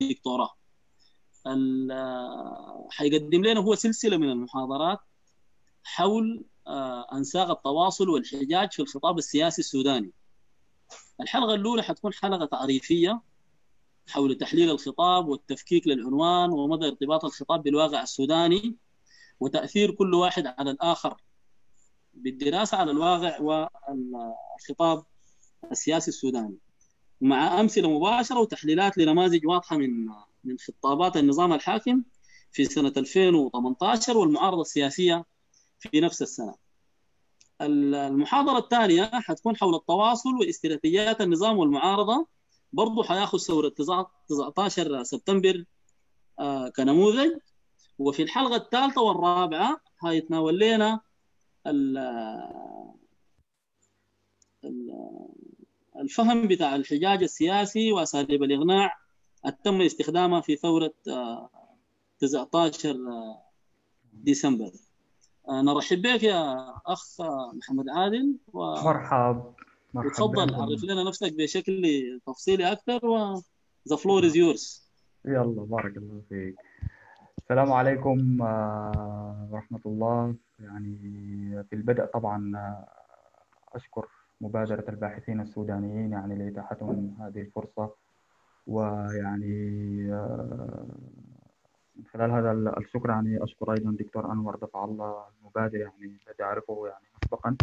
الدكتوراه حيقدم لنا هو سلسله من المحاضرات حول انساق التواصل والحجاج في الخطاب السياسي السوداني الحلقه الاولى حتكون حلقه تعريفيه حول تحليل الخطاب والتفكيك للعنوان ومدى ارتباط الخطاب بالواقع السوداني وتاثير كل واحد على الاخر بالدراسه على الواقع والخطاب السياسي السوداني مع امثله مباشره وتحليلات لنماذج واضحه من من خطابات النظام الحاكم في سنه 2018 والمعارضه السياسيه في نفس السنه. المحاضره الثانيه حتكون حول التواصل واستراتيجيات النظام والمعارضه برضه حياخذ ثوره 19 سبتمبر كنموذج وفي الحلقه الثالثه والرابعه هيتناول لنا الفهم بتاع الحجاج السياسي واساليب الاقناع تم استخدامها في ثوره 19 ديسمبر نرحب بك يا اخ محمد عادل و... مرحب مرحب وتفضل عرف لنا نفسك بشكل تفصيلي اكثر و ذا فلور از يورز يلا بارك الله فيك السلام عليكم ورحمة الله يعني في البدء طبعا أشكر مبادرة الباحثين السودانيين يعني لإتاحتهم هذه الفرصة ويعني من خلال هذا الشكر يعني أشكر أيضا دكتور أنور دفع الله المبادر يعني الذي أعرفه يعني مسبقا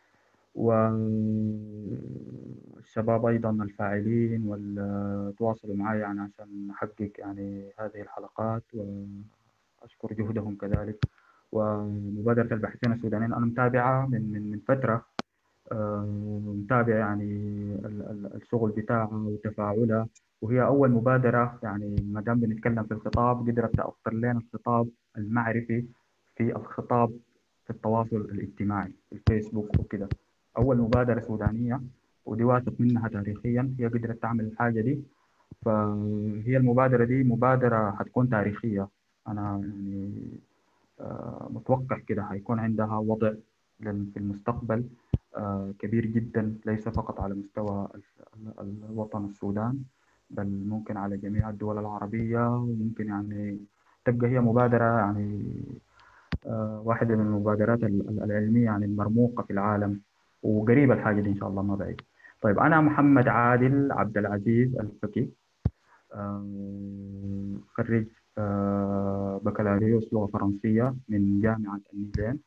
والشباب أيضا الفاعلين والتواصلوا معي يعني عشان نحقق يعني هذه الحلقات وأشكر جهدهم كذلك ومبادرة الباحثين السودانيين أنا متابعة من من من فترة متابع يعني الشغل بتاعها وتفاعلها وهي أول مبادرة يعني ما دام بنتكلم في الخطاب قدرت تأثر لنا الخطاب المعرفي في الخطاب في التواصل الاجتماعي في الفيسبوك وكده أول مبادرة سودانية ودي واثق منها تاريخيا هي قدرت تعمل الحاجة دي فهي المبادرة دي مبادرة حتكون تاريخية أنا يعني متوقع كده حيكون عندها وضع في المستقبل كبير جدا ليس فقط على مستوى الوطن السودان بل ممكن على جميع الدول العربية وممكن يعني تبقى هي مبادرة يعني واحدة من المبادرات العلمية يعني المرموقة في العالم وقريبة الحاجة دي إن شاء الله ما بعيد طيب أنا محمد عادل عبد العزيز الفكي خريج بكالوريوس لغة فرنسية من جامعة النيلين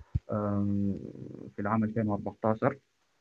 في العام 2014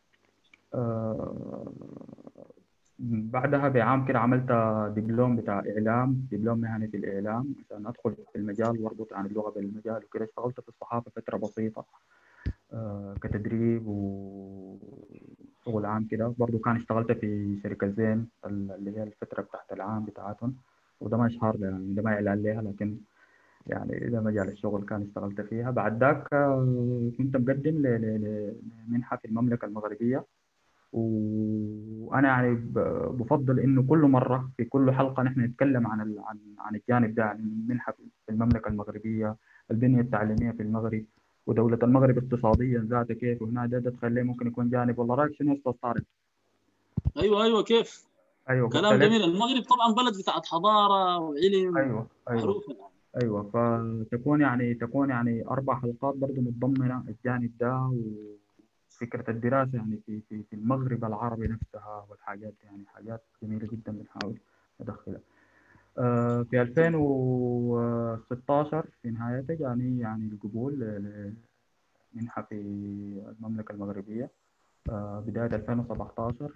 بعدها بعام كده عملت دبلوم بتاع إعلام دبلوم مهني في الإعلام عشان أدخل في المجال وأربط عن اللغة بالمجال وكده اشتغلت في الصحافة فترة بسيطة كتدريب وشغل عام كده برضو كان اشتغلت في شركة زين اللي هي الفترة بتاعت العام بتاعتهم وده ما إشهار يعني ده ما إعلان ليها لكن يعني ده مجال الشغل كان اشتغلت فيها بعد ذاك كنت مقدم لمنحة في المملكة المغربية وأنا يعني بفضل إنه كل مرة في كل حلقة نحن نتكلم عن عن عن الجانب ده عن المنحة في المملكة المغربية البنية التعليمية في المغرب ودولة المغرب اقتصاديا ذاتها كيف وهنا ده, ده تخليه ممكن يكون جانب والله رايك شنو استاذ طارق؟ ايوه ايوه كيف؟ ايوه كلام جميل المغرب طبعا بلد بتاعت حضاره وعلم ايوه ايوه معروفه ايوه فتكون يعني تكون يعني اربع حلقات برضه متضمنه الجانب ده وفكره الدراسه يعني في في في المغرب العربي نفسها والحاجات يعني حاجات جميله جدا بنحاول ندخلها. في 2016 في نهايته جاني يعني القبول لمنحة في المملكة المغربية بداية 2017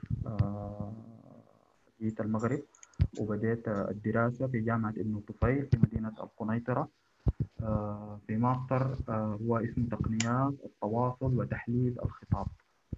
جيت المغرب وبدأت الدراسة في جامعة ابن طفيل في مدينة القنيطرة في ماستر هو اسمه تقنيات التواصل وتحليل الخطاب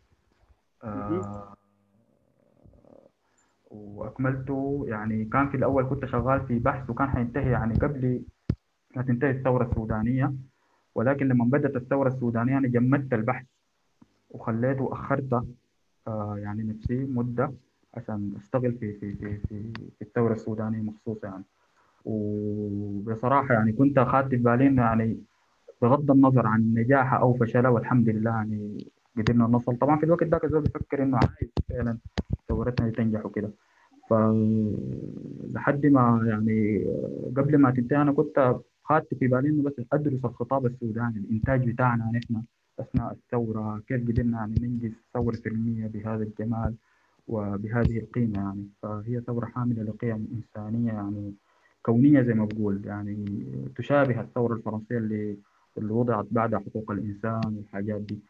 واكملته يعني كان في الاول كنت شغال في بحث وكان حينتهي يعني قبل ما تنتهي الثوره السودانيه ولكن لما بدات الثوره السودانيه انا جمدت البحث وخليته واخرته آه يعني نفسي مده عشان اشتغل في في في في, في الثوره السودانيه مخصوص يعني وبصراحه يعني كنت اخذت في بالي انه يعني بغض النظر عن نجاحها او فشلها والحمد لله يعني قدرنا نوصل طبعا في الوقت ذاك الزول بيفكر انه عايز فعلا ثورتنا دي تنجح وكده ف لحد ما يعني قبل ما تنتهي انا كنت خدت في بالي انه بس ادرس الخطاب السوداني الانتاج بتاعنا نحن اثناء الثوره كيف قدرنا يعني ننجز ثوره سلميه بهذا الجمال وبهذه القيمه يعني فهي ثوره حامله لقيم انسانيه يعني كونيه زي ما بقول يعني تشابه الثوره الفرنسيه اللي اللي وضعت بعد حقوق الانسان والحاجات دي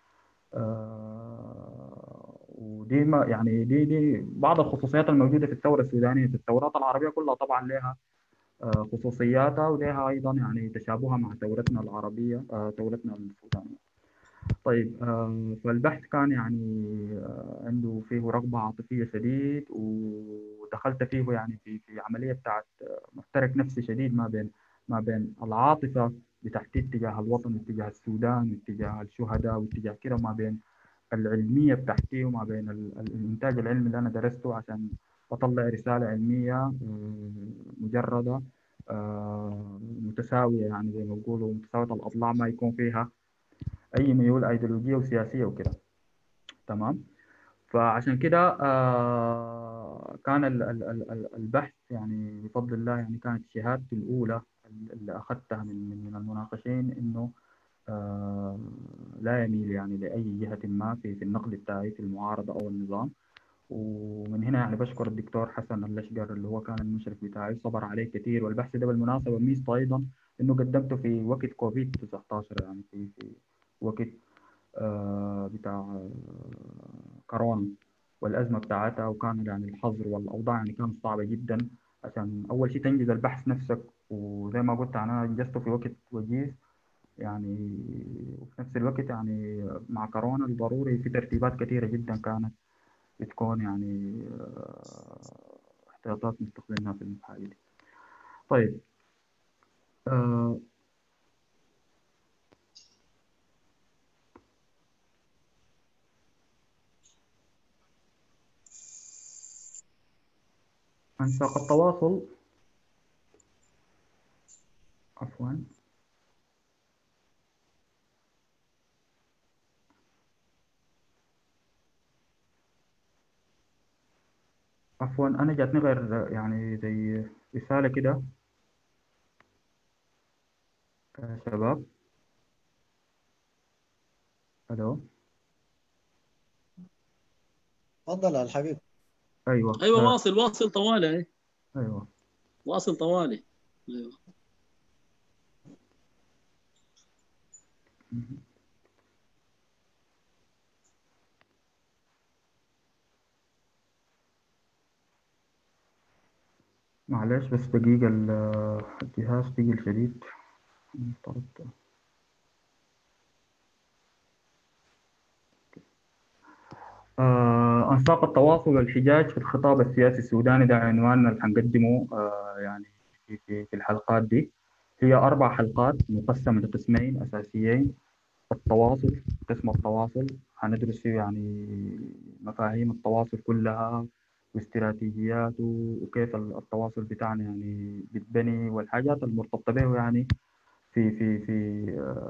آه ودي ما يعني دي دي بعض الخصوصيات الموجوده في الثوره السودانيه في الثورات العربيه كلها طبعا لها آه خصوصياتها ولها ايضا يعني تشابهها مع ثورتنا العربيه آه ثورتنا السودانيه طيب آه فالبحث كان يعني آه عنده فيه رغبه عاطفيه شديد ودخلت فيه يعني في في عمليه بتاعت مشترك نفسي شديد ما بين ما بين العاطفه بتحديد اتجاه الوطن واتجاه السودان واتجاه الشهداء واتجاه كده ما بين العلميه بتاعتي وما بين الانتاج العلمي اللي انا درسته عشان اطلع رساله علميه مجرده متساويه يعني زي ما بيقولوا متساويه الاضلاع ما يكون فيها اي ميول ايديولوجيه وسياسيه وكده تمام فعشان كده كان البحث يعني بفضل الله يعني كانت شهادتي الاولى اللي اخذتها من من المناقشين انه آه لا يميل يعني لاي جهه ما في في النقد بتاعي في المعارضه او النظام ومن هنا يعني بشكر الدكتور حسن الاشقر اللي هو كان المشرف بتاعي صبر عليه كثير والبحث ده بالمناسبه ميزته ايضا انه قدمته في وقت كوفيد 19 يعني في في وقت آه بتاع كورونا والازمه بتاعتها وكان يعني الحظر والاوضاع يعني كانت صعبه جدا عشان اول شيء تنجز البحث نفسك وزي ما قلت انا انجزته في وقت وجيز يعني وفي نفس الوقت يعني مع كورونا الضروري في ترتيبات كثيرة جدا كانت بتكون يعني احتياطات مستخدمينها في المحاية دي طيب آه أنساق التواصل عفوا عفوا أنا جاتني غير يعني زي رسالة كده يا شباب ألو تفضل يا الحبيب أيوه ايوه واصل واصل طوالي أي. أيوه واصل طوالي ايوه معلش بس دقيقة الجهاز ثقيل شديد طلبت آه أنساق التواصل والحجاج في الخطاب السياسي السوداني ده عنواننا اللي حنقدمه آه يعني في, في, في الحلقات دي هي أربع حلقات مقسمة لقسمين أساسيين التواصل قسم التواصل هندرس فيه يعني مفاهيم التواصل كلها واستراتيجياته وكيف التواصل بتاعنا يعني بتبني والحاجات المرتبطة به يعني في في في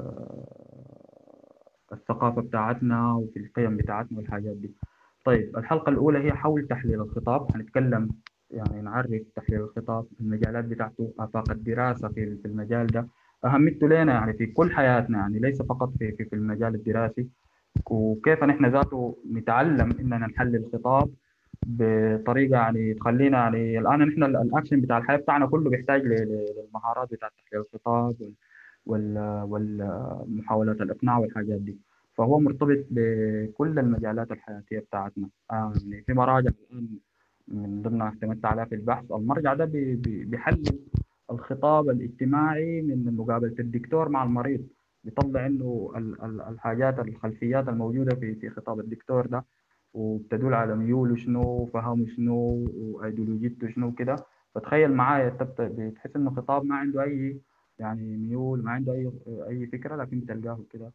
الثقافة بتاعتنا وفي القيم بتاعتنا والحاجات دي طيب الحلقة الأولى هي حول تحليل الخطاب هنتكلم يعني نعرف تحليل الخطاب المجالات بتاعته آفاق الدراسة في في المجال ده أهميته لنا يعني في كل حياتنا يعني ليس فقط في في, في المجال الدراسي وكيف نحن ذاته نتعلم إننا نحلل الخطاب بطريقه يعني تخلينا يعني الان نحن الاكشن بتاع الحياه بتاعنا كله بيحتاج للمهارات بتاعت تحليل الخطاب والمحاولات الاقناع والحاجات دي فهو مرتبط بكل المجالات الحياتيه بتاعتنا آه يعني في مراجع الان من ضمن اعتمدت عليها في البحث المرجع ده بيحلل الخطاب الاجتماعي من مقابله الدكتور مع المريض بيطلع انه الحاجات الخلفيات الموجوده في في خطاب الدكتور ده وبتدل على ميوله شنو وفهمه شنو وايديولوجيته شنو كده فتخيل معايا بتحس انه خطاب ما عنده اي يعني ميول ما عنده اي اي فكره لكن بتلقاه كده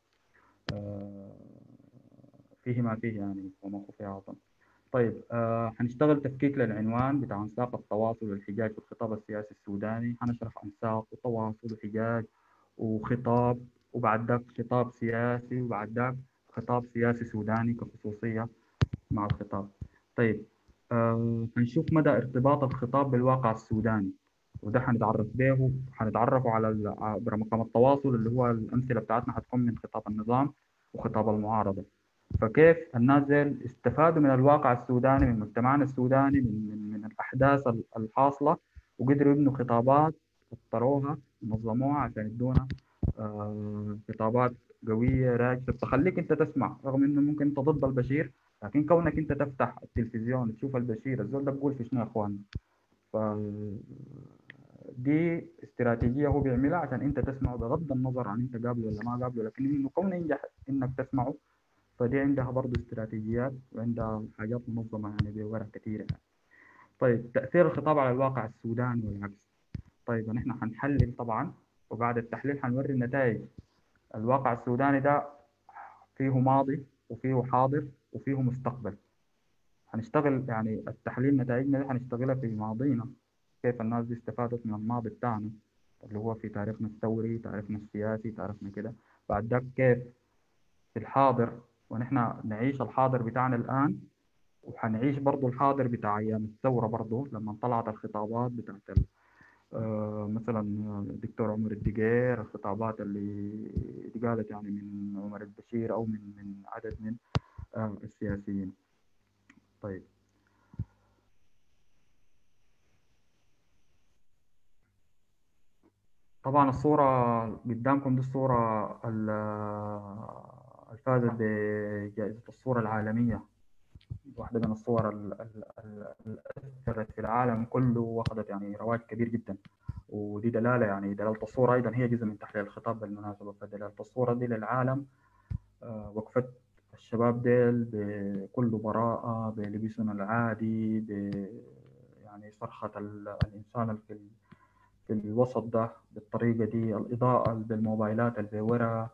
فيه ما فيه يعني وما خفي عظم طيب آه هنشتغل تفكيك للعنوان بتاع انساق التواصل والحجاج في الخطاب السياسي السوداني هنشرح انساق وتواصل وحجاج وخطاب وبعد ذاك خطاب سياسي وبعد ذاك خطاب سياسي سوداني كخصوصيه مع الخطاب طيب آه، هنشوف مدى ارتباط الخطاب بالواقع السوداني وده حنتعرف به حنتعرفوا على ال- عبر مقام التواصل اللي هو الأمثلة بتاعتنا حتكون من خطاب النظام وخطاب المعارضة فكيف الناس ديل استفادوا من الواقع السوداني من مجتمعنا السوداني من, من, من الأحداث ال- الحاصلة وقدروا يبنوا خطابات اضطروها نظموها عشان يدونا آه، خطابات قوية راكزة تخليك أنت تسمع رغم إنه ممكن أنت ضد البشير لكن كونك أنت تفتح التلفزيون تشوف البشير الزول ده بقول في شنو يا إخوان ف دي استراتيجية هو بيعملها عشان أنت تسمعه بغض النظر عن أنت قابله ولا ما قابله لكن إنه كونه ينجح إنك تسمعه فدي عندها برضه استراتيجيات وعندها حاجات منظمة يعني بورق كثيرة يعني. طيب تأثير الخطاب على الواقع السوداني والعكس طيب نحن حنحلل طبعا وبعد التحليل حنوري النتائج الواقع السوداني ده فيه ماضي وفيه حاضر وفيه مستقبل هنشتغل يعني التحليل نتائجنا دي هنشتغلها في ماضينا كيف الناس دي استفادت من الماضي بتاعنا اللي هو في تاريخنا الثوري تاريخنا السياسي تاريخنا كده بعد ده كيف في الحاضر ونحن نعيش الحاضر بتاعنا الآن وحنعيش برضو الحاضر بتاع أيام الثورة برضو لما طلعت الخطابات بتاعت ال- آه، مثلا الدكتور عمر الدقير الخطابات اللي قالت يعني من عمر البشير أو من من عدد من آه، السياسيين طيب طبعا الصورة قدامكم دي الصورة ال- اللي فازت بجائزة الصورة العالمية واحدة من الصور ال- ال- ال- اللي أثرت في العالم كله وأخذت يعني رواج كبير جدا ودي دلالة يعني دلالة الصورة أيضا هي جزء من تحليل الخطاب بالمناسبة فدلالة الصورة دي للعالم آه، وقفت الشباب ديل بكل براءة بلبسهم العادي ب يعني صرخة ال- الإنسان اللي في ال- في الوسط ده بالطريقة دي الإضاءة بالموبايلات اللي ورا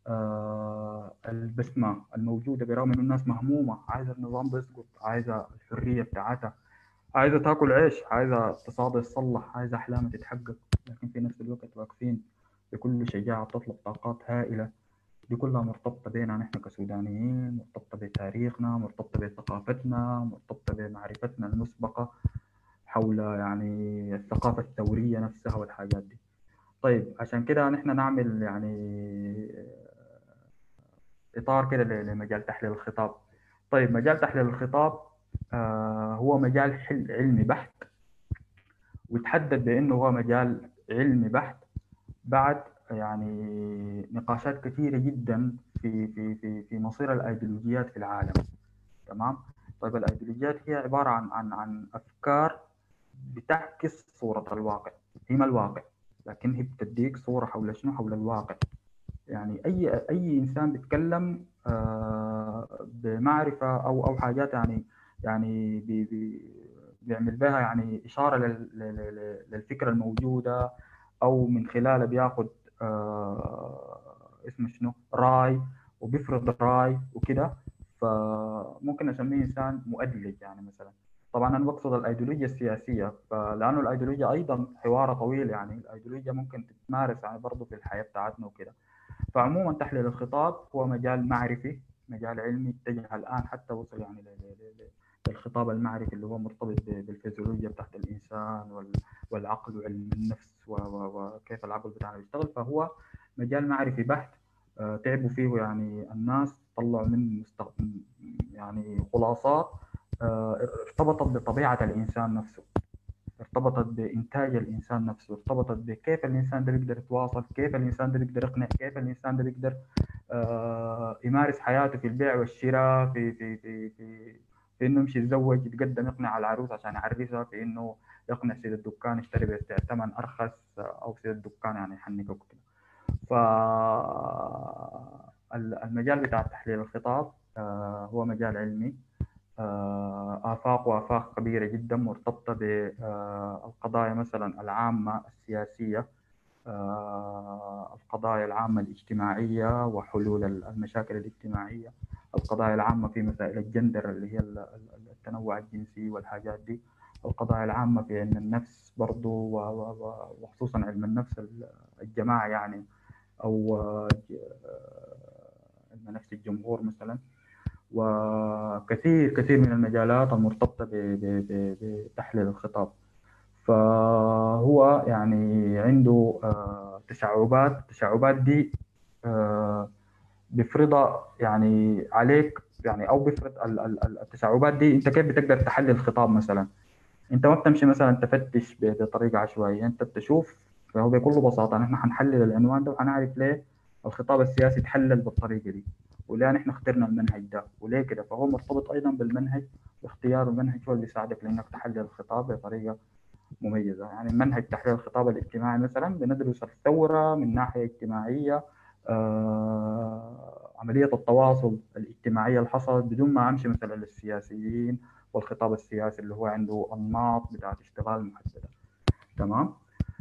آه، البسمة الموجودة برغم إنه الناس مهمومة عايزة النظام ده يسقط عايزة الحرية بتاعتها عايزة تاكل عيش عايزة اقتصادها يتصلح عايزة أحلامها تتحقق لكن في نفس الوقت واقفين بكل شجاعة بتطلب طاقات هائلة دي كلها مرتبطة بينا نحن كسودانيين مرتبطة بتاريخنا مرتبطة بثقافتنا مرتبطة بمعرفتنا المسبقة حول يعني الثقافة الثورية نفسها والحاجات دي طيب عشان كده نحن نعمل يعني إطار كده ل- لمجال تحليل الخطاب طيب مجال تحليل الخطاب آه هو مجال حل- علمي بحت وتحدد بأنه هو مجال علمي بحت بعد يعني نقاشات كثيرة جدا في في في في مصير الأيديولوجيات في العالم تمام طيب الأيديولوجيات هي عبارة عن عن عن أفكار بتعكس صورة الواقع هي ما الواقع لكن هي بتديك صورة حول شنو حول الواقع يعني أي أي إنسان بيتكلم آه، بمعرفة أو أو حاجات يعني يعني بي بي بيعمل بها يعني إشارة لل- لل- لل- للفكرة الموجودة أو من خلالها بياخد آه، اسمه شنو راي وبيفرض راي وكده فممكن أسميه إنسان مؤدلج يعني مثلا طبعا أنا بقصد الأيديولوجيا السياسية فلأنه الأيديولوجيا أيضا حوار طويل يعني الأيديولوجيا ممكن تتمارس يعني برضه في الحياة بتاعتنا وكده فعموما تحليل الخطاب هو مجال معرفي مجال علمي اتجه الآن حتى وصل يعني ل- ل- ل- للخطاب المعرفي اللي هو مرتبط ب- بالفيزيولوجيا بتاعت الإنسان وال- والعقل وعلم النفس و- و- وكيف العقل بتاعنا بيشتغل فهو مجال معرفي بحت آه، تعبوا فيه يعني الناس طلعوا منه مستق- يعني خلاصات آه، ارتبطت بطبيعة الإنسان نفسه ارتبطت بإنتاج الإنسان نفسه ارتبطت بكيف الإنسان ده بيقدر يتواصل كيف الإنسان ده بيقدر يقنع كيف الإنسان ده بيقدر آه، يمارس حياته في البيع والشراء في في في في في انه يمشي يتزوج يتقدم يقنع العروس عشان يعرسها في انه يقنع سيد الدكان يشتري بثمن ارخص او سيد الدكان يعني يحنكه كده ف المجال بتاع تحليل الخطاب آه، هو مجال علمي آه، آفاق وآفاق كبيرة جدا مرتبطة بالقضايا مثلا العامة السياسية آه، القضايا العامة الاجتماعية وحلول المشاكل الاجتماعية القضايا العامة في مسائل الجندر اللي هي ال- ال- التنوع الجنسي والحاجات دي القضايا العامة في علم النفس برضو و- و- و- وخصوصا علم النفس ال- الجماعي يعني أو آه، ج- آه، علم نفس الجمهور مثلا وكثير كثير من المجالات المرتبطة ب- ب- ب- بتحليل الخطاب فهو يعني عنده آه، تشعبات التشعبات دي آه، بيفرضها يعني عليك يعني او بيفرض ال- ال- ال- التشعبات دي انت كيف بتقدر تحلل الخطاب مثلا انت ما بتمشي مثلا تفتش ب- بطريقه عشوائيه انت بتشوف فهو بكل بساطه نحن حنحلل العنوان ده وحنعرف ليه الخطاب السياسي تحلل بالطريقه دي وليه نحن اخترنا المنهج ده وليه كده فهو مرتبط ايضا بالمنهج واختيار المنهج هو اللي بيساعدك لانك تحلل الخطاب بطريقه مميزه يعني منهج تحليل الخطاب الاجتماعي مثلا بندرس الثوره من ناحيه اجتماعيه آه، عمليه التواصل الاجتماعيه اللي حصلت بدون ما امشي مثلا للسياسيين والخطاب السياسي اللي هو عنده انماط بتاعت اشتغال محدده تمام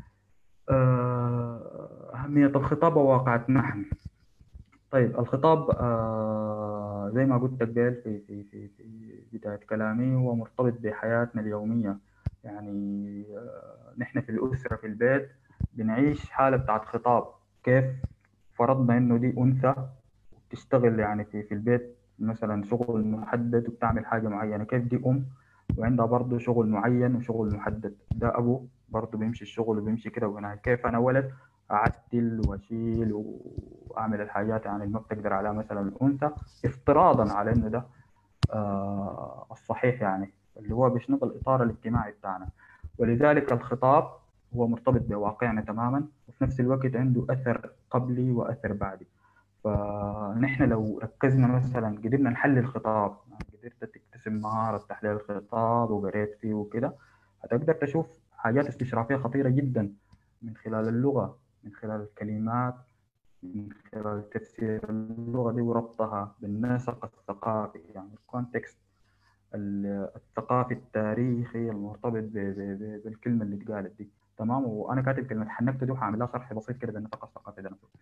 آه، أهمية الخطاب وواقعة نحن طيب الخطاب آه، زي ما قلت قبل في في في في بداية كلامي هو مرتبط بحياتنا اليومية يعني آه، نحن في الأسرة في البيت بنعيش حالة بتاعت خطاب كيف فرضنا إنه دي أنثى تشتغل يعني في في البيت مثلا شغل محدد وبتعمل حاجة معينة كيف دي أم وعندها برضه شغل معين وشغل محدد ده أبو برضه بيمشي الشغل وبيمشي كده وهنا كيف أنا ولد أعدل وأشيل وأعمل الحاجات يعني اللي ما بتقدر عليها مثلا الأنثى افتراضا على إنه ده آه الصحيح يعني اللي هو بيشنط الإطار الاجتماعي بتاعنا ولذلك الخطاب هو مرتبط بواقعنا تماما وفي نفس الوقت عنده أثر قبلي وأثر بعدي فنحن لو ركزنا مثلا قدرنا نحلل الخطاب يعني قدرت تكتسب مهارة تحليل الخطاب وقريت فيه وكده هتقدر تشوف حاجات استشرافية خطيرة جدا من خلال اللغة من خلال الكلمات من خلال تفسير اللغة دي وربطها بالنسق الثقافي يعني الكونتكست الثقافي التاريخي المرتبط ب- ب- ب- بالكلمة اللي اتقالت دي تمام وأنا كاتب كلمة حنكت دي وحعمل لها شرح بسيط كده بالنسق الثقافي ده نفسه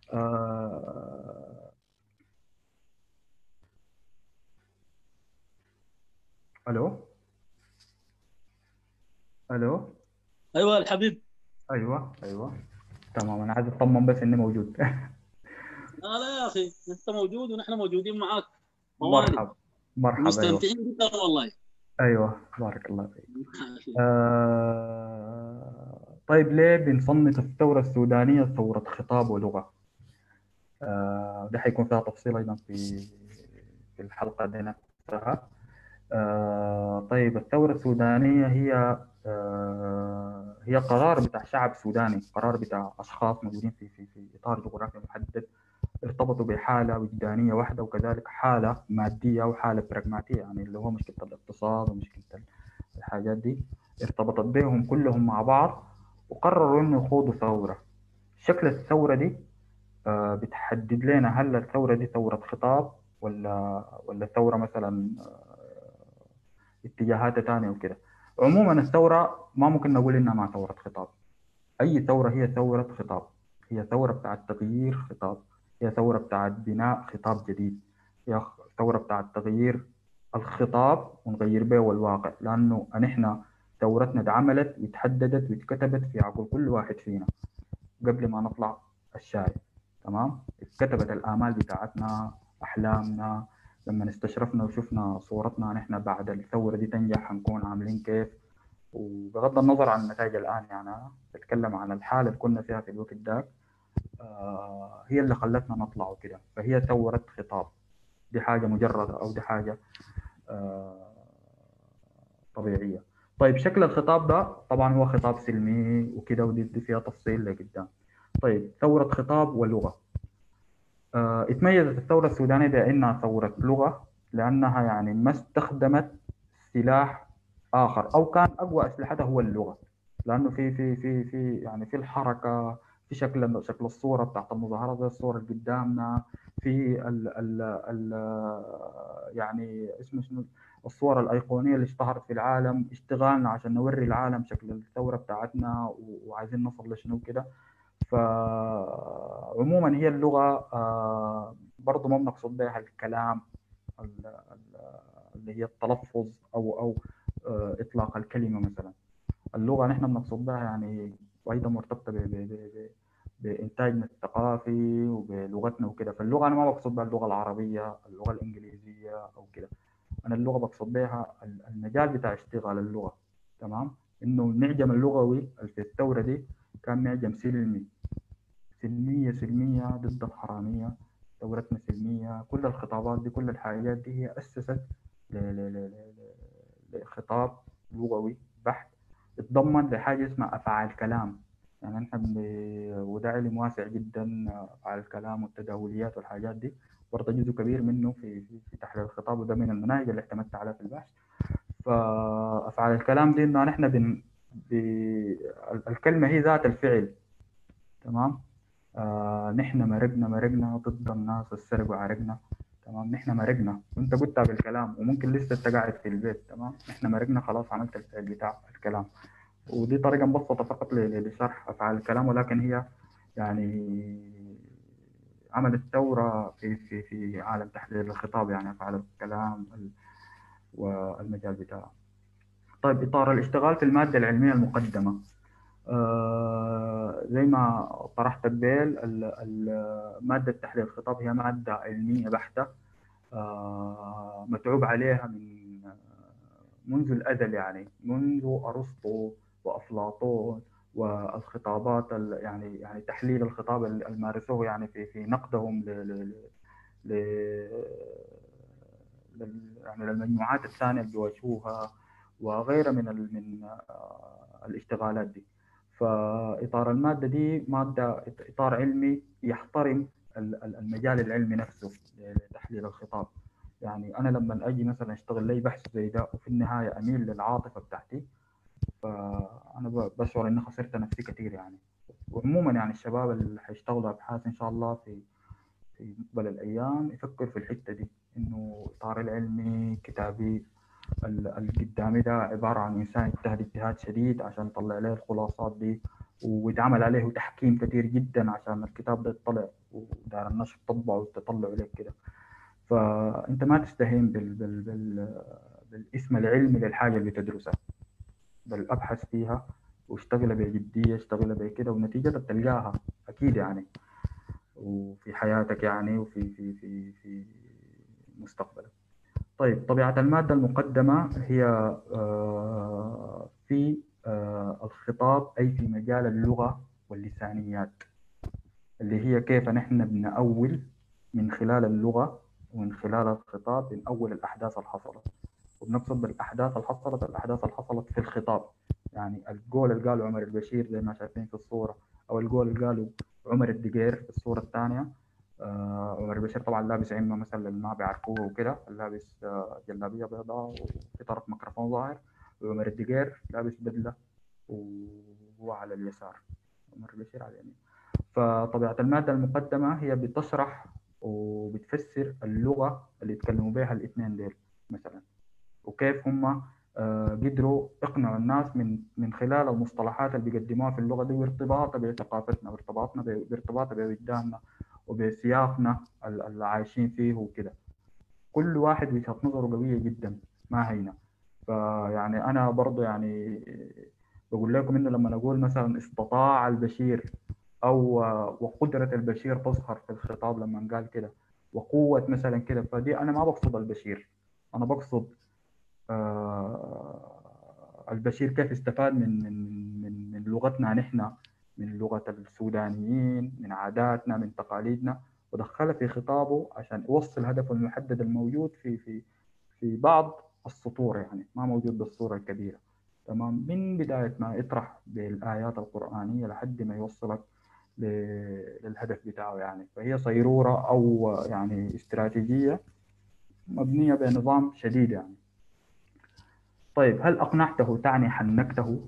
آه... الو الو ايوه الحبيب ايوه ايوه تمام انا عايز اطمن بس اني موجود لا لا يا اخي انت موجود ونحن موجودين معاك طوالي مرحبا مرحبا ايوه مستمتعين جدا والله ايوه بارك الله فيك آه... طيب ليه بنصنف الثورة السودانية ثورة خطاب ولغة؟ آه... ده حيكون فيها تفصيل أيضا في في الحلقة دي نفسها. آه... طيب الثورة السودانية هي آه... هي قرار بتاع شعب سوداني، قرار بتاع أشخاص موجودين في في في إطار جغرافي محدد ارتبطوا بحالة وجدانية واحدة وكذلك حالة مادية وحالة براغماتية يعني اللي هو مشكلة الاقتصاد ومشكلة الحاجات دي ارتبطت بهم كلهم مع بعض وقرروا انه يخوضوا ثورة شكل الثورة دي آه، بتحدد لنا هل الثورة دي ثورة خطاب ولا ولا ثورة مثلا آه، اتجاهات تانية وكده عموما الثورة ما ممكن نقول انها ما ثورة خطاب اي ثورة هي ثورة خطاب هي ثورة بتاعت تغيير خطاب هي ثورة بتاعت بناء خطاب جديد هي ثورة بتاعت تغيير الخطاب ونغير به الواقع لأنه نحن ثورتنا اتعملت واتحددت واتكتبت في عقل كل واحد فينا قبل ما نطلع الشارع تمام اتكتبت الآمال بتاعتنا أحلامنا لما استشرفنا وشفنا صورتنا نحن بعد الثورة دي تنجح هنكون عاملين كيف وبغض النظر عن النتائج الآن يعني أنا بتكلم عن الحالة اللي كنا فيها في الوقت ذاك آه هي اللي خلتنا نطلع وكده فهي ثورة خطاب دي حاجة مجردة أو دي حاجة آه طبيعية طيب شكل الخطاب ده طبعا هو خطاب سلمي وكده ودي دي فيها تفصيل لقدام طيب ثورة خطاب ولغة آه اتميزت الثورة السودانية بأنها ثورة لغة لأنها يعني ما استخدمت سلاح آخر أو كان أقوى أسلحتها هو اللغة لأنه في في في في يعني في الحركة في شكل شكل الصورة بتاعت المظاهرات زي الصورة اللي قدامنا في ال ال ال يعني اسمه شنو الصور الأيقونية اللي اشتهرت في العالم اشتغالنا عشان نوري العالم شكل الثورة بتاعتنا و- وعايزين نوصل لشنو كده فعموما هي اللغة آه، برضو ما بنقصد بها الكلام ال- ال- اللي هي التلفظ أو أو آه، إطلاق الكلمة مثلا اللغة نحن بنقصد بها يعني أيضا مرتبطة ب- ب- ب- ب- بإنتاجنا الثقافي وبلغتنا وكده فاللغة أنا ما بقصد بها اللغة العربية اللغة الإنجليزية أو كده أنا اللغة بقصد بها المجال بتاع اشتغال اللغة تمام إنه المعجم اللغوي اللي في الثورة دي كان معجم سلمي سلمية سلمية ضد الحرامية ثورتنا سلمية كل الخطابات دي كل الحاجات دي هي أسست لخطاب لغوي بحت يتضمن لحاجة اسمها أفعال كلام يعني نحن وده علم واسع جدا أفعال الكلام والتداوليات والحاجات دي برضه جزء كبير منه في في, في تحليل الخطاب وده من المناهج اللي اعتمدت عليها في البحث فأفعال الكلام دي إنه نحن بن ب... الكلمة هي ذات الفعل تمام آه نحن مرقنا مرقنا ضد الناس اللي سرقوا عرقنا تمام نحن مرقنا وانت قلتها بالكلام وممكن لسه انت قاعد في البيت تمام نحن مرقنا خلاص عملت الفعل بتاع الكلام ودي طريقة مبسطة فقط لشرح أفعال الكلام ولكن هي يعني عملت ثورة في في في عالم تحليل الخطاب يعني أفعال الكلام والمجال بتاعه. طيب إطار الاشتغال في المادة العلمية المقدمة آه زي ما طرحت قبل مادة تحليل الخطاب هي مادة علمية بحتة آه متعوب عليها من منذ الأزل يعني منذ أرسطو وأفلاطون والخطابات يعني يعني تحليل الخطاب اللي مارسوه يعني في في نقدهم ل ل يعني للمجموعات الثانية اللي بيواجهوها وغيرها من من الاشتغالات دي فإطار المادة دي مادة إطار علمي يحترم المجال العلمي نفسه لتحليل الخطاب يعني أنا لما أجي مثلا أشتغل لي بحث زي ده وفي النهاية أميل للعاطفة بتاعتي فأنا بشعر إني خسرت نفسي كثير يعني وعموما يعني الشباب اللي حيشتغلوا أبحاث إن شاء الله في في مقبل الأيام يفكر في الحتة دي إنه الإطار العلمي كتابي اللي قدامي ده عبارة عن إنسان اجتهد اجتهاد شديد عشان يطلع عليه الخلاصات دي ويتعمل عليه تحكيم كثير جدا عشان الكتاب ده يطلع ودار النشر تطبعه وتطلعه لك كده فأنت ما تستهين بال... بال... بال... بالاسم العلمي للحاجة اللي بتدرسها بل أبحث فيها واشتغل بجدية اشتغل بكده ونتيجة تلقاها أكيد يعني وفي حياتك يعني وفي في في في مستقبلك طيب طبيعة المادة المقدمة هي في الخطاب أي في مجال اللغة واللسانيات اللي هي كيف نحن بنأول من خلال اللغة ومن خلال الخطاب بنأول الأحداث اللي حصلت وبنقصد بالأحداث اللي حصلت الأحداث اللي حصلت في الخطاب يعني القول اللي قاله عمر البشير زي ما شايفين في الصورة أو القول اللي قاله عمر الدقير في الصورة الثانية آه عمر البشير طبعا لابس عمة مثلا اللي ما بيعرفوه وكده لابس آه جلابية بيضاء وفي طرف ميكروفون ظاهر وعمر الدقير لابس بدلة وهو على اليسار عمر البشير على اليمين فطبيعة المادة المقدمة هي بتشرح وبتفسر اللغة اللي يتكلموا بها الاثنين ديل مثلا وكيف هم قدروا يقنعوا الناس من من خلال المصطلحات اللي بيقدموها في اللغة دي وارتباطها بثقافتنا وارتباطنا بارتباطها بوجداننا وبسياقنا اللي عايشين فيه وكده كل واحد وجهة نظره قوية جدا ما هينة فيعني أنا برضو يعني بقول لكم إنه لما نقول مثلا استطاع البشير أو وقدرة البشير تظهر في الخطاب لما قال كده وقوة مثلا كده فدي أنا ما بقصد البشير أنا بقصد آه البشير كيف استفاد من من من من لغتنا نحن من لغة السودانيين من عاداتنا من تقاليدنا ودخلها في خطابه عشان يوصل هدفه المحدد الموجود في في في بعض السطور يعني ما موجود بالصورة الكبيرة تمام من بداية ما يطرح بالآيات القرآنية لحد ما يوصلك للهدف بتاعه يعني فهي صيرورة أو يعني استراتيجية مبنية بنظام شديد يعني طيب هل أقنعته تعني حنكته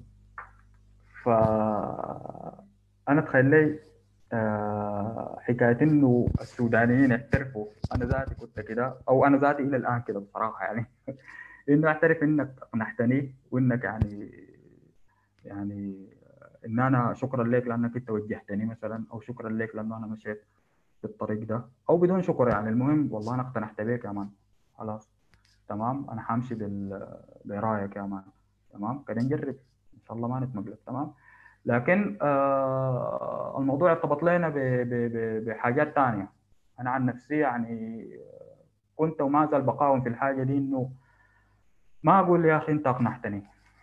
فأنا تخيل لي حكاية إنه السودانيين اعترفوا أنا ذاتي كنت كده أو أنا ذاتي إلى الآن كده بصراحة يعني إنه أعترف إنك أقنعتني وإنك يعني يعني إن أنا شكرا لك لأنك أنت وجهتني مثلا أو شكرا لك لأنه أنا مشيت في الطريق ده أو بدون شكر يعني المهم والله أنا اقتنعت بك يا مان خلاص تمام أنا حامشي بال... برايك يا مان تمام كده نجرب إن شاء الله ما نتمقلب تمام لكن آه الموضوع ارتبط لنا ب- ب- ب- بحاجات ثانيه انا عن نفسي يعني كنت وما زال بقاوم في الحاجه دي انه ما اقول يا اخي انت اقنعتني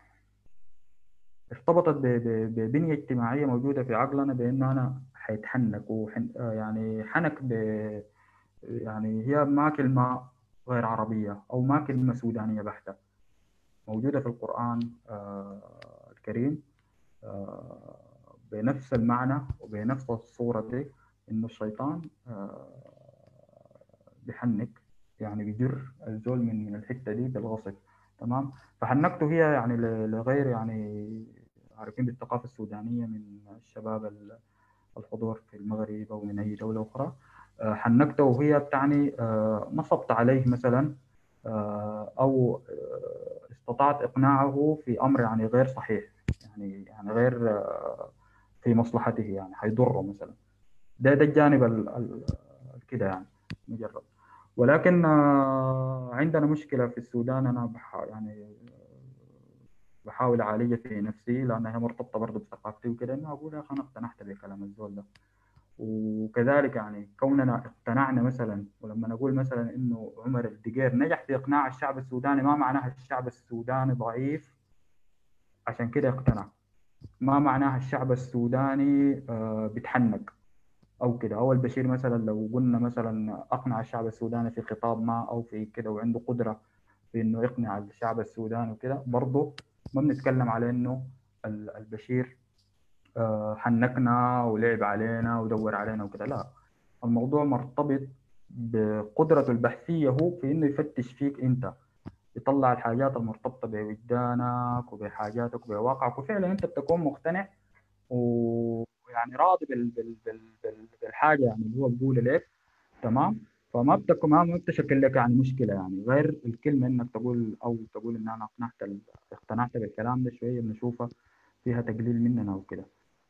ارتبطت ب- ب- ببنيه اجتماعيه موجوده في عقلنا بانه انا حيتحنك وحن آه يعني حنك ب يعني هي ما كلمه غير عربيه او ما كلمه سودانيه بحته موجوده في القران آه الكريم آه بنفس المعنى وبنفس الصوره دي انه الشيطان آه بيحنك يعني بيجر الزول من من الحته دي بالغصب تمام فحنكته هي يعني ل- لغير يعني عارفين بالثقافه السودانيه من الشباب ال- الحضور في المغرب او من اي دوله اخرى آه، حنكته وهي بتعني آه، نصبت عليه مثلا آه، او آه، استطعت اقناعه في امر يعني غير صحيح يعني يعني غير آه، في مصلحته يعني حيضره مثلا ده ده الجانب ال- ال- كده يعني مجرد ولكن آه، عندنا مشكلة في السودان أنا بح يعني بحاول أعالجها في نفسي لأنها مرتبطة برضه بثقافتي وكده إنه أقول يا أخي أنا اقتنعت بكلام الزول ده وكذلك يعني كوننا اقتنعنا مثلا ولما نقول مثلا إنه عمر الدقير نجح في إقناع الشعب السوداني ما معناها الشعب السوداني ضعيف عشان كده اقتنع ما معناها الشعب السوداني آه، بيتحنك او كده او البشير مثلا لو قلنا مثلا اقنع الشعب السوداني في خطاب ما او في كده وعنده قدره في انه يقنع الشعب السوداني وكده برضه ما بنتكلم على انه ال- البشير آه، حنكنا ولعب علينا ودور علينا وكده لا الموضوع مرتبط بقدرته البحثيه هو في انه يفتش فيك انت يطلع الحاجات المرتبطه بوجدانك وبحاجاتك وبواقعك وفعلا انت بتكون مقتنع ويعني راضي بال... بال... بال... بال... بالحاجه يعني اللي هو بيقول لك تمام فما بتكون ما ما بتشكل لك يعني مشكله يعني غير الكلمه انك تقول او تقول ان انا اقنعت ال... اقتنعت بالكلام ده شويه بنشوفها فيها تقليل مننا وكده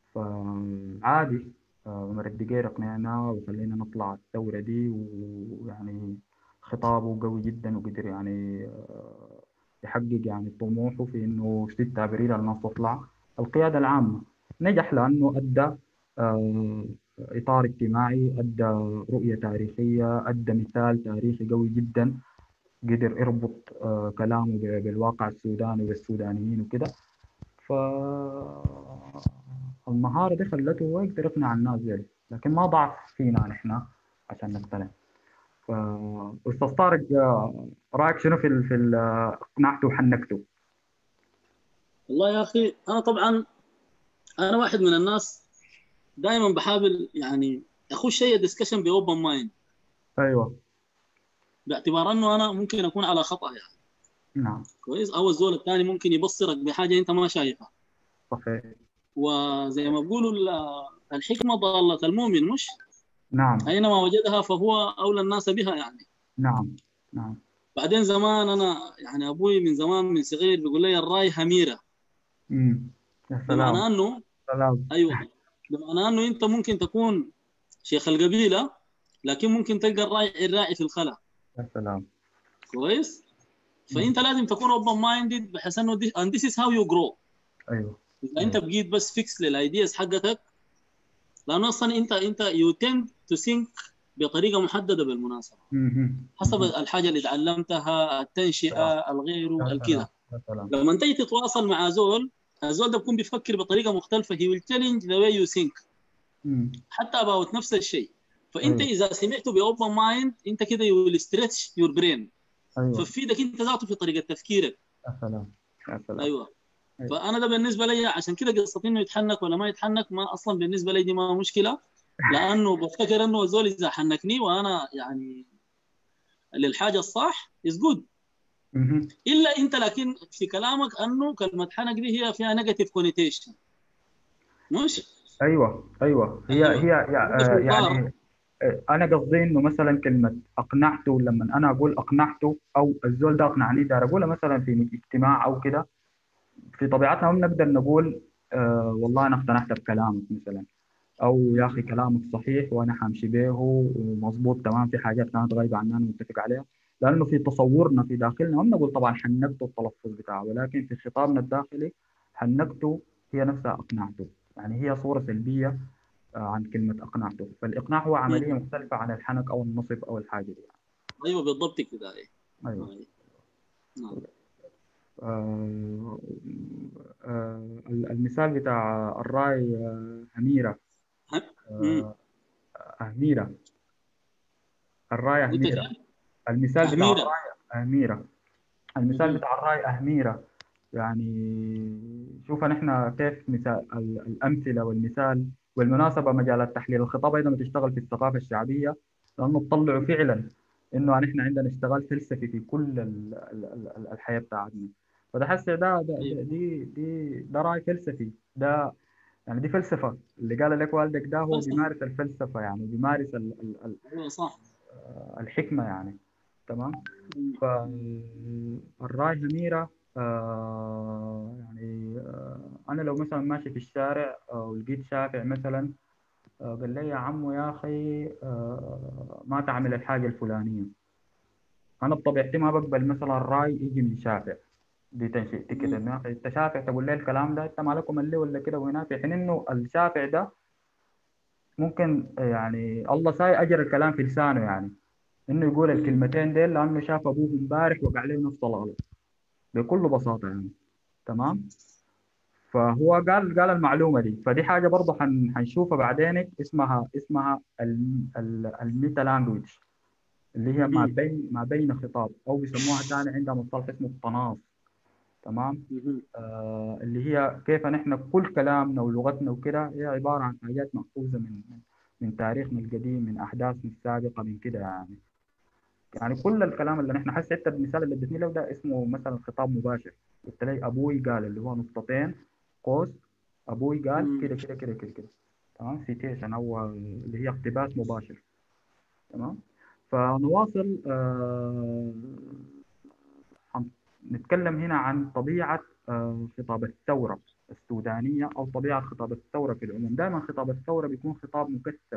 فعادي آه، عمر الدقير اقنعنا وخلينا نطلع الثوره دي ويعني خطابه قوي جدا وقدر يعني آه، يحقق يعني طموحه في انه ست ابريل الناس تطلع القياده العامه نجح لانه ادى آه، اطار اجتماعي ادى رؤيه تاريخيه ادى مثال تاريخي قوي جدا قدر يربط آه، كلامه ب- بالواقع السوداني والسودانيين وكده ف المهارة دي خلته هو يقدر يقنع الناس دي لكن ما ضعف فينا نحن عشان نقتنع ف أستاذ طارق آه، رأيك شنو في ال... في ال- آه، اقنعته وحنكته؟ والله يا اخي انا طبعا انا واحد من الناس دائما بحاول يعني اخش اي ديسكشن باوبن مايند ايوه باعتبار انه انا ممكن اكون على خطا يعني نعم كويس او الزول الثاني ممكن يبصرك بحاجه انت ما شايفها صحيح وزي ما بيقولوا ال- الحكمه ضاله المؤمن مش نعم اينما وجدها فهو اولى الناس بها يعني نعم نعم بعدين زمان انا يعني ابوي من زمان من صغير بيقول لي الراي هميره امم يا سلام بمعنى انه سلام ايوه بمعنى انه انت ممكن تكون شيخ القبيله لكن ممكن تلقى الراعي الراعي في الخلا يا سلام كويس فانت لازم تكون اوبن مايندد بحيث انه دي and this is how you grow ايوه اذا انت بقيت بس فيكس للايدياز حقتك لانه اصلا انت انت يو تند تو ثينك بطريقه محدده بالمناسبه مهم. حسب مهم. الحاجه اللي تعلمتها التنشئه الغير يا الكذا سلام يا سلام لما انت تتواصل مع زول الزول ده بيكون بيفكر بطريقه مختلفه he will challenge the way you think مم. حتى about نفس الشيء فانت أيوة. اذا سمعته باوبن مايند انت كده you will stretch your brain ايوه فبفيدك انت ذاته في طريقه تفكيرك يا سلام يا سلام ايوه أيوة. فانا ده بالنسبه لي عشان كده قصه انه يتحنك ولا ما يتحنك ما اصلا بالنسبه لي دي ما مشكله لانه بفتكر انه الزول اذا حنكني وانا يعني للحاجه الصح از جود مهم. الا انت لكن في كلامك انه كلمه حنك دي هي فيها نيجاتيف كونيتيشن مش ايوه ايوه هي أيوة. هي يع- مش آه، بالضبط. يعني آه، انا قصدي انه مثلا كلمه اقنعته لما انا اقول اقنعته او الزول ده اقنعني ده اقولها مثلا في اجتماع او كده في طبيعتنا ما بنقدر نقول آه والله انا اقتنعت بكلامك مثلا او يا اخي كلامك صحيح وانا حامشي به ومظبوط تمام في حاجات كانت غايبه عننا نتفق عليها لانه في تصورنا في داخلنا ما بنقول طبعا حنكته التلفظ بتاعه ولكن في خطابنا الداخلي حنكته هي نفسها اقنعته يعني هي صورة سلبية آه، عن كلمة أقنعته فالإقناع هو عملية مختلفة عن الحنك أو النصب أو الحاجة دي يعني. ايوه بالضبط كده أي. أيوه أي. نعم. آه، آه، المثال بتاع الراي آه، أميرة مم. آه، أميرة الراي قلت أميرة كيف؟ المثال بتاع أميرة. الراي أميرة المثال مهم. بتاع الراي أميرة يعني شوف نحن كيف مثال ال- الأمثلة والمثال والمناسبة مجال تحليل الخطاب أيضا بتشتغل في الثقافة الشعبية لأنه تطلعوا فعلا إنه نحن عندنا اشتغال فلسفي في كل ال- ال- ال- الحياة بتاعتنا فده حسي ده, ده, ده دي دي ده رأي فلسفي ده يعني دي فلسفة اللي قال لك والدك ده هو فلسفة. بيمارس الفلسفة يعني بيمارس ال- ال- ال- ايوه صح الحكمة يعني تمام مم. فالراي أميرة آه يعني آه أنا لو مثلا ماشي في الشارع آه ولقيت شافع مثلا آه قال لي يا عمو يا أخي آه ما تعمل الحاجة الفلانية أنا بطبيعتي ما بقبل مثلا الراي يجي من شافع دي تنشئتي كده إنه يا أخي أنت شافع تقول لي الكلام ده أنت مالكم اللي ولا كده وهنا في حين إنه الشافع ده ممكن يعني الله ساي أجر الكلام في لسانه يعني انه يقول الكلمتين ديل لانه شاف ابوه امبارح وقع له نفس الغلط بكل بساطه يعني تمام فهو قال قال المعلومه دي فدي حاجه برضه حن حنشوفها بعدين اسمها اسمها الم- ال- الميتا لانجويج اللي هي ما مم. بين ما بين خطاب او بيسموها ثاني عندها مصطلح اسمه التناص تمام مهم. آه اللي هي كيف نحن كل كلامنا ولغتنا وكده هي عباره عن حاجات مأخوذه من من- من تاريخنا القديم من احداثنا السابقه من كده يعني يعني كل الكلام اللي نحن حس حتى المثال اللي اديتني له ده اسمه مثلا خطاب مباشر قلت لي ابوي قال اللي هو نقطتين قوس ابوي قال مم. كده كده كده كده كده تمام سيتيشن او اللي هي اقتباس مباشر تمام فنواصل آه نتكلم هنا عن طبيعة آه خطاب الثورة السودانية أو طبيعة خطاب الثورة في العموم دائما خطاب الثورة بيكون خطاب مكثف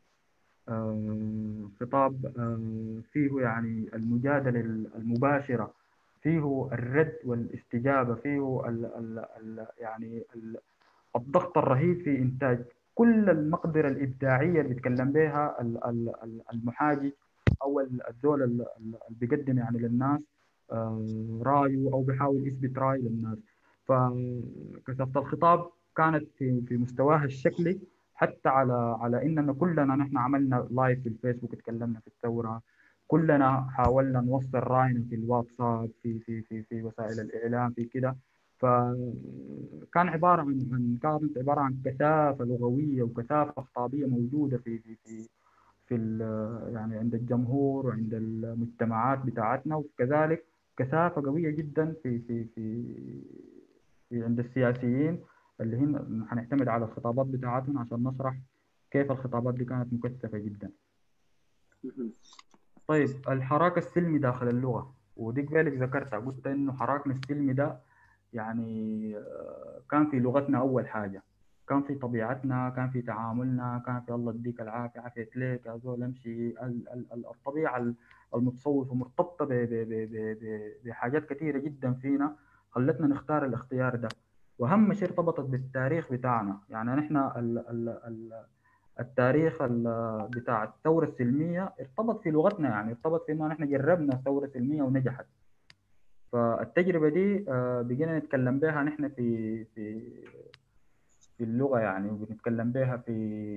آه، خطاب آه، فيه يعني المجادلة المباشرة فيه الرد والاستجابة فيه ال ال ال يعني ال الضغط الرهيب في إنتاج كل المقدرة الإبداعية اللي بيتكلم بها ال- ال- ال- المحاجج أو ال- الزول ال- ال- اللي بيقدم يعني للناس آه، رأيه أو بيحاول يثبت رأي للناس فكثافة الخطاب كانت في في مستواها الشكلي حتى على على اننا كلنا نحن عملنا لايف في الفيسبوك اتكلمنا في الثوره كلنا حاولنا نوصل راينا في الواتساب في في في في وسائل الاعلام في كده فكان عباره عن عن كانت عباره عن كثافه لغويه وكثافه خطابيه موجوده في في في في ال- يعني عند الجمهور وعند المجتمعات بتاعتنا وكذلك كثافه قويه جدا في في في في عند السياسيين اللي هن هنعتمد على الخطابات بتاعتهم عشان نشرح كيف الخطابات دي كانت مكثفة جدا مهم. طيب الحراك السلمي داخل اللغة ودي قبلك ذكرتها قلت إنه حراكنا السلمي ده يعني آه، كان في لغتنا أول حاجة كان في طبيعتنا كان في تعاملنا كان في الله يديك العافية عافية ليك يا زول امشي ال- ال- ال- الطبيعة المتصوفة مرتبطة ب- ب- ب- ب- ب- بحاجات كثيرة جدا فينا خلتنا نختار الاختيار ده واهم شيء ارتبطت بالتاريخ بتاعنا يعني نحن ال ال ال التاريخ ال- بتاع الثوره السلميه ارتبط في لغتنا يعني ارتبط في انه نحن جربنا ثوره سلميه ونجحت فالتجربه دي آه، بقينا نتكلم بها نحن في في في اللغه يعني وبنتكلم بها في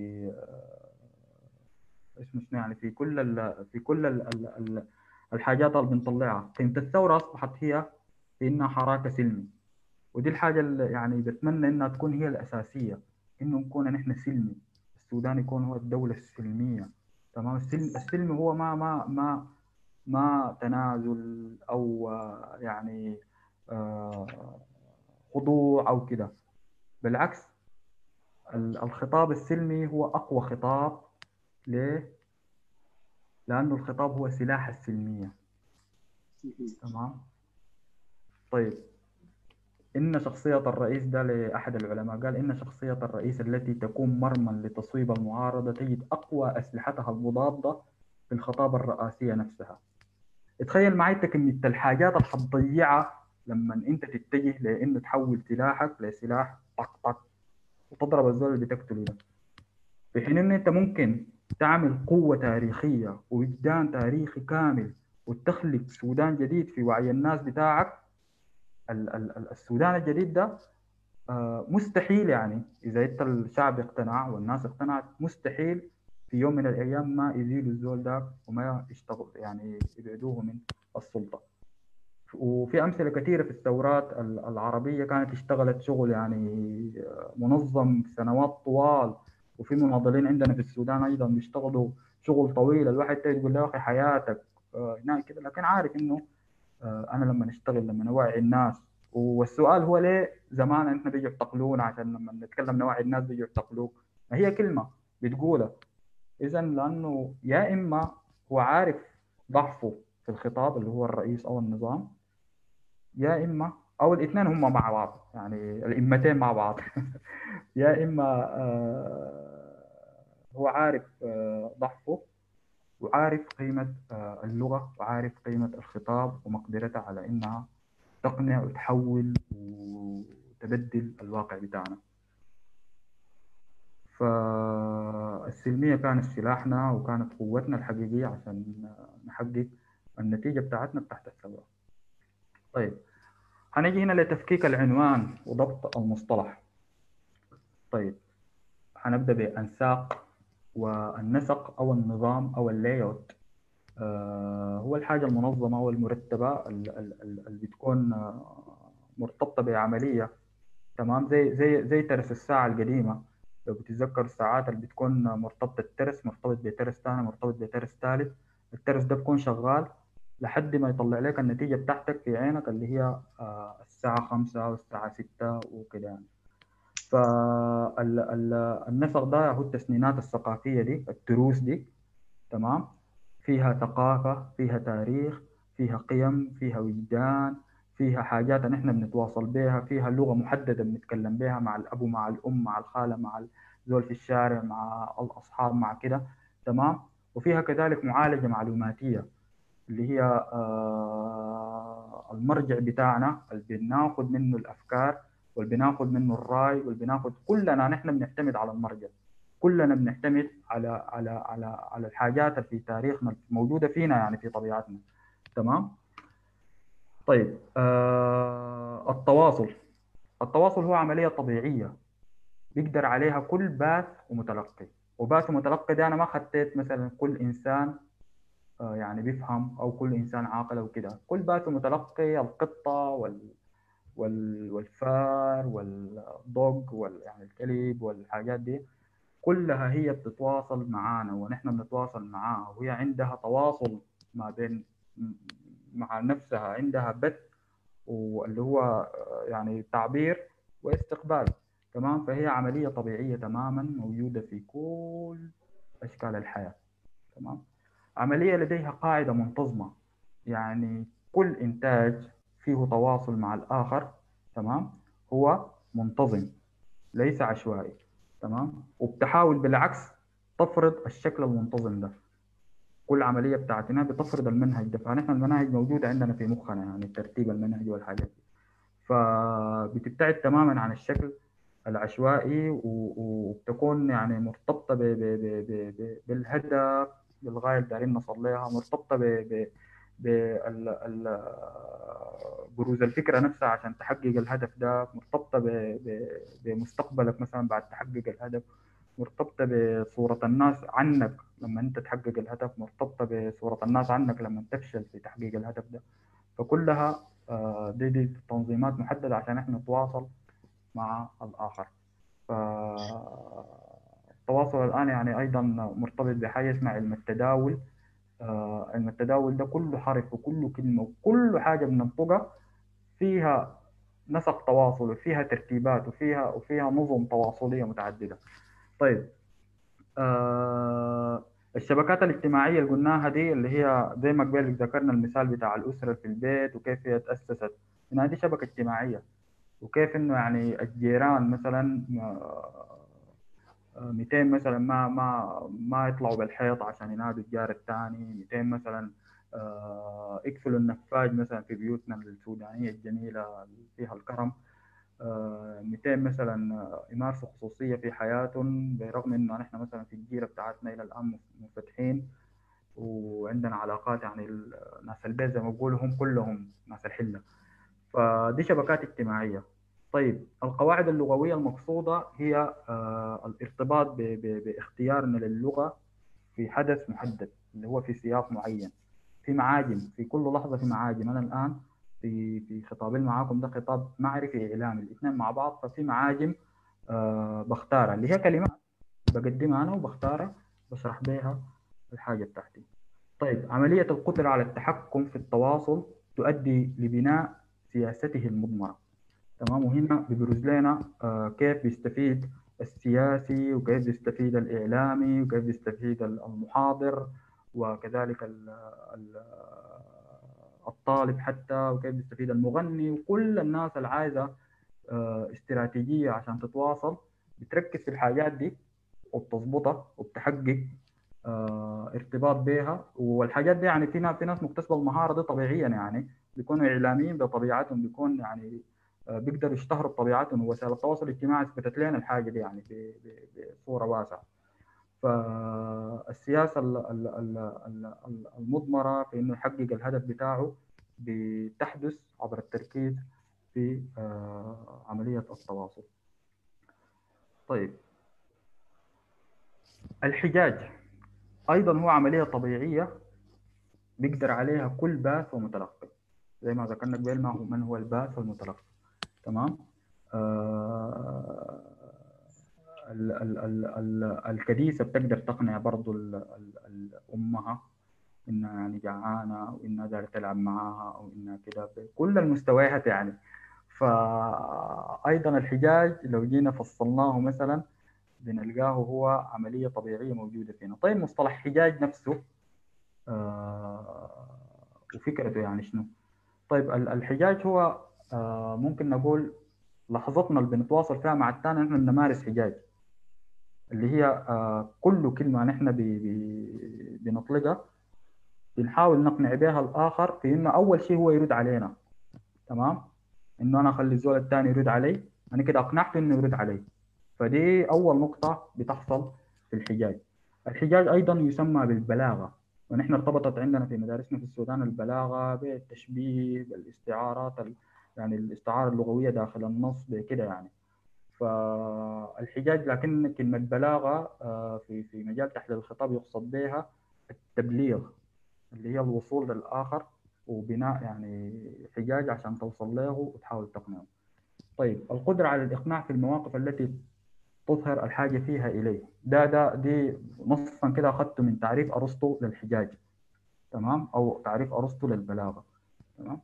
آه، اسمه شنو يعني في كل ال في كل ال ال ال الحاجات اللي بنطلعها قيمه الثوره اصبحت هي في انها حراك سلمي ودي الحاجة اللي يعني بتمنى إنها تكون هي الأساسية إنه نكون نحن سلمي السودان يكون هو الدولة السلمية تمام السلم السلم هو ما ما ما ما تنازل أو آه، يعني آه، خضوع أو كده بالعكس ال- الخطاب السلمي هو أقوى خطاب ليه؟ لأنه الخطاب هو سلاح السلمية مهم. تمام طيب إن شخصية الرئيس ده لأحد العلماء قال إن شخصية الرئيس التي تكون مرمى لتصويب المعارضة تجد أقوى أسلحتها المضادة في الخطابة الرئاسية نفسها تخيل معي أنت كمية الحاجات اللي حتضيعها لما أنت تتجه لأنه تحول سلاحك لسلاح طق طق وتضرب الزول اللي بتقتله ده في حين انه انت ممكن تعمل قوة تاريخية ووجدان تاريخي كامل وتخلق سودان جديد في وعي الناس بتاعك ال- ال- ال- السودان الجديد ده آه، مستحيل يعني اذا انت الشعب اقتنع والناس اقتنعت مستحيل في يوم من الايام ما يزيلوا الزول ده وما يشتغل يعني يبعدوه من السلطه وفي امثله كثيره في الثورات ال- العربيه كانت اشتغلت شغل يعني آه، منظم سنوات طوال وفي مناضلين عندنا في السودان ايضا بيشتغلوا شغل طويل الواحد تقول له يا اخي حياتك آه، هناك كده لكن عارف انه آه، انا لما نشتغل لما نوعي الناس والسؤال هو ليه زمان احنا بيجوا يعتقلونا عشان لما نتكلم نوعي الناس بيجوا يعتقلوك ما هي كلمه بتقولها اذا لانه يا اما هو عارف ضعفه في الخطاب اللي هو الرئيس او النظام يا اما او الاثنين هم مع بعض يعني الامتين مع بعض يا اما آه، هو عارف آه، ضعفه وعارف قيمة آه، اللغة وعارف قيمة الخطاب ومقدرتها على إنها تقنع وتحول وتبدل الواقع بتاعنا فالسلمية كانت سلاحنا وكانت قوتنا الحقيقية عشان نحقق النتيجة بتاعتنا تحت الثورة طيب هنجي هنا لتفكيك العنوان وضبط المصطلح طيب هنبدأ بأنساق والنسق أو النظام أو اللاyout آه، هو الحاجة المنظمة والمرتبة ال- ال- ال- اللي بتكون آه، مرتبطة بعملية تمام زي زي زي ترس الساعة القديمة لو بتتذكر الساعات اللي بتكون مرتبطة الترس مرتبط بترس تاني مرتبط بترس ثالث الترس ده بيكون شغال لحد ما يطلع لك النتيجة بتاعتك في عينك اللي هي آه، الساعة خمسة والساعة ستة وكده يعني فالنسق ده هو التسنينات الثقافية دي التروس دي تمام فيها ثقافة فيها تاريخ فيها قيم فيها وجدان فيها حاجات نحن بنتواصل بها فيها لغة محددة بنتكلم بها مع الأب ومع الأم مع الخالة مع الزول في الشارع مع الأصحاب مع كده تمام وفيها كذلك معالجة معلوماتية اللي هي آه، المرجع بتاعنا اللي بناخد منه الأفكار واللي بناخد منه الرأي واللي بناخد كلنا نحن بنعتمد على المرجع كلنا بنعتمد على على على على الحاجات اللي في تاريخنا موجودة فينا يعني في طبيعتنا تمام طيب آه التواصل التواصل هو عملية طبيعية بيقدر عليها كل باث ومتلقي وباث ومتلقي ده أنا ما خطيت مثلا كل إنسان آه يعني بيفهم أو كل إنسان عاقل أو كده كل باث ومتلقي القطة وال وال والفار والضوج وال يعني الكلب والحاجات دي كلها هي بتتواصل معانا ونحن بنتواصل معاها وهي عندها تواصل ما بين مع نفسها عندها بث واللي هو يعني تعبير واستقبال تمام فهي عملية طبيعية تماما موجودة في كل أشكال الحياة تمام عملية لديها قاعدة منتظمة يعني كل إنتاج فيه تواصل مع الآخر تمام هو منتظم ليس عشوائي تمام وبتحاول بالعكس تفرض الشكل المنتظم ده كل عمليه بتاعتنا بتفرض المنهج ده فنحن المناهج موجوده عندنا في مخنا يعني ترتيب المنهج والحاجات دي فبتبتعد تماما عن الشكل العشوائي وبتكون يعني مرتبطه ب ب ب ب ب بالهدف بالغايه اللي دايرين نوصل لها مرتبطه ب ب بروز الفكره نفسها عشان تحقق الهدف ده مرتبطه بمستقبلك مثلا بعد تحقق الهدف مرتبطه بصوره الناس عنك لما انت تحقق الهدف مرتبطه بصوره الناس عنك لما تفشل في تحقيق الهدف ده فكلها دي دي تنظيمات محدده عشان احنا نتواصل مع الاخر فالتواصل الان يعني ايضا مرتبط بحاجه اسمها علم التداول علم التداول ده كله حرف وكله كلمة وكل حاجة بننطقها فيها نسق تواصل وفيها ترتيبات وفيها وفيها نظم تواصلية متعددة. طيب آه الشبكات الاجتماعية اللي قلناها دي اللي هي زي ما قبل ذكرنا المثال بتاع الأسرة في البيت وكيف هي تأسست هنا دي شبكة اجتماعية وكيف إنه يعني الجيران مثلا 200 مثلا ما ما ما يطلعوا بالحيط عشان ينادوا الجار الثاني 200 مثلا يقفلوا النفاج مثلا في بيوتنا السودانيه الجميله اللي فيها الكرم آه، 200 مثلا آه، يمارسوا خصوصيه في حياتهم برغم انه نحن مثلا في الجيره بتاعتنا الى الان منفتحين وعندنا علاقات يعني ال- ناس البيت زي ما بقولوا هم كلهم ناس الحله فدي شبكات اجتماعيه طيب القواعد اللغويه المقصوده هي آه، الارتباط ب- ب- باختيارنا للغه في حدث محدد اللي هو في سياق معين في معاجم في كل لحظه في معاجم انا الان في في خطابي معاكم ده خطاب معرفي اعلامي الاثنين مع بعض ففي معاجم آه بختارها اللي هي كلمات بقدمها انا وبختارها بشرح بيها الحاجه بتاعتي طيب عمليه القدره على التحكم في التواصل تؤدي لبناء سياسته المضمره تمام وهنا بيبرز لنا آه كيف بيستفيد السياسي وكيف بيستفيد الإعلامي وكيف بيستفيد المحاضر وكذلك ال ال الطالب حتى وكيف بيستفيد المغني وكل الناس اللي عايزة آه، استراتيجية عشان تتواصل بتركز في الحاجات دي وبتظبطها وبتحقق آه، ارتباط بها والحاجات دي يعني في ناس في ناس مكتسبة المهارة دي طبيعيا يعني بيكونوا إعلاميين بطبيعتهم بيكون يعني آه، بيقدروا يشتهروا بطبيعتهم ووسائل التواصل الاجتماعي اثبتت لنا الحاجه دي يعني ب- ب- بصوره واسعه. فالسياسه ال- ال- ال- ال- ال- المضمره في انه يحقق الهدف بتاعه بتحدث عبر التركيز في آه، عمليه التواصل. طيب الحجاج ايضا هو عمليه طبيعيه بيقدر عليها كل باث ومتلقي زي ما ذكرنا قبل ما هو من هو الباث والمتلقي تمام آه ال ال ال ال الكنيسة بتقدر تقنع برضو ال ال ال أمها إنها يعني جعانة وإنها دايرة تلعب معاها أو إنها كده بكل المستويات يعني فأيضا الحجاج لو جينا فصلناه مثلا بنلقاه هو عملية طبيعية موجودة فينا طيب مصطلح حجاج نفسه آه وفكرته يعني شنو طيب ال- الحجاج هو آه ممكن نقول لحظتنا اللي بنتواصل فيها مع الثاني نحن بنمارس حجاج اللي هي آه كل كلمة نحن بي بي بنطلقها بنحاول نقنع بها الآخر في إنه أول شيء هو يرد علينا تمام إنه أنا أخلي الزول الثاني يرد علي أنا كده أقنعته إنه يرد علي فدي أول نقطة بتحصل في الحجاج الحجاج أيضا يسمى بالبلاغة ونحن ارتبطت عندنا في مدارسنا في السودان البلاغة بالتشبيه بالاستعارات ال- يعني الاستعارة اللغوية داخل النص بكده يعني فالحجاج لكن كلمة بلاغة آه، في في مجال تحليل الخطاب يقصد بها التبليغ اللي هي الوصول للآخر وبناء يعني حجاج عشان توصل له وتحاول تقنعه. طيب القدرة على الإقناع في المواقف التي تظهر الحاجة فيها إليه ده ده دي نصا كده أخذته من تعريف أرسطو للحجاج تمام أو تعريف أرسطو للبلاغة تمام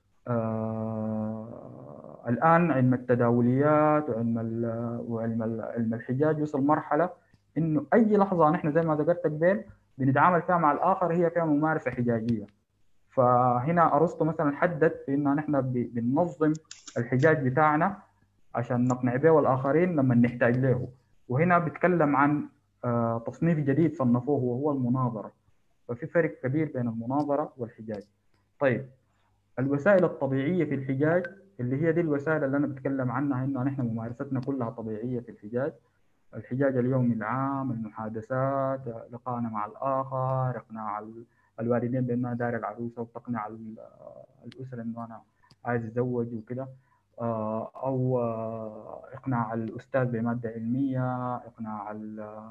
آه الآن علم التداوليات وعلم ال- وعلم ال- علم الحجاج وصل مرحلة إنه أي لحظة نحن زي ما ذكرت قبل بنتعامل فيها مع الآخر هي فيها ممارسة حجاجية فهنا أرسطو مثلا حدد في إنه نحن ب- بننظم الحجاج بتاعنا عشان نقنع به الآخرين لما نحتاج له وهنا بيتكلم عن آه، تصنيف جديد صنفوه وهو المناظرة ففي فرق كبير بين المناظرة والحجاج طيب الوسائل الطبيعية في الحجاج اللي هي دي الوسائل اللي أنا بتكلم عنها إنه نحن ممارستنا كلها طبيعية في الحجاج الحجاج اليومي العام المحادثات لقائنا مع الآخر إقناع ال- الوالدين بأنها دار العروسة وتقنع ال- الأسرة إنه أنا عايز أتزوج وكده آه، أو آه، إقناع الأستاذ بمادة علمية إقناع ال-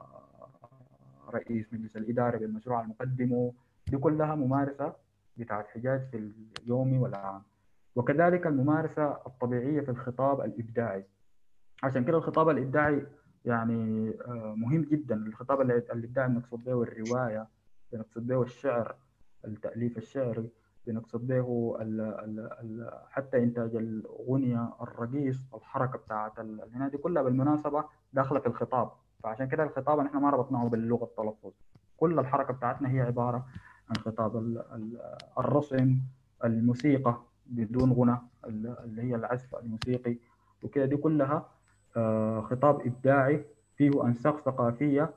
رئيس مجلس الإدارة بالمشروع المقدمه دي كلها ممارسة بتاعت حجاج في اليومي والعام وكذلك الممارسة الطبيعية في الخطاب الإبداعي عشان كده الخطاب الإبداعي يعني آه، مهم جدا الخطاب ال- الإبداعي بنقصد به الرواية بنقصد به الشعر التأليف الشعري بنقصد به ال ال ال حتى إنتاج الأغنية الرقيص الحركة بتاعت ال- هنا دي كلها بالمناسبة داخلة في الخطاب فعشان كده الخطاب نحن ما ربطناه باللغة التلفظ كل الحركة بتاعتنا هي عبارة عن خطاب ال- ال- الرسم الموسيقى بدون غنى ال- اللي هي العزف الموسيقي وكده دي كلها آه، خطاب إبداعي فيه أنساق ثقافية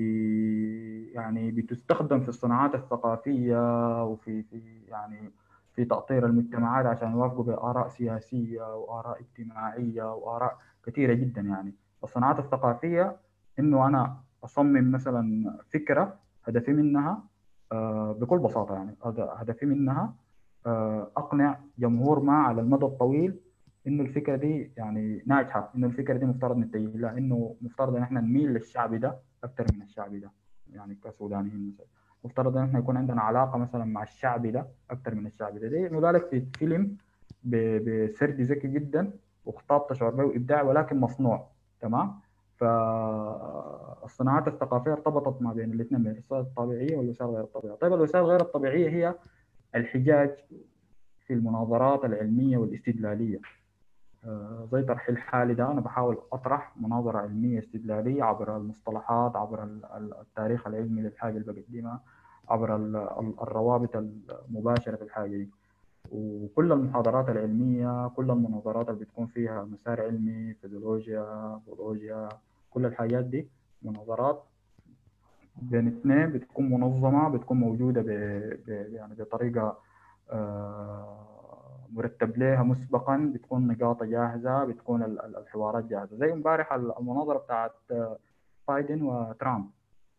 بي يعني بتستخدم في الصناعات الثقافية وفي في يعني في في تأطير المجتمعات عشان يوافقوا بآراء سياسية وآراء اجتماعية وآراء كثيرة جدا يعني الصناعات الثقافية إنه أنا أصمم مثلا فكرة هدفي منها آه، بكل بساطة يعني هدفي منها آه، أقنع جمهور ما على المدى الطويل إنه الفكرة دي يعني ناجحة إنه الفكرة دي مفترض نتجه لها إنه مفترض إن إحنا نميل للشعب ده أكثر من الشعب ده يعني كسودانيين مثلا مفترض ان احنا يكون عندنا علاقه مثلا مع الشعب ده اكثر من الشعب ده دي نبالغ في فيلم بسرد ذكي جدا وخطاب تشعر به وابداع ولكن مصنوع تمام فالصناعات الثقافيه ارتبطت ما بين الاثنين بين الوسائل الطبيعيه والوسائل غير الطبيعيه طيب الوسائل غير الطبيعيه هي الحجاج في المناظرات العلميه والاستدلاليه آه، زي طرح الحالي ده أنا بحاول أطرح مناظرة علمية استدلالية عبر المصطلحات عبر التاريخ العلمي للحاجة اللي بقدمها عبر الروابط المباشرة في الحاجة دي وكل المحاضرات العلمية كل المناظرات اللي بتكون فيها مسار علمي فيزيولوجيا بيولوجيا كل الحاجات دي مناظرات بين اثنين بتكون منظمة بتكون موجودة ب... ب... يعني بطريقة آه مرتب لها مسبقا بتكون نقاط جاهزه بتكون الحوارات جاهزه زي امبارح المناظره بتاعت بايدن وترامب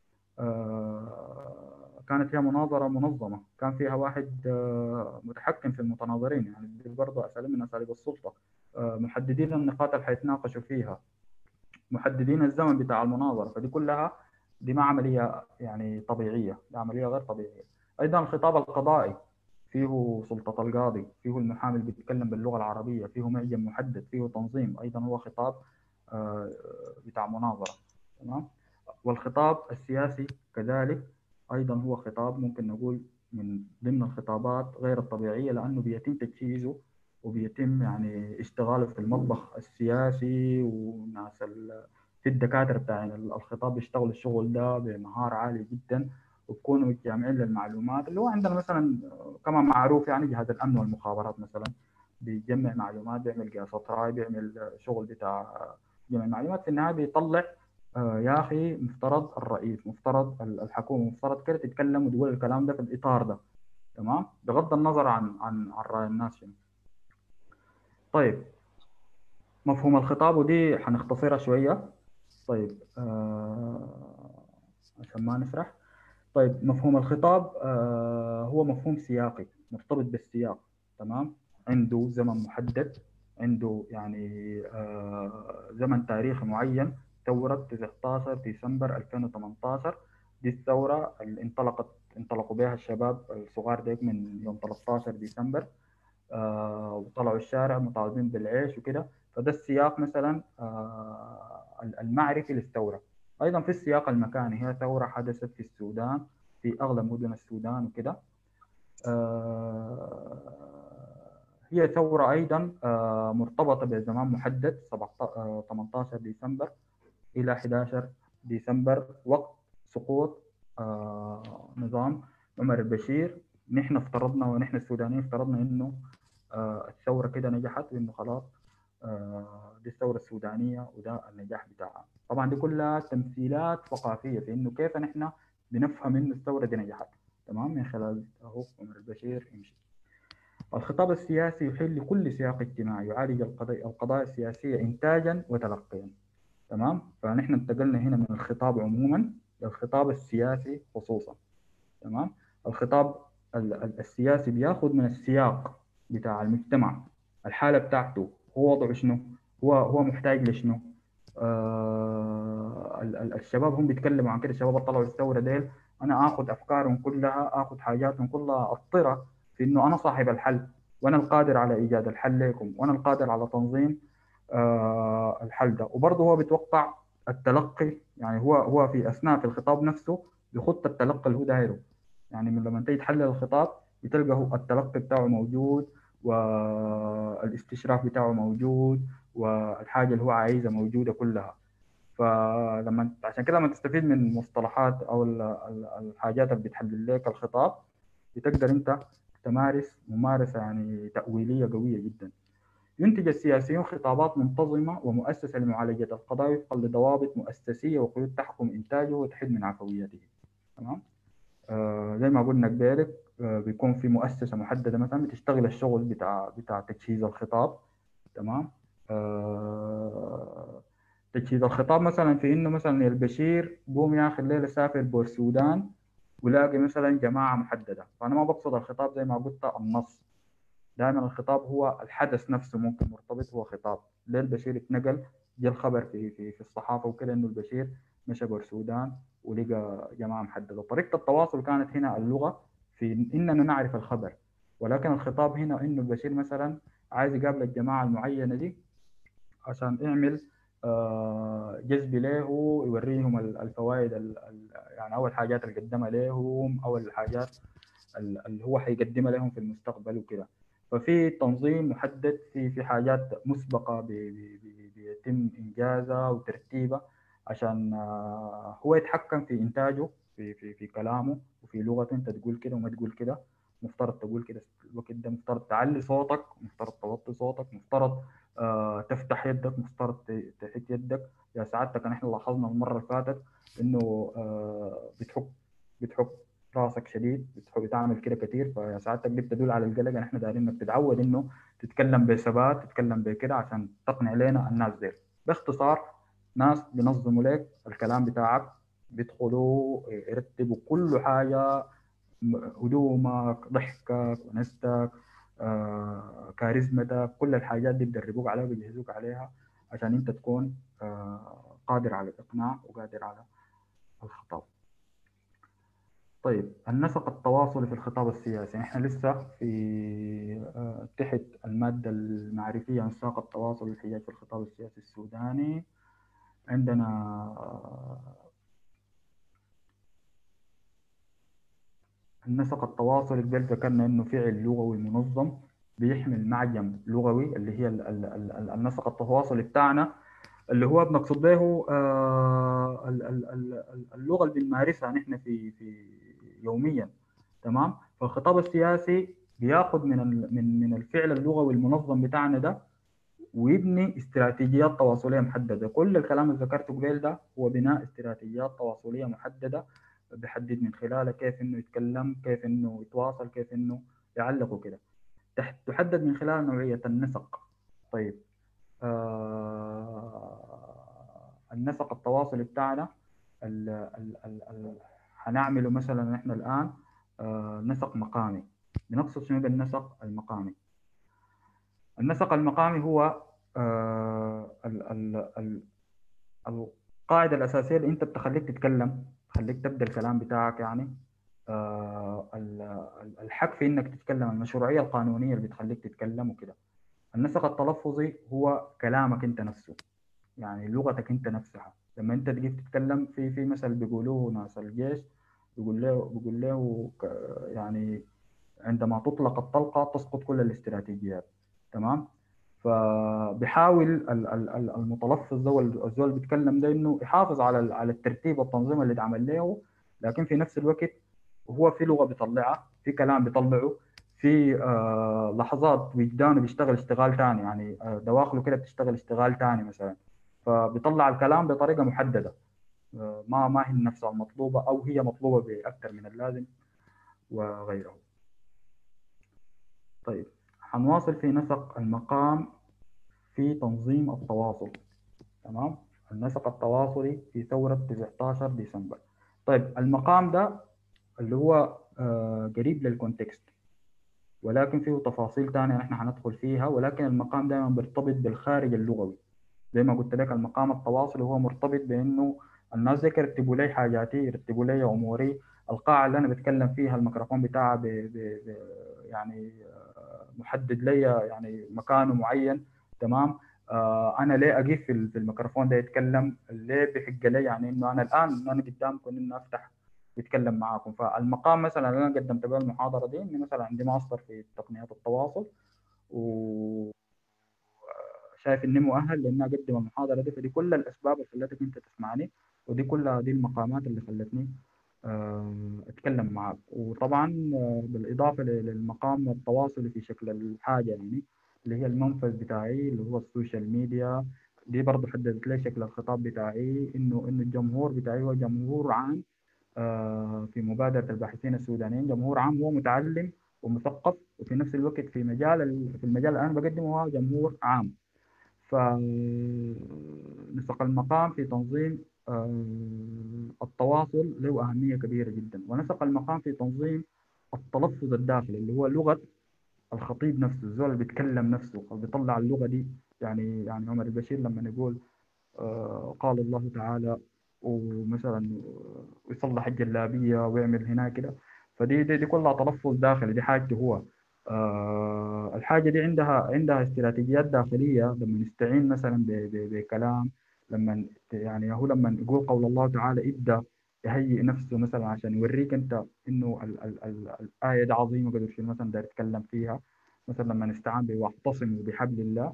آه، كانت هي مناظره منظمه كان فيها واحد آه، متحكم في المتناظرين يعني دي برضه اساليب من اساليب السلطه آه، محددين النقاط اللي حيتناقشوا فيها محددين الزمن بتاع المناظره فدي كلها دي ما عمليه يعني طبيعيه دي عمليه غير طبيعيه ايضا الخطاب القضائي فيه سلطة القاضي فيه المحامي اللي بيتكلم باللغة العربية فيه معجم محدد فيه تنظيم أيضا هو خطاب آه، بتاع مناظرة تمام والخطاب السياسي كذلك أيضا هو خطاب ممكن نقول من ضمن الخطابات غير الطبيعية لأنه بيتم تجهيزه وبيتم يعني اشتغاله في المطبخ السياسي وناس في الدكاترة بتاع الخطاب بيشتغلوا الشغل ده بمهارة عالية جدا وبكونوا جامعين للمعلومات اللي هو عندنا مثلا كما معروف يعني جهاز الامن والمخابرات مثلا بيجمع معلومات بيعمل قياسات راي بيعمل شغل بتاع جمع معلومات في النهايه بيطلع آه، يا اخي مفترض الرئيس مفترض الحكومه مفترض كده تتكلم وتقول الكلام ده في الاطار ده تمام بغض النظر عن عن عن راي الناس يعني. طيب مفهوم الخطاب ودي حنختصرها شويه طيب آه عشان ما نسرح طيب مفهوم الخطاب آه هو مفهوم سياقي مرتبط بالسياق تمام عنده زمن محدد عنده يعني آه زمن تاريخي معين ثورة 19 ديسمبر 2018 دي الثورة اللي انطلقت انطلقوا بها الشباب الصغار ديك من يوم 13 ديسمبر آه وطلعوا الشارع مطالبين بالعيش وكده فده السياق مثلا آه المعرفي للثورة ايضا في السياق المكاني هي ثوره حدثت في السودان في اغلب مدن السودان وكده آه، هي ثوره ايضا آه، مرتبطه بزمان محدد 18 آه، ديسمبر الى 11 ديسمبر وقت سقوط نظام عمر البشير نحن افترضنا ونحن السودانيين افترضنا انه الثوره كده نجحت وانه خلاص دي الثوره السودانيه وده النجاح بتاعها طبعا دي كلها تمثيلات ثقافيه في انه كيف نحن بنفهم انه الثوره دي نجحت تمام من خلال اهو عمر البشير يمشي الخطاب السياسي يحل كل سياق اجتماعي يعالج القضايا القضايا السياسيه انتاجا وتلقيا تمام فنحن انتقلنا هنا من الخطاب عموما للخطاب السياسي خصوصا تمام الخطاب السياسي بياخذ من السياق بتاع المجتمع الحاله بتاعته هو وضعه شنو هو هو محتاج لشنو آه الشباب هم بيتكلموا عن كده الشباب اللي طلعوا الثوره ديل انا اخذ افكارهم كلها اخذ حاجاتهم كلها اطرها في انه انا صاحب الحل وانا القادر على ايجاد الحل لكم وانا القادر على تنظيم آه الحل ده وبرضه هو بيتوقع التلقي يعني هو هو في اثناء في الخطاب نفسه بخط التلقي اللي هو دايره يعني من لما تيجي تحلل الخطاب بتلقى هو التلقي بتاعه موجود والاستشراف بتاعه موجود والحاجه اللي هو عايزها موجوده كلها فلما عشان كده لما تستفيد من مصطلحات او الحاجات اللي بتحلل لك الخطاب بتقدر انت تمارس ممارسه يعني تاويليه قويه جدا ينتج السياسيون خطابات منتظمه ومؤسسه لمعالجه القضايا وفقا لضوابط مؤسسيه وقيود تحكم انتاجه وتحد من عفويته تمام آه زي ما قلنا قبلك آه، بيكون في مؤسسة محددة مثلا بتشتغل الشغل بتاع بتاع تجهيز الخطاب تمام آه، تجهيز الخطاب مثلا في انه مثلا البشير قوم يا اخي الليله سافر بورسودان ولاقي مثلا جماعه محدده فانا ما بقصد الخطاب زي ما قلت النص دائما الخطاب هو الحدث نفسه ممكن مرتبط هو خطاب ليه البشير اتنقل جاء الخبر في في في الصحافه وكده انه البشير مشى بورسودان ولقى جماعه محدده طريقه التواصل كانت هنا اللغه في اننا نعرف الخبر ولكن الخطاب هنا انه البشير مثلا عايز يقابل الجماعه المعينه دي عشان يعمل آه، جذب له يوريهم الفوائد يعني اول حاجات اللي قدمها لهم او الحاجات اللي هو حيقدمها لهم في المستقبل وكده ففي تنظيم محدد في في حاجات مسبقه بيتم انجازها وترتيبها عشان آه، هو يتحكم في انتاجه في في في كلامه وفي لغته انت تقول كده وما تقول كده مفترض تقول كده الوقت ده مفترض تعلي صوتك مفترض توطي صوتك مفترض آه تفتح يدك مفترض تحك يدك يا سعادتك احنا لاحظنا المره اللي فاتت انه آه بتحك بتحك راسك شديد بتحب تعمل كده كثير فيا سعادتك دي بتدل على القلق احنا دايرين انك تتعود انه تتكلم بثبات تتكلم بكده عشان تقنع لنا الناس دي باختصار ناس بينظموا لك الكلام بتاعك بيدخلوا يرتبوا كل حاجه هدومك ضحكك ونستك آه، كاريزمتك كل الحاجات دي بيدربوك عليها وبيجهزوك عليها عشان انت تكون آه، قادر على الاقناع وقادر على الخطاب طيب النسق التواصلي في الخطاب السياسي احنا لسه في آه، تحت المادة المعرفية نساق التواصل والحجاج في الخطاب السياسي السوداني عندنا النسق التواصلي قبل ذكرنا انه فعل لغوي منظم بيحمل معجم لغوي اللي هي النسق التواصلي بتاعنا اللي هو بنقصد به آه، اللغه اللي بنمارسها نحن في في يوميا تمام فالخطاب السياسي بياخذ من من من الفعل اللغوي المنظم بتاعنا ده ويبني استراتيجيات تواصليه محدده كل الكلام اللي ذكرته قبل ده هو بناء استراتيجيات تواصليه محدده بحدد من خلالها كيف انه يتكلم كيف انه يتواصل كيف انه يعلق وكده تحدد من خلال نوعيه النسق طيب آه النسق التواصلي بتاعنا ال ال ال ال هنعمله مثلا احنا الان آه نسق مقامي بنقصد شنو بالنسق المقامي النسق المقامي هو آه ال ال ال القاعده الاساسيه اللي انت بتخليك تتكلم تخليك تبدا الكلام بتاعك يعني آه الحق في انك تتكلم المشروعيه القانونيه اللي بتخليك تتكلم وكده النسق التلفظي هو كلامك انت نفسه يعني لغتك انت نفسها لما انت تجي تتكلم في في مثل بيقولوه ناس الجيش بيقول له بيقول له يعني عندما تطلق الطلقه تسقط كل الاستراتيجيات تمام فبيحاول المتلفظ ده الزول اللي بيتكلم ده انه يحافظ على على الترتيب والتنظيم اللي اتعمل له لكن في نفس الوقت هو في لغه بيطلعها في كلام بيطلعه في آه لحظات وجدانه بيشتغل اشتغال ثاني يعني آه دواخله كده بتشتغل اشتغال ثاني مثلا فبيطلع الكلام بطريقه محدده آه ما ما هي نفسها المطلوبه او هي مطلوبه باكثر من اللازم وغيره طيب حنواصل في نسق المقام في تنظيم التواصل تمام النسق التواصلي في ثورة 19 ديسمبر طيب المقام ده اللي هو آه قريب للكونتكست ولكن فيه تفاصيل ثانية نحن حندخل فيها ولكن المقام دائما بيرتبط بالخارج اللغوي زي ما قلت لك المقام التواصلي هو مرتبط بانه الناس ذيك يرتبوا لي حاجاتي يرتبوا لي اموري القاعه اللي انا بتكلم فيها الميكروفون بتاعها ب... ب... ب... يعني محدد لي يعني مكانه معين تمام آه انا ليه اقف في الميكروفون ده يتكلم ليه بحق لي يعني انه انا الان انا قدامكم انه افتح يتكلم معاكم فالمقام مثلا اللي انا قدمت به المحاضره دي اني مثلا عندي ماستر في تقنيات التواصل و شايف اني مؤهل لاني اقدم المحاضره دي فدي كل الاسباب اللي خلتك انت تسمعني ودي كلها دي المقامات اللي خلتني اتكلم معك وطبعا بالاضافه للمقام التواصلي في شكل الحاجه يعني اللي هي المنفذ بتاعي اللي هو السوشيال ميديا دي برضه حددت لي شكل الخطاب بتاعي انه انه الجمهور بتاعي هو جمهور عام آه، في مبادرة الباحثين السودانيين جمهور عام هو متعلم ومثقف وفي نفس الوقت في مجال ال- في المجال اللي أنا بقدمه هو جمهور عام فنسق المقام في تنظيم آه، التواصل له أهمية كبيرة جدا ونسق المقام في تنظيم التلفظ الداخلي اللي هو لغة الخطيب نفسه الزول اللي بيتكلم نفسه أو بيطلع اللغة دي يعني يعني عمر البشير لما يقول آه، قال الله تعالى ومثلا ويصلح الجلابية ويعمل هنا كده فدي دي, دي كلها تلفظ داخلي دي حاجته هو آه الحاجة دي عندها عندها استراتيجيات داخلية لما نستعين مثلا ب- ب- بكلام لما يعني هو لما يقول قول الله تعالى ابدأ يهيئ نفسه مثلا عشان يوريك انت انه ال ال ال الآية دي عظيمة قدر شيء مثلا داير يتكلم فيها مثلا لما نستعان به واعتصموا بحبل الله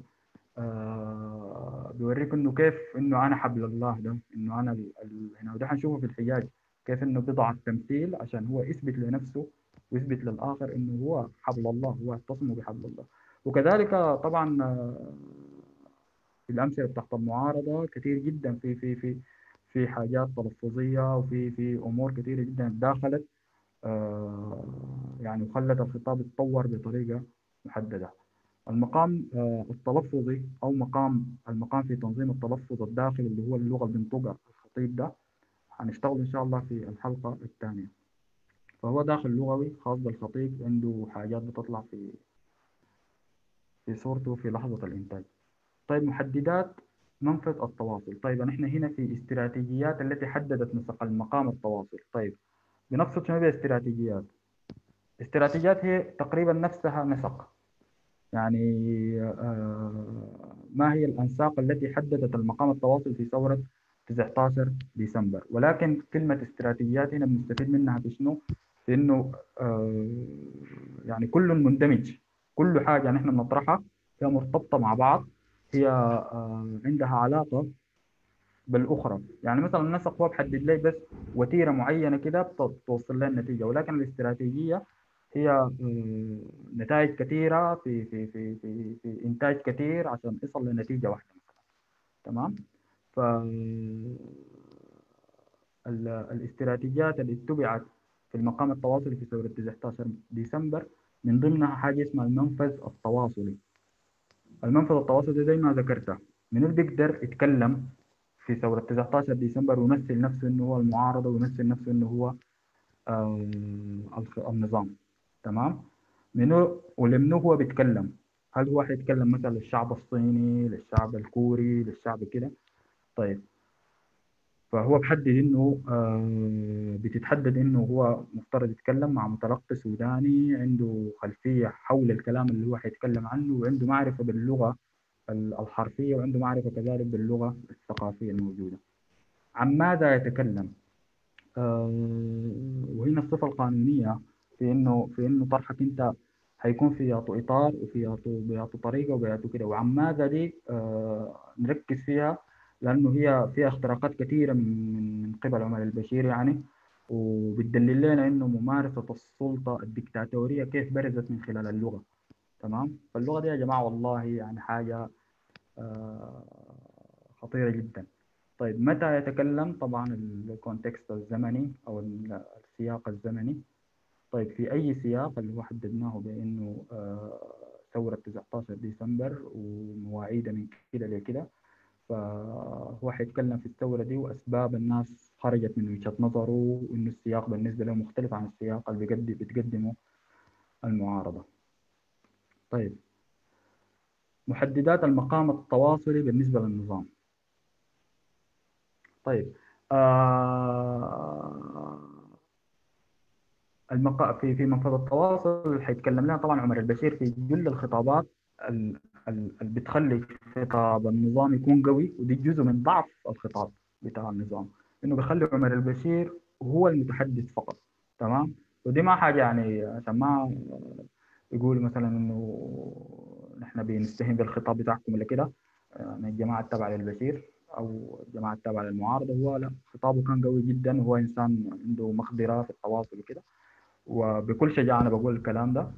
آه بيوريك انه كيف انه انا حبل الله ده انه انا ال... ال... هنا وده حنشوفه في الحجاج كيف انه بضع التمثيل عشان هو يثبت لنفسه ويثبت للاخر انه هو حبل الله هو اعتصموا بحبل الله وكذلك طبعا آه، في الامثله تحت المعارضه كثير جدا في في في في حاجات تلفظيه وفي في امور كثيره جدا دخلت آه، يعني وخلت الخطاب يتطور بطريقه محدده المقام آه، التلفظي او مقام المقام في تنظيم التلفظ الداخلي اللي هو اللغه اللي بينطقها الخطيب ده هنشتغل ان شاء الله في الحلقه الثانيه فهو داخل لغوي خاص بالخطيب عنده حاجات بتطلع في في صورته في لحظه الانتاج طيب محددات منفذ التواصل طيب نحن هنا في استراتيجيات التي حددت نسق المقام التواصل طيب بنقصد شنو باستراتيجيات استراتيجيات هي تقريبا نفسها نسق يعني آه، ما هي الأنساق التي حددت المقام التواصل في ثورة 19 ديسمبر ولكن كلمة استراتيجيات هنا بنستفيد منها في شنو؟ في إنه آه، يعني كل مندمج كل حاجة نحن بنطرحها هي مرتبطة مع بعض هي آه، عندها علاقة بالأخرى يعني مثلا النسق هو بحدد لي بس وتيرة معينة كده بت- توصل لها النتيجة ولكن الاستراتيجية هي آه، نتائج كثيرة في في في في في إنتاج كثير عشان يصل لنتيجة واحدة مثلا تمام ف ال- الاستراتيجيات اللي اتبعت في المقام التواصلي في ثورة 19 ديسمبر من ضمنها حاجة اسمها المنفذ التواصلي المنفذ التواصلي زي ما ذكرت من اللي بيقدر يتكلم في ثورة 19 ديسمبر ويمثل نفسه انه هو المعارضة ويمثل نفسه انه هو آه، الخ- النظام تمام منو ولمنو هو بيتكلم هل هو حيتكلم مثلا للشعب الصيني للشعب الكوري للشعب كده طيب فهو بحدد انه آه، بتتحدد انه هو مفترض يتكلم مع متلقي سوداني عنده خلفية حول الكلام اللي هو حيتكلم عنه وعنده معرفة باللغة ال- الحرفية وعنده معرفة كذلك باللغة الثقافية الموجودة عن ماذا يتكلم آه، وهنا الصفة القانونية في إنه في إنه طرحك أنت هيكون في يعطو إطار وفي يعطو بيعطو طريقة وبيعطو كده وعن ماذا دي آه، نركز فيها لأنه هي فيها اختراقات كثيرة من من من قبل عمر البشير يعني وبتدلل لنا إنه ممارسة السلطة الدكتاتورية كيف برزت من خلال اللغة تمام فاللغة دي يا جماعة والله يعني حاجة آه، خطيرة جدا طيب متى يتكلم طبعا الكونتكست الزمني أو ال- السياق الزمني طيب في أي سياق اللي هو حددناه بأنه آه، ثورة 19 ديسمبر ومواعيد من كده لكده فهو حيتكلم في الثورة دي وأسباب الناس خرجت من وجهة نظره وإنه السياق بالنسبة له مختلف عن السياق اللي بيقدم بتقدمه المعارضة طيب محددات المقام التواصلي بالنسبة للنظام طيب آه المقا... في في منفذ التواصل اللي حيتكلم لنا طبعا عمر البشير في جل الخطابات ال- ال- اللي بتخلي خطاب النظام يكون قوي ودي جزء من ضعف الخطاب بتاع النظام انه بيخلي عمر البشير هو المتحدث فقط تمام ودي ما حاجه يعني عشان ما يقول مثلا انه نحن بنستهين بالخطاب بتاعكم ولا كده يعني الجماعه التابعه للبشير او الجماعه التابعه للمعارضه هو لا خطابه كان قوي جدا وهو انسان عنده مقدره في التواصل وكده وبكل شجاعه انا بقول الكلام ده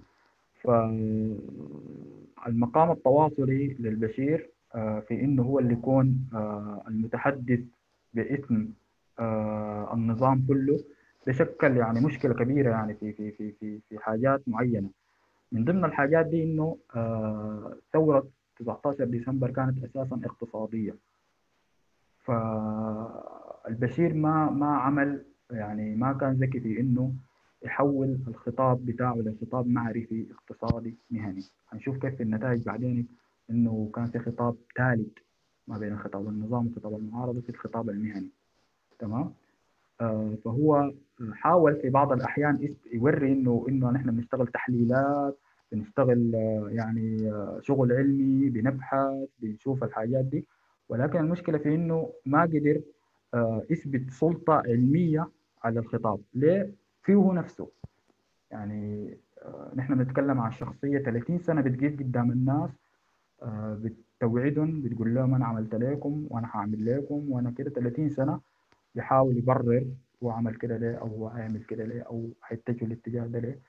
فالمقام التواصلي للبشير آه، في انه هو اللي يكون آه، المتحدث باسم آه، النظام كله ده شكل يعني مشكلة كبيرة يعني في في في في في حاجات معينة من ضمن الحاجات دي إنه آه، ثورة 19 ديسمبر كانت أساسا اقتصادية فالبشير ما ما عمل يعني ما كان ذكي في إنه يحول الخطاب بتاعه لخطاب معرفي اقتصادي مهني هنشوف كيف النتائج بعدين إنه كان في خطاب ثالث ما بين خطاب النظام وخطاب المعارضة في الخطاب المهني تمام آه، فهو حاول في بعض الأحيان يس- يوري إنه إنه نحن بنشتغل تحليلات بنشتغل آه، يعني آه، شغل علمي بنبحث بنشوف الحاجات دي ولكن المشكلة في إنه ما قدر آه، يثبت سلطة علمية على الخطاب ليه؟ فيه هو نفسه يعني آه، نحن بنتكلم عن شخصية 30 سنة بتقف قدام الناس آه، بتوعدهم بتقول لهم أنا عملت لكم وأنا هعمل لكم وأنا كده 30 سنة بيحاول يبرر هو عمل كده ليه أو هو هيعمل كده ليه أو هيتجه الاتجاه ده ليه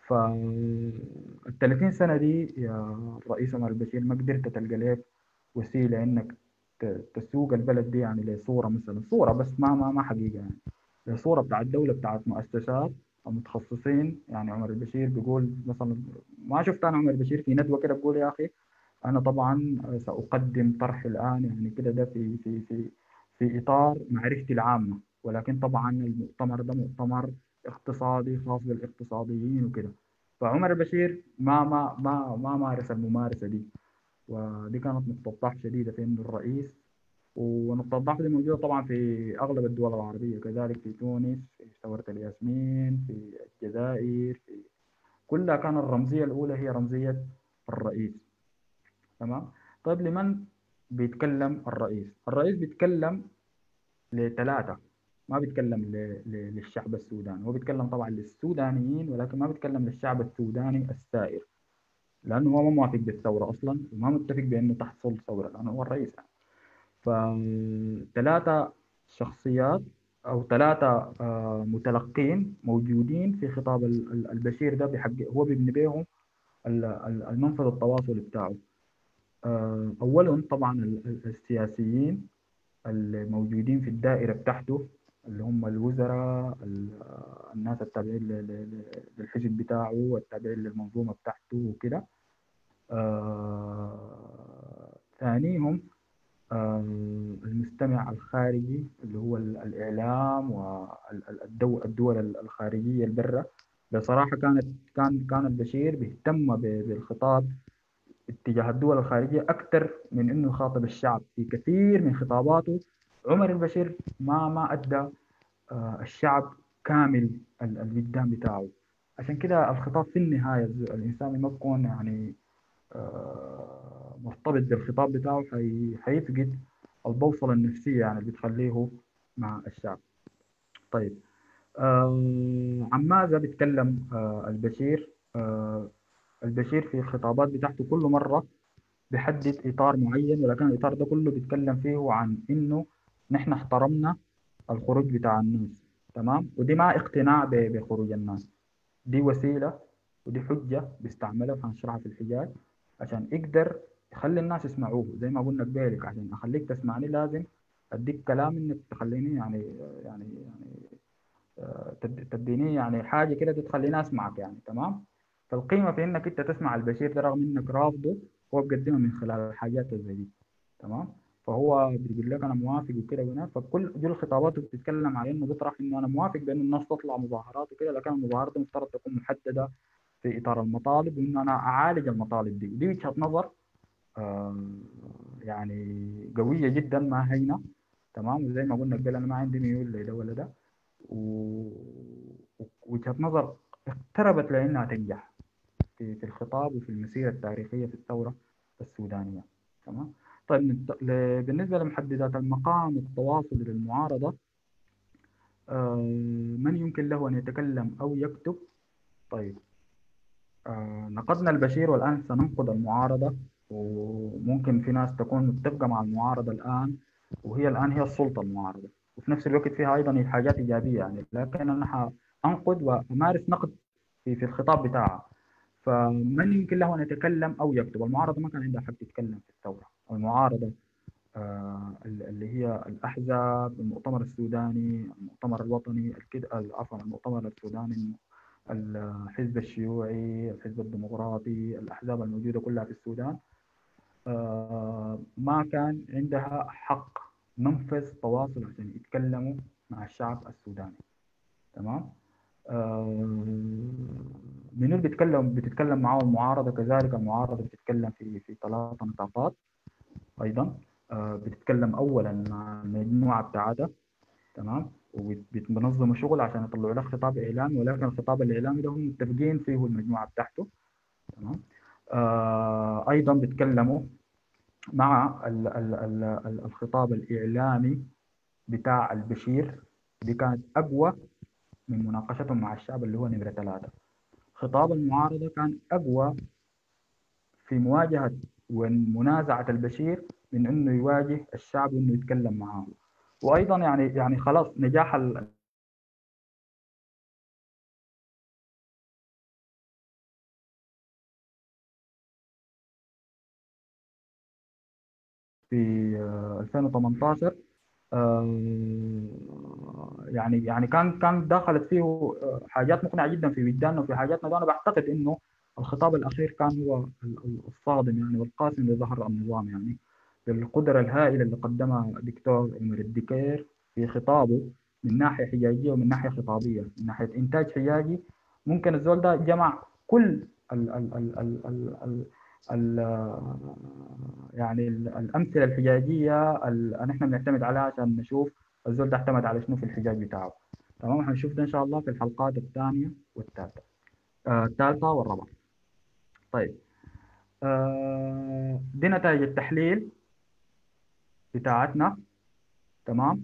فال 30 سنة دي يا رئيس عمر البشير ما قدرت تلقى لك وسيلة إنك ت- تسوق البلد دي يعني لصورة مثلا صورة بس ما ما ما حقيقة يعني لصورة بتاعت دولة بتاعت مؤسسات أو متخصصين يعني عمر البشير بيقول مثلا ما شفت أنا عمر البشير في ندوة كده بقول يا أخي أنا طبعا سأقدم طرح الآن يعني كده ده في في في في إطار معرفتي العامة ولكن طبعا المؤتمر ده مؤتمر اقتصادي خاص بالاقتصاديين وكده فعمر البشير ما ما ما ما مارس الممارسة دي ودي كانت نقطة ضعف شديدة في إنه الرئيس ونقطة الضعف دي موجودة طبعا في أغلب الدول العربية كذلك في تونس في ثورة الياسمين في الجزائر في كلها كان الرمزية الأولى هي رمزية الرئيس تمام طيب لمن بيتكلم الرئيس الرئيس بيتكلم لثلاثة ما بيتكلم ل- ل- للشعب السوداني هو بيتكلم طبعا للسودانيين ولكن ما بيتكلم للشعب السوداني السائر لأنه هو ما موافق بالثورة أصلا وما متفق بأنه تحصل ثورة لأنه هو الرئيس يعني. فثلاثة شخصيات أو ثلاثة آه، متلقين موجودين في خطاب ال- ال- البشير ده بحق هو بيبني بيهم ال- ال- المنفذ التواصلي بتاعه آه، أولهم طبعا ال- ال- السياسيين الموجودين في الدائرة بتاعته اللي هم الوزراء ال- الناس التابعين ل- ل- ل- للحزب بتاعه والتابعين للمنظومة بتاعته وكده آه، ثانيهم آه، المستمع الخارجي اللي هو ال- الإعلام والدول الخارجية البرة بصراحة كانت كان كان البشير بيهتم ب- بالخطاب اتجاه الدول الخارجية أكثر من إنه يخاطب الشعب في كثير من خطاباته عمر البشير ما ما أدى آه، الشعب كامل ال- الوجدان بتاعه عشان كده الخطاب في النهاية الز- الإنسان لما بيكون يعني آه، مرتبط بالخطاب بتاعه حي- حيفقد البوصلة النفسية يعني اللي بتخليه مع الشعب طيب آه، عن ماذا بيتكلم آه، البشير آه، البشير في الخطابات بتاعته كل مرة بيحدد إطار معين ولكن الإطار ده كله بيتكلم فيه عن إنه نحن احترمنا الخروج بتاع الناس تمام ودي ما اقتناع ب- بخروج الناس دي وسيلة ودي حجة بيستعملها وهنشرحها في الحجاج عشان يقدر يخلي الناس يسمعوه زي ما قلنا قبالك عشان أخليك تسمعني لازم أديك كلام إنك تخليني يعني يعني يعني آه، تد- تديني يعني حاجة كده تخليني أسمعك يعني تمام فالقيمة في إنك أنت تسمع البشير ده رغم إنك رافضه هو بيقدمها من خلال الحاجات زي دي تمام فهو بيقول لك أنا موافق وكده وهنا فكل دي الخطابات بتتكلم على إنه بيطرح إنه أنا موافق بإنه الناس تطلع مظاهرات وكده لكن المظاهرات دي مفترض تكون محددة في إطار المطالب وإنه أنا أعالج المطالب دي ودي وجهة نظر آه، يعني قوية جدا ما هينة تمام وزي ما قلنا قبل أنا ما عندي ميول لده ولا ده و- ووجهة نظر اقتربت لأنها تنجح في في الخطاب وفي المسيرة التاريخية في الثورة السودانية تمام طيب نت- ل- بالنسبة لمحددات المقام التواصلي للمعارضة آه، من يمكن له أن يتكلم أو يكتب طيب آه، نقدنا البشير والآن سننقد المعارضة وممكن في ناس تكون متفقة مع المعارضة الآن وهي الآن هي السلطة المعارضة وفي نفس الوقت فيها أيضا حاجات إيجابية يعني لكن أنا أنقد وأمارس نقد في في الخطاب بتاعها فمن يمكن له أن يتكلم أو يكتب المعارضة ما كان عندها حق تتكلم في الثورة المعارضة آه، اللي هي الأحزاب المؤتمر السوداني المؤتمر الوطني الكد عفوا المؤتمر السوداني الحزب الشيوعي الحزب الديمقراطي الأحزاب الموجودة كلها في السودان آه، ما كان عندها حق منفذ تواصل عشان يتكلموا مع الشعب السوداني تمام آه، من اللي بيتكلم بتتكلم معه المعارضة كذلك المعارضة بتتكلم في في ثلاثة نطاقات أيضا آه، بتتكلم أولا مع المجموعة بتاعتها تمام وبتنظموا شغل عشان يطلعوا لك خطاب إعلامي ولكن الخطاب الإعلامي ده هم متفقين فيه المجموعة بتاعته تمام آه أيضا بيتكلموا مع ال ال ال الخطاب الإعلامي بتاع البشير دي كانت أقوى من مناقشتهم مع الشعب اللي هو نمرة ثلاثة خطاب المعارضة كان أقوى في مواجهة ومنازعة البشير من إنه يواجه الشعب وإنه يتكلم معاه وأيضا يعني يعني خلاص نجاح ال في 2018 يعني يعني كان كان دخلت فيه حاجات مقنعه جدا في وجداننا وفي حاجاتنا انا بعتقد انه الخطاب الاخير كان هو الصادم يعني والقاسم لظهر النظام يعني بالقدره الهائله اللي قدمها دكتور عمر الدكير في خطابه من ناحيه حجاجيه ومن ناحيه خطابيه من ناحيه انتاج حجاجي ممكن الزول ده جمع كل ال ال ال ال ال ال ال يعني الامثله الحجاجيه اللي احنا بنعتمد عليها عشان نشوف الزول ده اعتمد على شنو في الحجاج بتاعه تمام هنشوف ده ان شاء الله في الحلقات الثانيه والثالثه آه الثالثه والرابعه طيب آه دي نتائج التحليل بتاعتنا تمام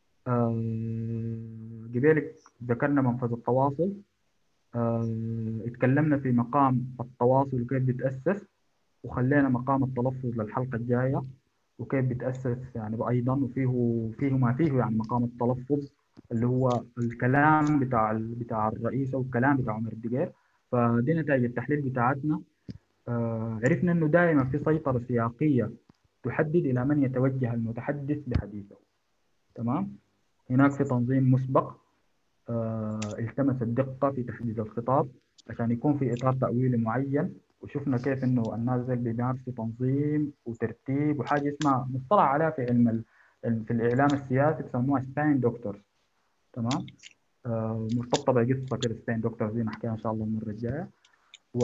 آه قبل ذكرنا منفذ التواصل آه اتكلمنا في مقام التواصل وكيف بيتأسس وخلينا مقام التلفظ للحلقة الجاية وكيف بيتأسس يعني أيضا وفيه فيه ما فيه يعني مقام التلفظ اللي هو الكلام بتاع بتاع الرئيس أو الكلام بتاع عمر الدقير فدي نتائج التحليل بتاعتنا آه عرفنا إنه دائما في سيطرة سياقية تحدد إلى من يتوجه المتحدث بحديثه تمام هناك في تنظيم مسبق آه التمس الدقة في تحديد الخطاب عشان يكون في إطار تأويلي معين وشفنا كيف انه الناس زي بيمارسوا تنظيم وترتيب وحاجه اسمها مصطلح عليها في علم في الاعلام السياسي بسموها سبين دكتورز تمام آه مرتبطه بقصه كده سبين دكتورز دي نحكيها ان شاء الله المره الجايه و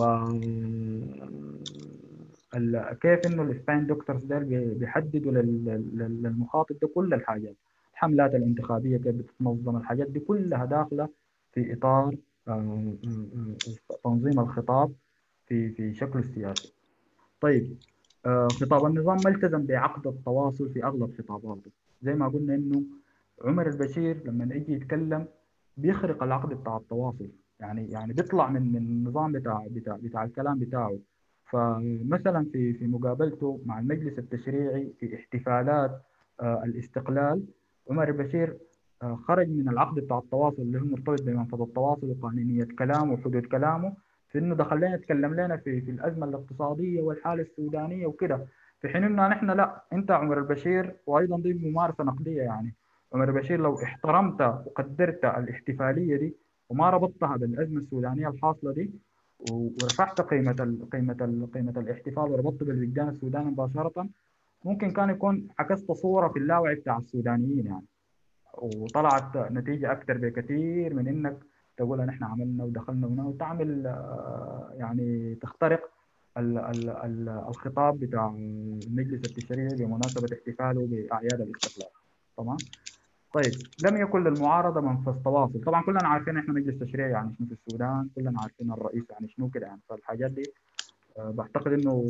كيف انه السبين دكتورز ده بيحددوا للمخاطب ده كل الحاجات الحملات الانتخابيه كيف بتتنظم الحاجات دي كلها داخله في اطار آه تنظيم الخطاب في في شكله السياسي. طيب آه خطاب النظام ما التزم بعقد التواصل في اغلب خطاباته، زي ما قلنا انه عمر البشير لما يجي يتكلم بيخرق العقد بتاع التواصل، يعني يعني بيطلع من من النظام بتاع بتاع بتاع الكلام بتاعه. فمثلا في في مقابلته مع المجلس التشريعي في احتفالات آه الاستقلال عمر البشير آه خرج من العقد بتاع التواصل اللي هو مرتبط بمنفذ التواصل وقانونيه كلامه وحدود كلامه في انه دخل لنا يتكلم لنا في في الازمه الاقتصاديه والحاله السودانيه وكده في حين انه نحن لا انت عمر البشير وايضا دي ممارسه نقديه يعني عمر البشير لو احترمت وقدرت الاحتفاليه دي وما ربطتها بالازمه السودانيه الحاصله دي ورفعت قيمه ال قيمه ال قيمه الاحتفال وربطته بالوجدان السوداني مباشره ممكن كان يكون عكست صوره في اللاوعي بتاع السودانيين يعني وطلعت نتيجه اكثر بكثير من انك تقول ان احنا عملنا ودخلنا هنا وتعمل يعني تخترق ال ال ال الخطاب بتاع المجلس التشريعي بمناسبه احتفاله باعياد الاستقلال تمام طيب لم يكن للمعارضه منفذ تواصل طبعا كلنا عارفين احنا مجلس تشريعي يعني شنو في السودان كلنا عارفين الرئيس يعني شنو كده يعني فالحاجات دي بعتقد انه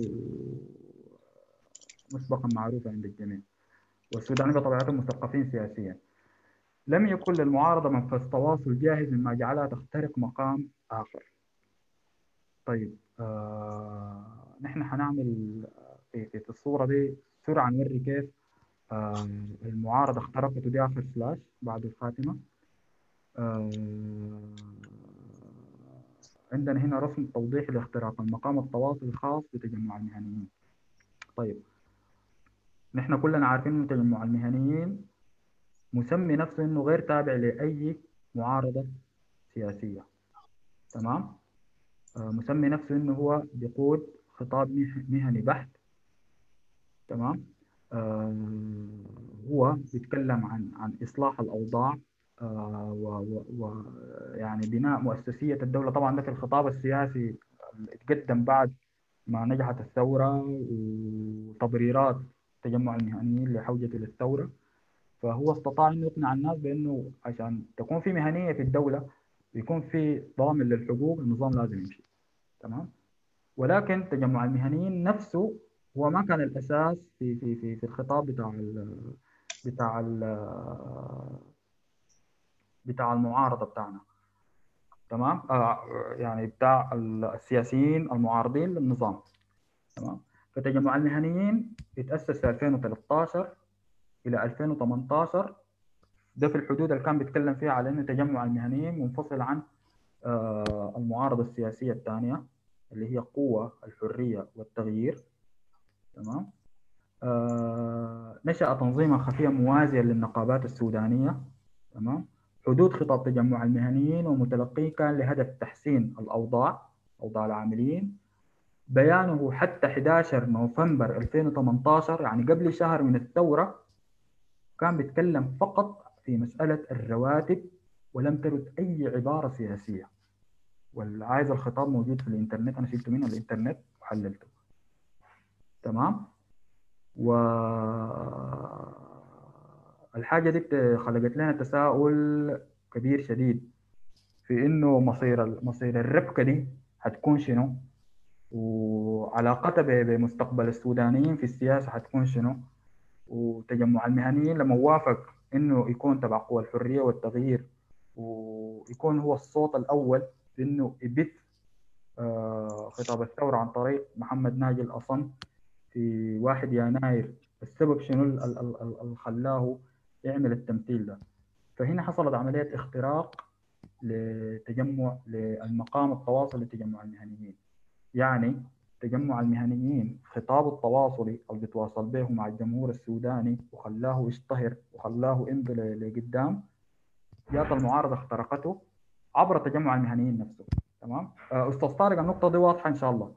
مسبقا معروفه عند الجميع والسودانيين بطبيعتهم مثقفين سياسيا لم يكن للمعارضة منفذ تواصل جاهز مما جعلها تخترق مقام آخر طيب آه نحن حنعمل في, في الصورة دي سرعة نوري كيف آه المعارضة اخترقت دي آخر سلاش بعد الخاتمة آه عندنا هنا رسم توضيحي لاختراق المقام التواصل الخاص بتجمع المهنيين طيب نحن كلنا عارفين انه تجمع المهنيين مسمي نفسه انه غير تابع لاي معارضه سياسيه تمام آه، مسمي نفسه انه هو بيقود خطاب مه- مهني بحت تمام آه، هو بيتكلم عن عن اصلاح الاوضاع آه، و- و- ويعني بناء مؤسسيه الدوله طبعا ده في الخطاب السياسي اللي اتقدم بعد ما نجحت الثوره وتبريرات تجمع المهنيين لحوجته للثوره فهو استطاع انه يقنع الناس بانه عشان تكون في مهنيه في الدوله ويكون في ضامن للحقوق النظام لازم يمشي تمام ولكن تجمع المهنيين نفسه هو ما كان الاساس في في في في الخطاب بتاع ال بتاع ال بتاع المعارضه بتاعنا تمام آه يعني بتاع السياسيين المعارضين للنظام تمام فتجمع المهنيين اتأسس في 2013 إلى 2018 ده في الحدود اللي كان بيتكلم فيها على إنه تجمع المهنيين منفصل عن آه، المعارضة السياسية الثانية اللي هي قوة الحرية والتغيير تمام آه، نشأ تنظيما خفيا موازيا للنقابات السودانية تمام حدود خطاب تجمع المهنيين ومتلقيه كان لهدف تحسين الأوضاع أوضاع العاملين بيانه حتى 11 نوفمبر 2018 يعني قبل شهر من الثورة كان بيتكلم فقط في مسألة الرواتب ولم ترد أي عبارة سياسية والعايز الخطاب موجود في الإنترنت أنا شلته من الإنترنت وحللته تمام و الحاجة دي بت- خلقت لنا تساؤل كبير شديد في إنه مصير ال- مصير الربكة دي هتكون شنو وعلاقتها ب- بمستقبل السودانيين في السياسة هتكون شنو وتجمع المهنيين لما وافق انه يكون تبع قوى الحريه والتغيير ويكون هو الصوت الاول في انه يبث آه، خطاب الثوره عن طريق محمد ناجي الاصم في 1 يناير السبب شنو ال- ال- ال- ال- اللي خلاه يعمل التمثيل ده فهنا حصلت عمليه اختراق لتجمع للمقام التواصل لتجمع المهنيين يعني تجمع المهنيين خطاب التواصلي اللي بيتواصل به مع الجمهور السوداني وخلاه يشتهر وخلاه يمضي ل- لقدام جات المعارضة اخترقته عبر تجمع المهنيين نفسه تمام آه، أستاذ طارق النقطة دي واضحة إن شاء الله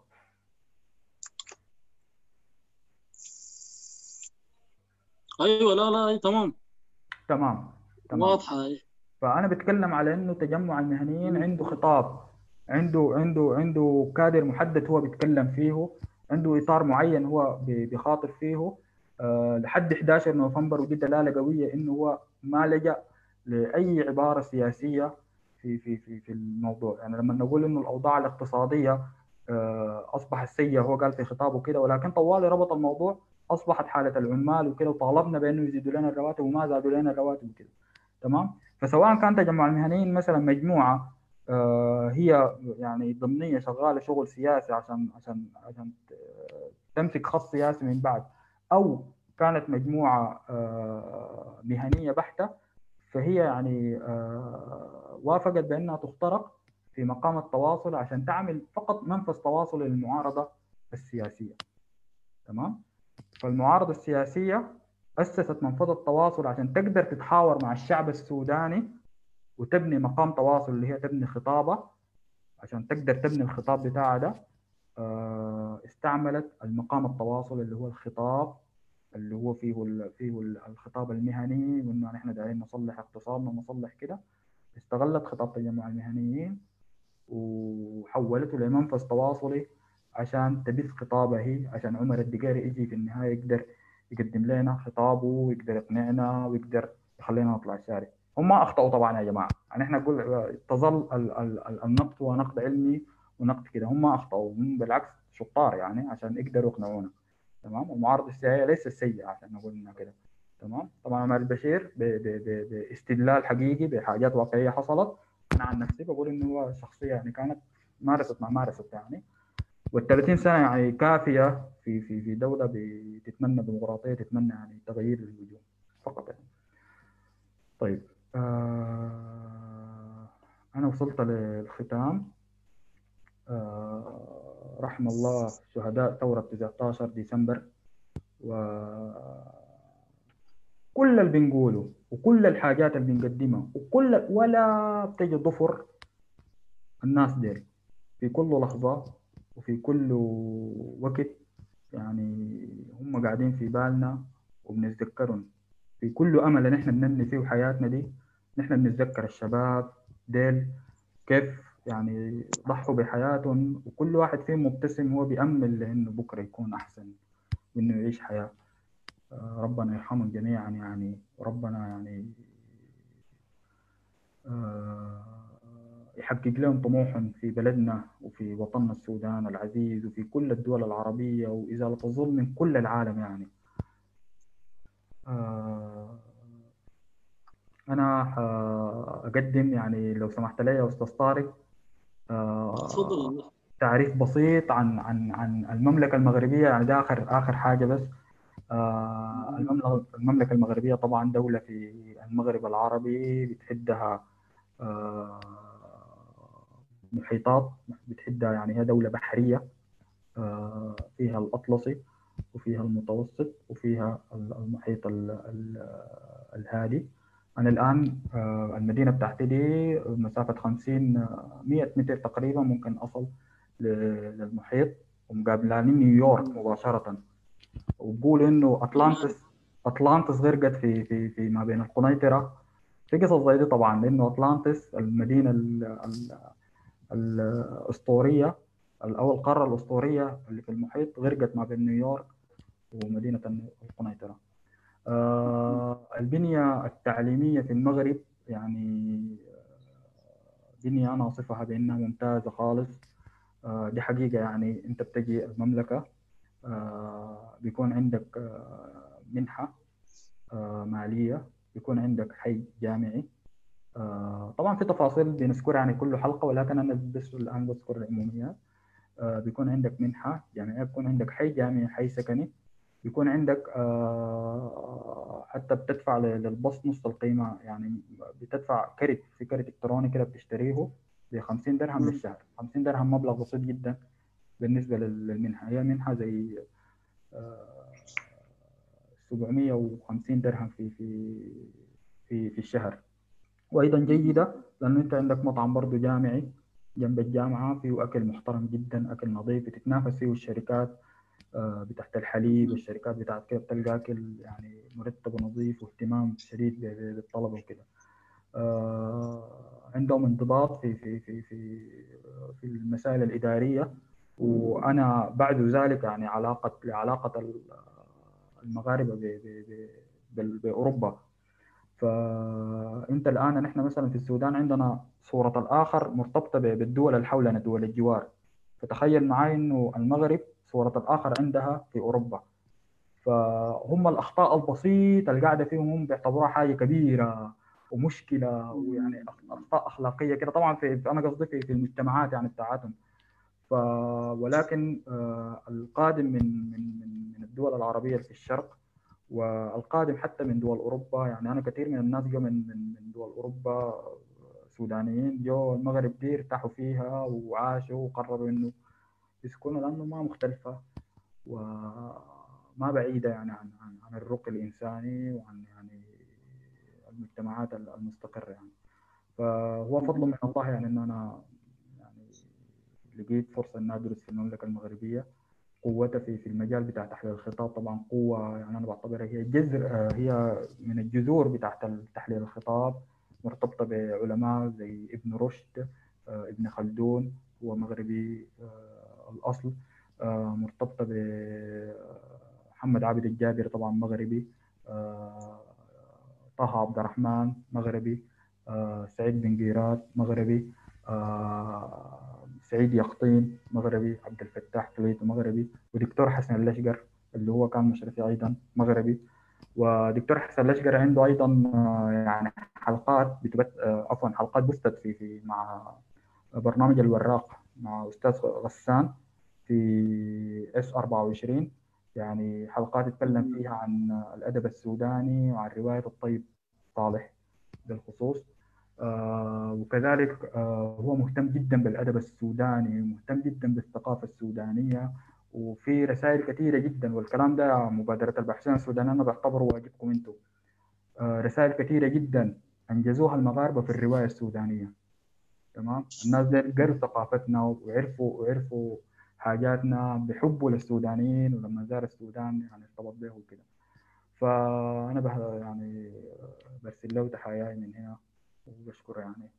ايوه لا لا أي تمام تمام تمام واضحه أي. فأنا بتكلم على إنه تجمع المهنيين عنده خطاب عنده عنده عنده كادر محدد هو بيتكلم فيه عنده إطار معين هو بي- بيخاطب فيه آه، لحد 11 نوفمبر ودي دلالة قوية إنه هو ما لجأ لأي عبارة سياسية في في في في الموضوع يعني لما نقول إنه الأوضاع الاقتصادية آه، أصبحت سيئة هو قال في خطابه كده ولكن طوالي ربط الموضوع أصبحت حالة العمال وكده وطالبنا بأنه يزيدوا لنا الرواتب وما زادوا لنا الرواتب وكده تمام فسواء كان تجمع المهنيين مثلا مجموعه آه، هي يعني ضمنيه شغاله شغل سياسي عشان عشان عشان ت- تمسك خط سياسي من بعد او كانت مجموعه آه، مهنيه بحته فهي يعني آه، وافقت بانها تخترق في مقام التواصل عشان تعمل فقط منفذ تواصل للمعارضه السياسيه تمام فالمعارضه السياسيه أسست منفذ التواصل عشان تقدر تتحاور مع الشعب السوداني وتبني مقام تواصل اللي هي تبني خطابة عشان تقدر تبني الخطاب بتاعها ده آه، استعملت المقام التواصل اللي هو الخطاب اللي هو فيه ال- فيه ال- الخطاب المهني وانه نحن دايرين نصلح اقتصادنا ونصلح كده استغلت خطاب تجمع المهنيين وحولته لمنفذ تواصلي عشان تبث خطابها هي عشان عمر الدقيري يجي في النهايه يقدر يقدم لنا خطابه ويقدر يقنعنا ويقدر يخلينا نطلع الشارع هم ما اخطاوا طبعا يا جماعه يعني احنا نقول تظل ال- ال- ال- النقد هو نقد علمي ونقد كده هم ما اخطاوا هم بالعكس شطار يعني عشان يقدروا يقنعونا تمام المعارضه السياسيه ليست سيئه عشان نقول لنا كده تمام طبعا عمر البشير ب- ب- ب- باستدلال حقيقي بحاجات واقعيه حصلت انا عن نفسي بقول انه هو شخصيه يعني كانت مارست ما مارست يعني وال 30 سنه يعني كافيه في في في دوله بتتمنى ديمقراطيه تتمنى يعني تغيير الوجود فقط يعني. طيب آه انا وصلت للختام آه رحم الله شهداء ثوره 19 ديسمبر و كل اللي بنقوله وكل الحاجات اللي بنقدمها وكل ولا بتجي ضفر الناس ديل في كل لحظة وفي كل وقت يعني هم قاعدين في بالنا وبنتذكرهم في كل أمل نحن بنبني فيه حياتنا دي نحن بنتذكر الشباب ديل كيف يعني ضحوا بحياتهم وكل واحد فيهم مبتسم هو بيأمل لأنه بكرة يكون أحسن وإنه يعيش حياة آه، ربنا يرحمهم جميعا يعني وربنا يعني آه، يحقق لهم طموحهم في بلدنا وفي وطننا السودان العزيز وفي كل الدول العربية وإزالة الظلم من كل العالم يعني آه، أنا أقدم يعني لو سمحت لي يا أستاذ طارق تفضل تعريف بسيط عن عن عن المملكة المغربية يعني ده آخر آخر حاجة بس آه، المملكة المملكة المغربية طبعا دولة في المغرب العربي بتحدها آه، محيطات بتحدها يعني هي دولة بحرية آه، فيها الأطلسي وفيها المتوسط وفيها المحيط الهادي أنا الآن المدينة بتاعتي دي مسافة 50 100 متر تقريبا ممكن أصل للمحيط ومقابلاني نيويورك مباشرة وبقول انه اطلانتس اطلانتس غرقت في في في ما بين القنيطره في قصص زي دي طبعا لانه اطلانتس المدينه ال ال الاسطوريه او القاره الاسطوريه اللي في المحيط غرقت ما بين نيويورك ومدينه القنيطره. آه البنيه التعليميه في المغرب يعني بنيه انا اصفها بانها ممتازه خالص آه دي حقيقه يعني انت بتجي المملكه آه، بيكون عندك آه، منحة آه، مالية بيكون عندك حي جامعي طبعا في تفاصيل بنذكرها يعني كل حلقة ولكن أنا بس الآن بذكر العموميات بيكون عندك منحة جامعية بيكون عندك حي جامعي حي سكني بيكون عندك حتى بتدفع للبص نص القيمة يعني بتدفع كرت في كرت إلكتروني كده بتشتريه ب 50 درهم للشهر 50 درهم مبلغ بسيط جدا بالنسبة للمنحة هي منحة زي 750 آه، درهم في في في في الشهر وايضا جيده لانه انت عندك مطعم برضه جامعي جنب الجامعه فيه اكل محترم جدا اكل نظيف بتتنافس فيه الشركات آه، بتاعت الحليب والشركات بتاعت كده بتلقى اكل يعني مرتب ونظيف واهتمام شديد بالطلبه وكده آه، عندهم انضباط في في في في في المسائل الاداريه وانا بعد ذلك يعني علاقه علاقه المغاربه باوروبا فانت الان نحن مثلا في السودان عندنا صوره الاخر مرتبطه بالدول اللي حولنا دول الجوار فتخيل معي انه المغرب صوره الاخر عندها في اوروبا فهم الاخطاء البسيطه اللي قاعده فيهم هم بيعتبروها حاجه كبيره ومشكله ويعني اخطاء اخلاقيه كده طبعا في انا قصدي في المجتمعات يعني بتاعتهم ف ولكن آه، القادم من من من من الدول العربيه في الشرق والقادم حتى من دول اوروبا يعني انا كثير من الناس جو من من دول اوروبا سودانيين جو المغرب دي ارتاحوا فيها وعاشوا وقرروا انه يسكنوا لانه ما مختلفه وما بعيده يعني عن عن, عن الرقي الانساني وعن يعني المجتمعات المستقره يعني فهو فضل من الله يعني ان انا لقيت فرصة إن أدرس في المملكة المغربية قوتها في في المجال بتاع تحليل الخطاب طبعا قوة يعني أنا بعتبرها هي جذر آه، هي من الجذور بتاعت تحليل الخطاب مرتبطة بعلماء زي ابن رشد آه، ابن خلدون هو مغربي آه، الأصل مرتبطة بمحمد عابد الجابر طبعا مغربي طه عبد الرحمن مغربي سعيد بن قيرات مغربي سعيد يقطين مغربي عبد الفتاح كليته مغربي ودكتور حسن اللشقر اللي هو كان مشرفي ايضا مغربي ودكتور حسن اللشقر عنده ايضا آه، يعني حلقات بتبت آه، عفوا حلقات بثت في في مع برنامج الوراق مع استاذ غسان في اس 24 يعني حلقات يتكلم فيها عن الادب السوداني وعن روايه الطيب صالح بالخصوص آه، وكذلك آه، هو مهتم جدا بالادب السوداني مهتم جدا بالثقافه السودانيه وفي رسائل كثيره جدا والكلام ده مبادره البحثين السودانيه انا بعتبره واجبكم انتم آه، رسائل كثيره جدا انجزوها المغاربه في الروايه السودانيه تمام الناس دي قروا ثقافتنا وعرفوا وعرفوا حاجاتنا بحبوا للسودانيين ولما زار السودان يعني ارتبط به وكده فانا بح يعني برسل له تحاياي من هنا وبشكره يعني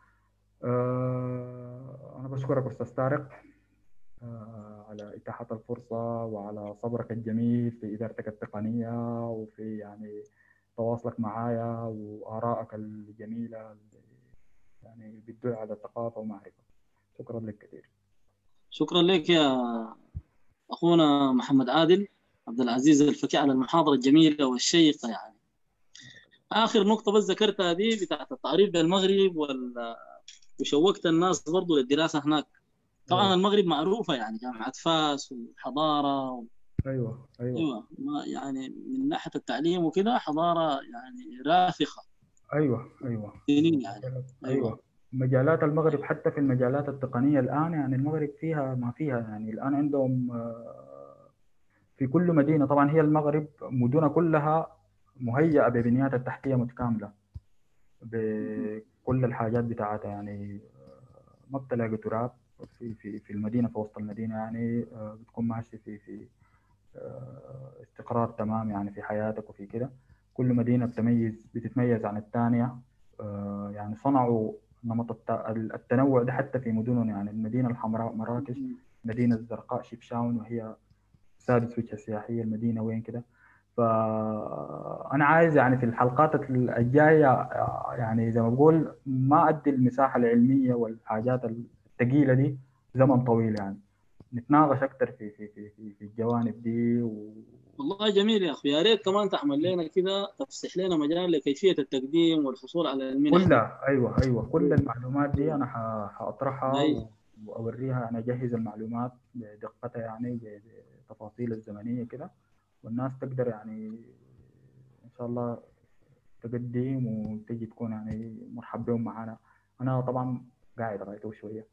آه، انا بشكرك استاذ طارق آه، على اتاحه الفرصه وعلى صبرك الجميل في ادارتك التقنيه وفي يعني تواصلك معايا وارائك الجميله يعني بتدل على ثقافه ومعرفه شكرا لك كثير شكرا لك يا اخونا محمد عادل عبد العزيز الفكي على المحاضره الجميله والشيقه يعني اخر نقطه بس ذكرتها دي بتاعت التعريف بالمغرب وال وشوقت الناس برضو للدراسه هناك طبعا أيوة. المغرب معروفه يعني جامعه فاس وحضاره و... ايوه ايوه ايوه ما يعني من ناحيه التعليم وكده حضاره يعني رافخه ايوه ايوه سنين يعني ايوه مجالات المغرب حتى في المجالات التقنيه الان يعني المغرب فيها ما فيها يعني الان عندهم آه، في كل مدينه طبعا هي المغرب مدنها كلها مهيئه ببنيات التحتيه متكامله بكل الحاجات بتاعتها يعني آه، ما بتلاقي تراب في في في المدينه في وسط المدينه يعني آه، بتكون ماشي في في آه، استقرار تمام يعني في حياتك وفي كده كل مدينه بتميز بتتميز عن الثانيه آه، يعني صنعوا نمط الت- التنوع ده حتى في مدنهم يعني المدينه الحمراء مراكش المدينه الزرقاء شيبشاون وهي سادس وجهه سياحيه المدينه وين كده فانا عايز يعني في الحلقات الجايه آه، يعني زي ما بقول ما ادي المساحه العلميه والحاجات الثقيله دي زمن طويل يعني نتناقش اكثر في في في في, في الجوانب دي و... والله جميل يا اخي يا ريت كمان تعمل لنا كده تفسح لنا مجال لكيفيه التقديم والحصول على المنح كلها ايوه ايوه كل المعلومات دي انا ح- حاطرحها أيوة. واوريها انا اجهز المعلومات بدقتها يعني بتفاصيل الزمنيه كده والناس تقدر يعني ان شاء الله تقدم وتجي تكون يعني مرحب بهم معانا انا طبعا قاعد رايته شويه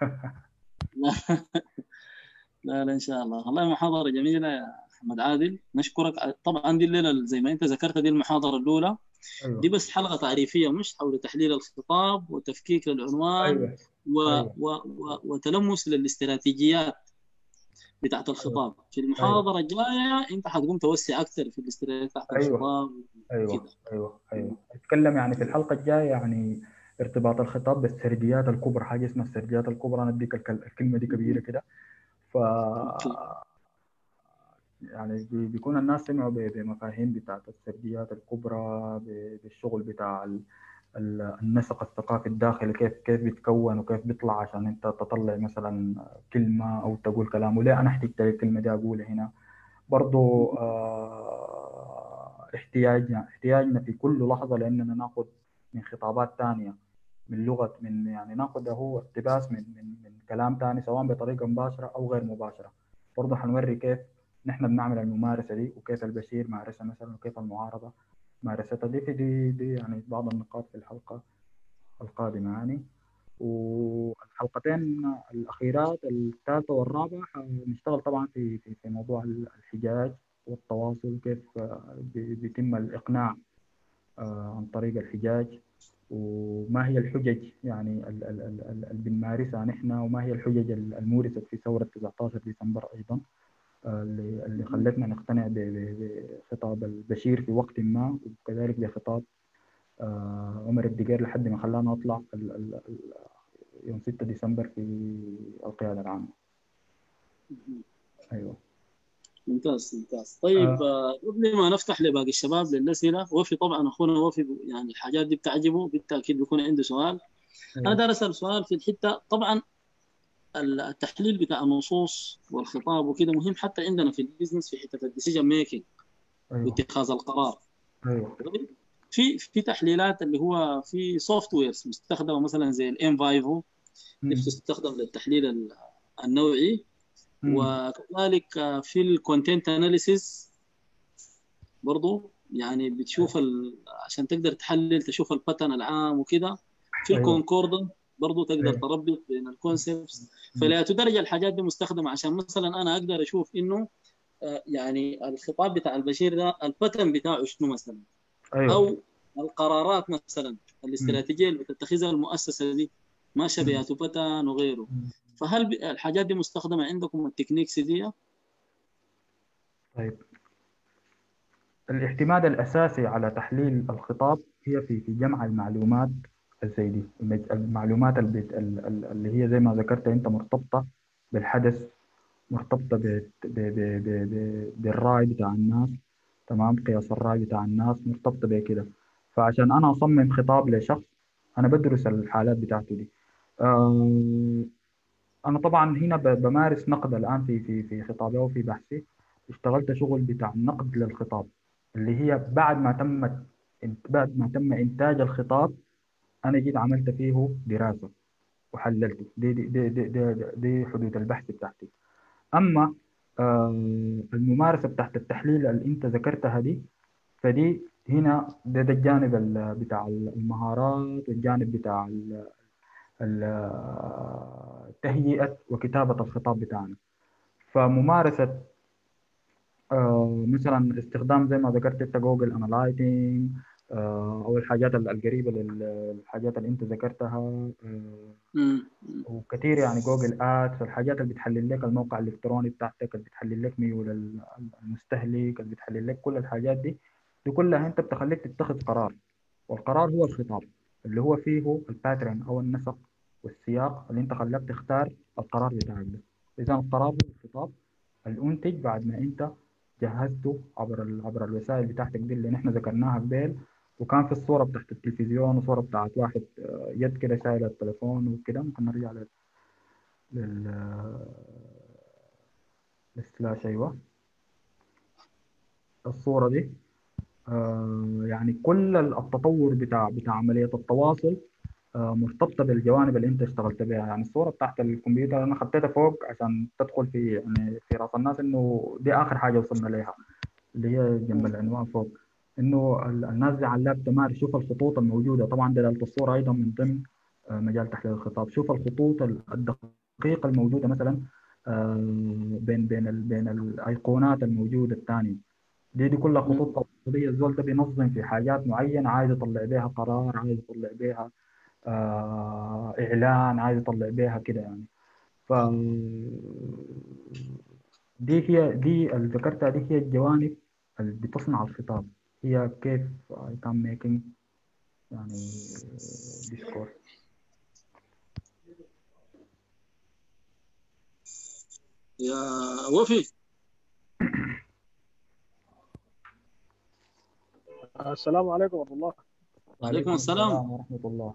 لا لا ان شاء الله والله محاضره جميله يا محمد عادل نشكرك طبعا دي الليله زي ما انت ذكرت دي المحاضره الاولى ايوه دي بس حلقه تعريفيه مش حول تحليل الخطاب وتفكيك للعنوان ايوه و... أيوة. و... و... وتلمس للاستراتيجيات بتاعت الخطاب في المحاضره الجايه انت حتقوم توسع اكثر في الاستراتيجيات بتاعت أيوة. الخطاب ايوه كده. ايوه ايوه اتكلم يعني في الحلقه الجايه يعني ارتباط الخطاب بالسرديات الكبرى حاجه اسمها السرديات الكبرى انا اديك الكل- الكلمه دي كبيره كده ف يعني بي- بيكون الناس سمعوا ب- بمفاهيم بتاعت السرديات الكبرى ب- بالشغل بتاع ال- ال- النسق الثقافي الداخلي كيف كيف بيتكون وكيف بيطلع عشان انت تطلع مثلا كلمة او تقول كلام وليه انا احتجت الكلمة دي اقولها هنا برضو آه، احتياجنا احتياجنا في كل لحظة لاننا ناخذ من خطابات ثانية من لغة من يعني ناخذ هو اقتباس من من من كلام ثاني سواء بطريقة مباشرة او غير مباشرة برضه حنوري كيف نحن بنعمل الممارسة دي وكيف البشير مارسها مثلا وكيف المعارضة مارستها دي في دي, دي يعني بعض النقاط في الحلقة القادمة يعني والحلقتين الأخيرات الثالثة والرابعة نشتغل طبعا في في في موضوع الحجاج والتواصل كيف آه، بي- بيتم الإقناع آه، عن طريق الحجاج وما هي الحجج يعني ال- ال- ال- ال- اللي بنمارسها نحن وما هي الحجج المورست في ثورة 19 ديسمبر أيضا آه، اللي اللي خلتنا نقتنع ب- ب- بخطاب البشير في وقت ما وكذلك بخطاب آه، عمر الدقير لحد ما خلانا نطلع ال- ال- ال- يوم 6 ديسمبر في القيادة العامة أيوه ممتاز ممتاز طيب آه. قبل ما نفتح لباقي الشباب للاسئله وفي طبعا اخونا وفي يعني الحاجات دي بتعجبه بالتاكيد بيكون عنده سؤال انا داير اسال سؤال في الحته طبعا التحليل بتاع النصوص والخطاب وكده مهم حتى عندنا في البيزنس في حته الديسيجن ميكنج أيوه واتخاذ القرار أيوه في في تحليلات اللي هو في سوفت ويرز مستخدمه مثلا زي الام فايفو اللي مم. بتستخدم للتحليل ال- النوعي مم. وكذلك في الكونتنت اناليسيس برضو يعني بتشوف ال... عشان تقدر تحلل تشوف الباترن العام وكده في أيوة. الكونكوردن برضو تقدر أيوة. تربط بين الكونسبتس فلا تدرج الحاجات دي مستخدمه عشان مثلا انا اقدر اشوف انه آه، يعني الخطاب بتاع البشير ده البتن بتاعه شنو مثلا ايوه او القرارات مثلا الاستراتيجيه اللي بتتخذها المؤسسه دي ما شبيهة بتن وغيره مم. فهل ب- الحاجات دي مستخدمه عندكم التكنيكس دي؟ طيب الاعتماد الأساسي على تحليل الخطاب هي في في جمع المعلومات زي دي المج- المعلومات اللي, بت- ال- ال- اللي هي زي ما ذكرت أنت مرتبطة بالحدث مرتبطة ب- ب- ب- ب- ب- بالرأي بتاع الناس تمام قياس الرأي بتاع الناس مرتبطة بكده فعشان أنا أصمم خطاب لشخص أنا بدرس الحالات بتاعته دي آه، أنا طبعا هنا ب- بمارس نقد الآن في في في خطابي وفي بحثي اشتغلت شغل بتاع النقد للخطاب اللي هي بعد ما تمت بعد ما تم إنتاج الخطاب أنا جيت عملت فيه دراسة وحللته دي دي دي دي, دي, دي, دي حدود البحث بتاعتي أما آه، الممارسة بتاعت التحليل اللي أنت ذكرتها دي فدي هنا ده, ده الجانب ال- بتاع المهارات والجانب بتاع ال- ال- تهيئة وكتابة الخطاب بتاعنا فممارسة آه، مثلا استخدام زي ما ذكرت انت جوجل انالايتنج او الحاجات ال- القريبه للحاجات اللي انت ذكرتها آه، مم. وكثير يعني جوجل ادز الحاجات اللي بتحلل لك الموقع الالكتروني بتاعتك اللي بتحلل لك ميول ال- المستهلك اللي بتحلل لك كل الحاجات دي دي كلها انت بتخليك تتخذ قرار والقرار هو الخطاب اللي هو فيه الباترن او النسق والسياق اللي انت خلاك تختار القرار بتاعك ده اذا القرار هو الخطاب الانتج بعد ما انت جهزته عبر ال... عبر الوسائل بتاعتك دي اللي نحن ذكرناها قبل وكان في الصورة بتاعت التلفزيون وصورة بتاعت واحد آه، يد كده شايل التليفون وكده ممكن نرجع لل لل للسلاش أيوة الصورة دي آه، يعني كل التطور بتاع بتاع عملية التواصل آه، مرتبطة بالجوانب اللي أنت اشتغلت بها يعني الصورة بتاعت الكمبيوتر أنا خطيتها فوق عشان تدخل في يعني في رأس الناس إنه دي آخر حاجة وصلنا لها اللي هي جنب العنوان فوق إنه ال- الناس دي على اللاب تمارس شوف الخطوط الموجودة طبعا دلالة الصورة أيضا من ضمن آه، مجال تحليل الخطاب شوف الخطوط ال- الدقيقة الموجودة مثلا آه، بين بين ال- بين الأيقونات الموجودة الثانية دي دي كلها خطوط تواصلية الزول ده بينظم في حاجات معينة عايز يطلع بيها قرار عايز يطلع بيها آه، إعلان عايز يطلع بيها كده يعني ف دي هي دي اللي ذكرتها دي هي الجوانب اللي بتصنع الخطاب هي كيف I can making يعني discourse يا وفي السلام عليكم ورحمة الله وعليكم السلام ورحمة الله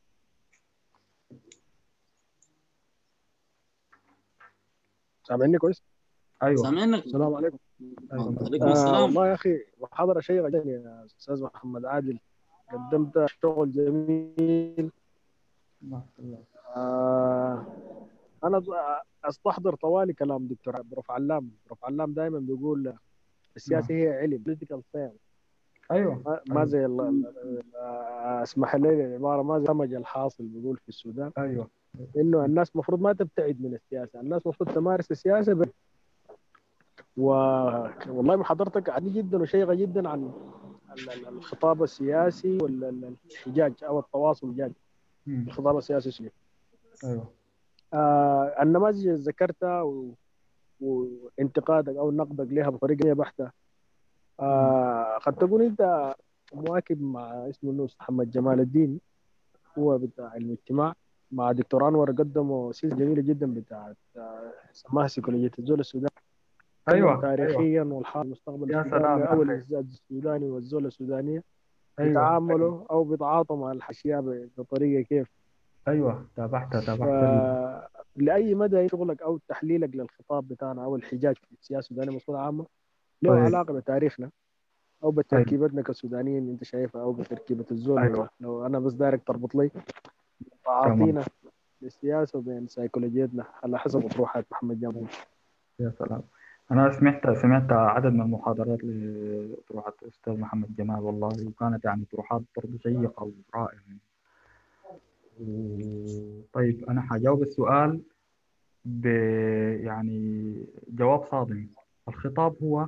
سامعني كويس؟ أيوة سامعينك السلام عليكم أيوة. وعليكم آه السلام والله يا أخي محاضرة شيقة جدا يا أستاذ محمد عادل قدمت شغل جميل ما شاء الله. آه أنا أستحضر طوالي كلام دكتور عبد الرف علام رف علام دائما بيقول السياسة هي علم political science أيوة ما- ما زي ال- ال- آه، اسمح لي العبارة ما زي الهمج الحاصل بيقول في السودان أيوة انه الناس المفروض ما تبتعد من السياسه، الناس المفروض تمارس السياسه ب... و... والله محاضرتك عديد جدا وشيقه جدا عن ال- ال- الخطاب السياسي والحجاج او التواصل الجاج مم. الخطاب السياسي السوري. أيوة آه النماذج اللي ذكرتها و... وانتقادك او نقدك لها بطريقه بحته آه قد تكون انت مواكب مع اسمه انه محمد جمال الدين هو بتاع الاجتماع مع دكتور انور قدموا سلسله جميله جدا بتاعت آه، سماها سيكولوجيه الزول السوداني أيوة أيوة تاريخيا والحال المستقبل يا السوداني سلام او يا أخي. الزاد السوداني والزول السودانيه أيوة يتعاملوا او بيتعاطوا مع الاشياء ب- بطريقه كيف أيوة تابعتها ف... تابعتها لاي مدى شغلك او تحليلك للخطاب بتاعنا او الحجاج في السياسه السودانيه بصوره عامه له طيب. علاقه بتاريخنا او بتركيبتنا كسودانيين انت شايفها او بتركيبه الزول أيوة. لو انا بس دايرك تربط لي تعاطينا للسياسه وبين سيكولوجيتنا على حسب اطروحات محمد جامع يا سلام أنا سمعت سمعت عدد من المحاضرات لطروحات الأستاذ محمد جمال والله وكانت يعني طروحات برضه شيقة ورائعة يعني. و- طيب أنا حجاوب السؤال ب يعني جواب صادم الخطاب هو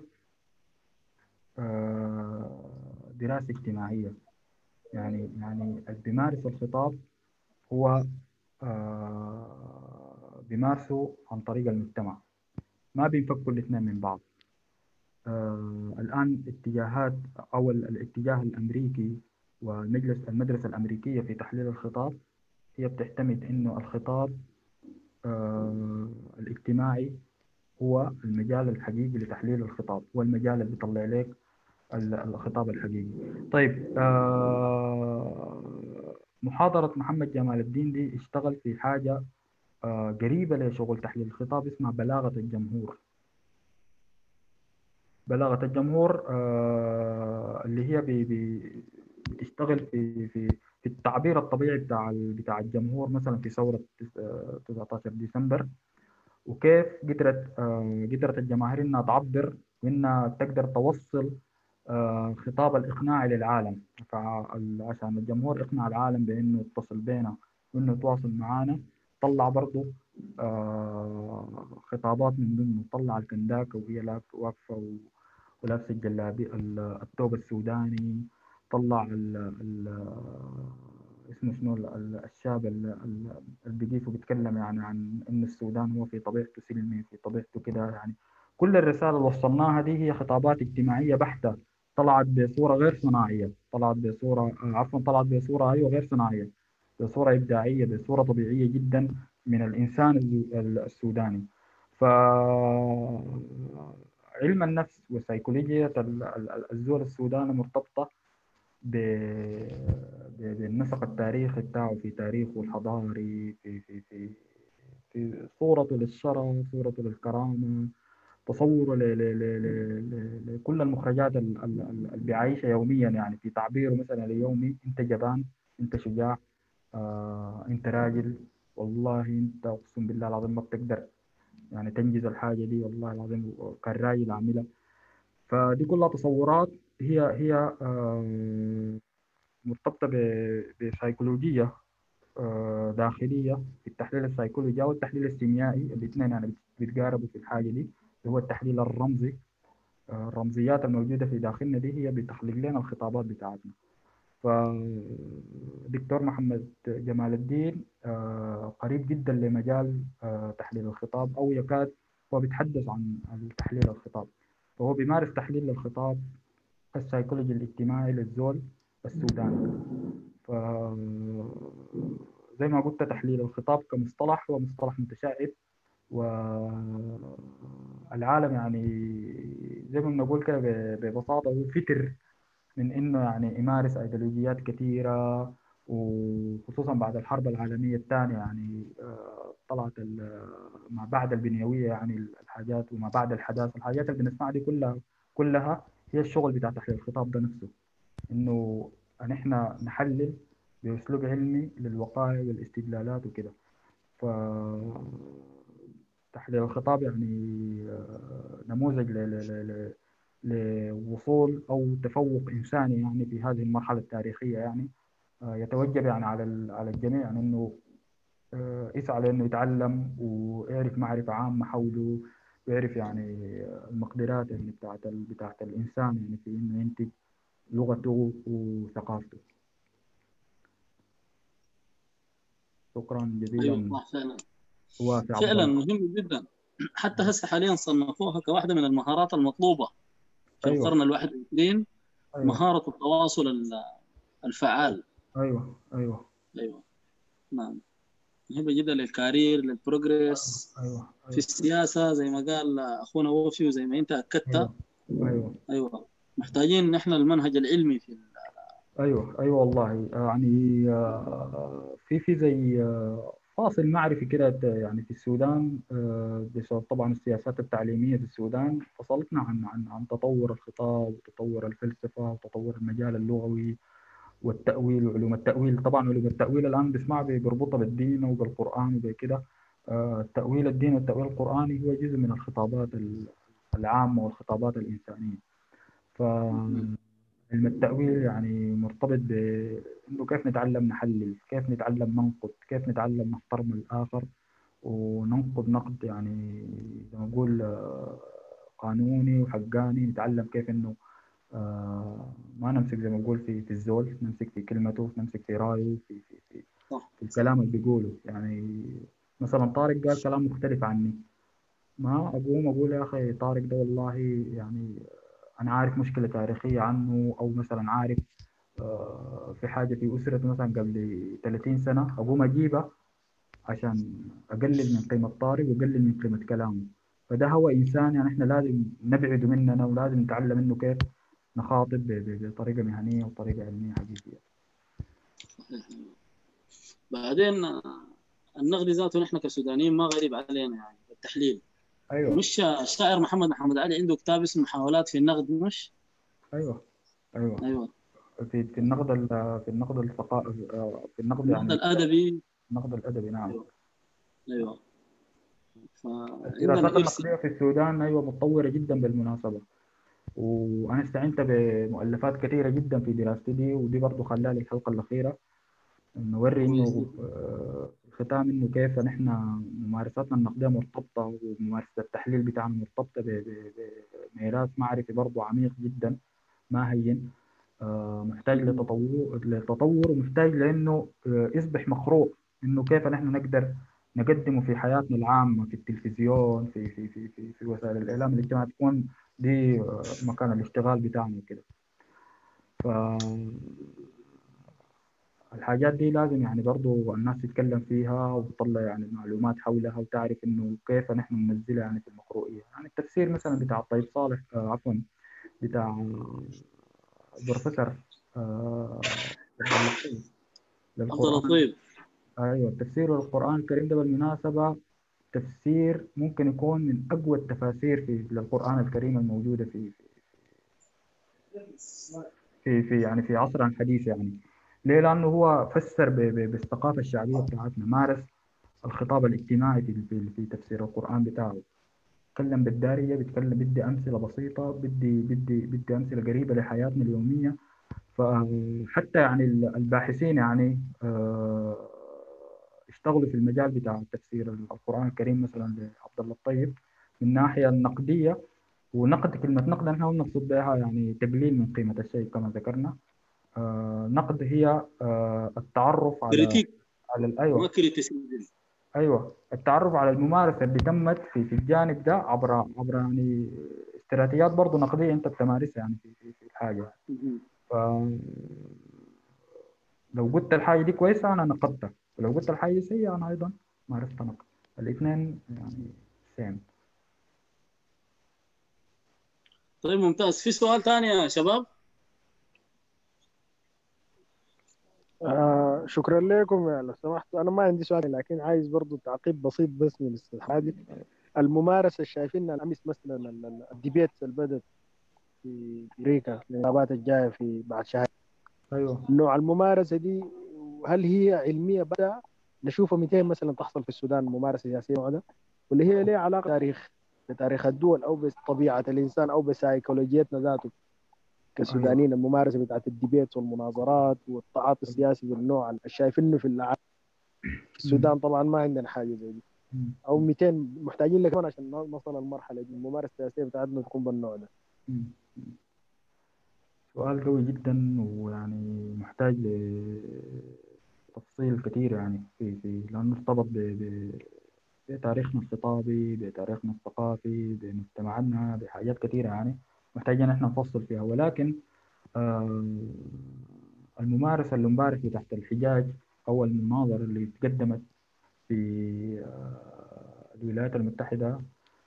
آه، دراسة اجتماعية يعني يعني اللي بيمارس الخطاب هو آه، بيمارسه عن طريق المجتمع ما بينفكوا الاثنين من بعض آه، الآن اتجاهات أو ال- الاتجاه الأمريكي والمجلس المدرسة الأمريكية في تحليل الخطاب هي بتعتمد إنه الخطاب آه، الاجتماعي هو المجال الحقيقي لتحليل الخطاب هو المجال اللي بيطلع لك ال- الخطاب الحقيقي طيب آه، محاضرة محمد جمال الدين دي اشتغل في حاجة آه، قريبة لشغل تحليل الخطاب اسمها بلاغة الجمهور بلاغة الجمهور آه، اللي هي بي بي بتشتغل في في في التعبير الطبيعي بتاع ال- بتاع الجمهور مثلا في ثورة تس- آه، 19 ديسمبر وكيف قدرت آه، قدرت الجماهير انها تعبر وانها تقدر توصل آه، خطاب الاقناع للعالم فعشان الجمهور يقنع العالم بانه يتصل بينا وانه يتواصل معنا طلع برضه آه، خطابات من ضمنه طلع الكنداكة وهي لاف- واقفة و- ولابسة الجلابية ال- الثوب السوداني طلع ال ال اسمه شنو ال- ال- الشاب ال- ال- اللي بيقيف وبيتكلم يعني عن ان السودان هو في طبيعته سلمي في طبيعته كده يعني كل الرسالة اللي وصلناها دي هي خطابات اجتماعية بحتة طلعت بصورة غير صناعية طلعت بصورة آه، عفوا طلعت بصورة أيوة غير صناعية بصورة إبداعية بصورة طبيعية جدا من الإنسان ال- ال- السوداني ف علم النفس وسيكولوجية ال- ال- الزول السوداني مرتبطة ب- ب- بالنسق التاريخي بتاعه في تاريخه الحضاري في في في في صورته للشرف صورته للكرامة تصوره ل- ل- ل- ل- ل- لكل المخرجات ال- ال- ال- اللي بيعيشها يوميا يعني في تعبيره مثلا اليومي انت جبان انت شجاع آه انت راجل والله انت اقسم بالله العظيم ما بتقدر يعني تنجز الحاجة دي والله العظيم كان راجل عاملها فدي كلها تصورات هي هي آه مرتبطة ب- بسيكولوجية آه، داخلية في التحليل السيكولوجي أو التحليل السيميائي الاثنين يعني بيتقاربوا في الحاجة دي اللي هو التحليل الرمزي آه، الرمزيات الموجودة في داخلنا دي هي بتخلق لنا الخطابات بتاعتنا فدكتور محمد جمال الدين آه، قريب جدا لمجال آه، تحليل الخطاب أو يكاد هو بيتحدث عن تحليل الخطاب فهو بيمارس تحليل للخطاب السيكولوجي الاجتماعي للزول السوداني ف زي ما قلت تحليل الخطاب كمصطلح هو مصطلح متشعب والعالم يعني زي ما بنقول كده ب- ببساطة هو فتر من إنه يعني يمارس أيديولوجيات كثيرة وخصوصا بعد الحرب العالمية الثانية يعني آه، طلعت ال- ما بعد البنيوية يعني الحاجات وما بعد الحداثة الحاجات اللي بنسمعها دي كلها كلها هي الشغل بتاع تحليل الخطاب ده نفسه إنه إن إحنا نحلل بأسلوب علمي للوقائع والاستدلالات وكده ف تحليل الخطاب يعني آه، نموذج ل- ل- ل- ل- لوصول أو تفوق إنساني يعني في هذه المرحلة التاريخية يعني آه، يتوجب يعني على ال- على الجميع يعني إنه آه، يسعى لأنه يتعلم ويعرف معرفة عامة حوله ويعرف يعني المقدرات يعني بتاعت ال- بتاعت الإنسان يعني في إنه ينتج لغته وثقافته شكرا جزيلا ايوه والله فعلا وافي عبد فعلا الله مهم جدا حتى هسه حاليا صنفوها كواحده من المهارات المطلوبه في أيوة. القرن ال 21 أيوة مهاره التواصل ال- الفعال أيوة أيوة ايوه نعم مهمه جدا للكارير للبروجريس أيوة في السياسه زي ما قال اخونا وفي وزي ما انت اكدت أيوة أيوة ايوه محتاجين نحن المنهج العلمي في ال- ايوه ايوه والله يعني آه، في في زي آه، فاصل معرفي كده يعني في السودان آه، بسبب طبعا السياسات التعليميه في السودان فصلتنا عن عن عن تطور الخطاب وتطور الفلسفه وتطور المجال اللغوي والتاويل وعلوم التاويل طبعا علوم التاويل الان بيسمع بيربطها بالدين وبالقران وبكده آه، التاويل الدين والتاويل القراني هو جزء من الخطابات ال- العامه والخطابات الانسانيه ف علم التأويل يعني مرتبط بإنه كيف نتعلم نحلل كيف نتعلم ننقد كيف نتعلم نحترم الآخر وننقد نقد يعني زي ما نقول آه، قانوني وحقاني نتعلم كيف إنه آه، ما نمسك زي ما نقول في في الزول نمسك في كلمته نمسك في رأيه في في في, صح. في الكلام اللي بيقوله يعني مثلا طارق قال كلام مختلف عني ما أقوم أقول يا أخي طارق ده والله يعني أنا عارف مشكلة تاريخية عنه أو مثلا عارف آه، في حاجة في أسرته مثلا قبل 30 سنة أقوم أجيبها عشان أقلل من قيمة طارق وأقلل من قيمة كلامه فده هو إنسان يعني إحنا لازم نبعده مننا ولازم نتعلم منه كيف نخاطب ب- ب- بطريقة مهنية وطريقة علمية حقيقية بعدين آه، النقد ذاته نحن كسودانيين ما غريب علينا يعني التحليل أيوه مش الشاعر محمد محمد علي عنده كتاب اسمه محاولات في النقد مش أيوه أيوه ايوه في في النقد ال- في النقد الثقافي في النقد النقد يعني الادبي النقد الأدبي نعم ايوه فعندنا الدراسات إرث النقدية في السودان أيوة متطورة جدا بالمناسبة وأنا استعنت بمؤلفات كثيرة جدا في دراستي دي ودي برضو خلالي الحلقة الأخيرة نوري كويس إنه آه، الختام إنه كيف نحن ممارساتنا النقدية مرتبطة وممارسة التحليل بتاعنا مرتبطة ب- ب- بميراث معرفي برضو عميق جدا ما هين آه، محتاج لتطور لتطور ومحتاج لانه آه، يصبح مقروء انه كيف نحن نقدر نقدمه في حياتنا العامة في التلفزيون في في في في, في وسائل الإعلام الاجتماعي تكون دي آه، مكان الاشتغال بتاعنا وكده ف الحاجات دي لازم يعني برضو الناس تتكلم فيها وتطلع يعني معلومات حولها وتعرف انه كيف نحن ننزلها يعني في المقروئية يعني التفسير مثلا بتاع الطيب صالح آه، عفوا بتاع البروفيسور آه، عبد اللطيف عبد للقرآن اللطيف أيوة تفسير القرآن الكريم ده بالمناسبة تفسير ممكن يكون من أقوى التفاسير في للقرآن الكريم الموجودة في في في يعني في عصرنا الحديث يعني ليه؟ لأنه هو فسر ب- ب- بالثقافة الشعبية بتاعتنا مارس الخطاب الاجتماعي في في في تفسير القرآن بتاعه بيتكلم بالدارية بيتكلم بدي أمثلة بسيطة بدي بدي بدي أمثلة قريبة لحياتنا اليومية فحتى يعني الباحثين يعني آه، اشتغلوا في المجال بتاع تفسير القرآن الكريم مثلا لعبد الله الطيب من الناحية النقدية ونقد كلمة نقد نحن نقصد بها يعني تقليل من قيمة الشيء كما ذكرنا آه، نقد هي آه، التعرف على كريتيك على ما ايوه كريتيسيزم ايوه التعرف على الممارسه اللي تمت في في الجانب ده عبر عبر يعني استراتيجيات برضه نقديه انت بتمارسها يعني في في في الحاجه ف لو قلت الحاجه دي كويسه انا نقدتها ولو قلت الحاجه دي سيئه انا ايضا مارست نقد الاثنين يعني سيم طيب ممتاز في سؤال ثاني يا شباب آه شكرا لكم يا لو سمحت انا ما عندي سؤال لكن عايز برضو تعقيب بسيط بس من الاستاذ حادي الممارسه شايفينها الامس مثلا ال- ال- الديبيت اللي بدات في امريكا الانتخابات الجايه في بعد شهر ايوه نوع الممارسه دي هل هي علميه بدا نشوفها 200 مثلا تحصل في السودان ممارسه سياسيه نوع ده ولا هي ليها علاقه تاريخ بتاريخ الدول او بطبيعه الانسان او بسيكولوجيتنا ذاته كسودانيين الممارسه بتاعت الديبيت والمناظرات والتعاطي السياسي بالنوع اللي شايفينه في العالم في السودان طبعا ما عندنا حاجه زي دي مم. او 200 محتاجين لك كمان عشان نوصل للمرحله دي الممارسه السياسيه بتاعتنا تكون بالنوع ده مم. سؤال قوي جدا ويعني محتاج لتفصيل كثير يعني في في لأنه ارتبط ب ب بتاريخنا الخطابي بتاريخنا الثقافي بمجتمعنا بحاجات كثيرة يعني محتاجين احنا نفصل فيها ولكن آه، الممارسة اللي امبارح تحت الحجاج أو المناظرة اللي تقدمت في آه، الولايات المتحدة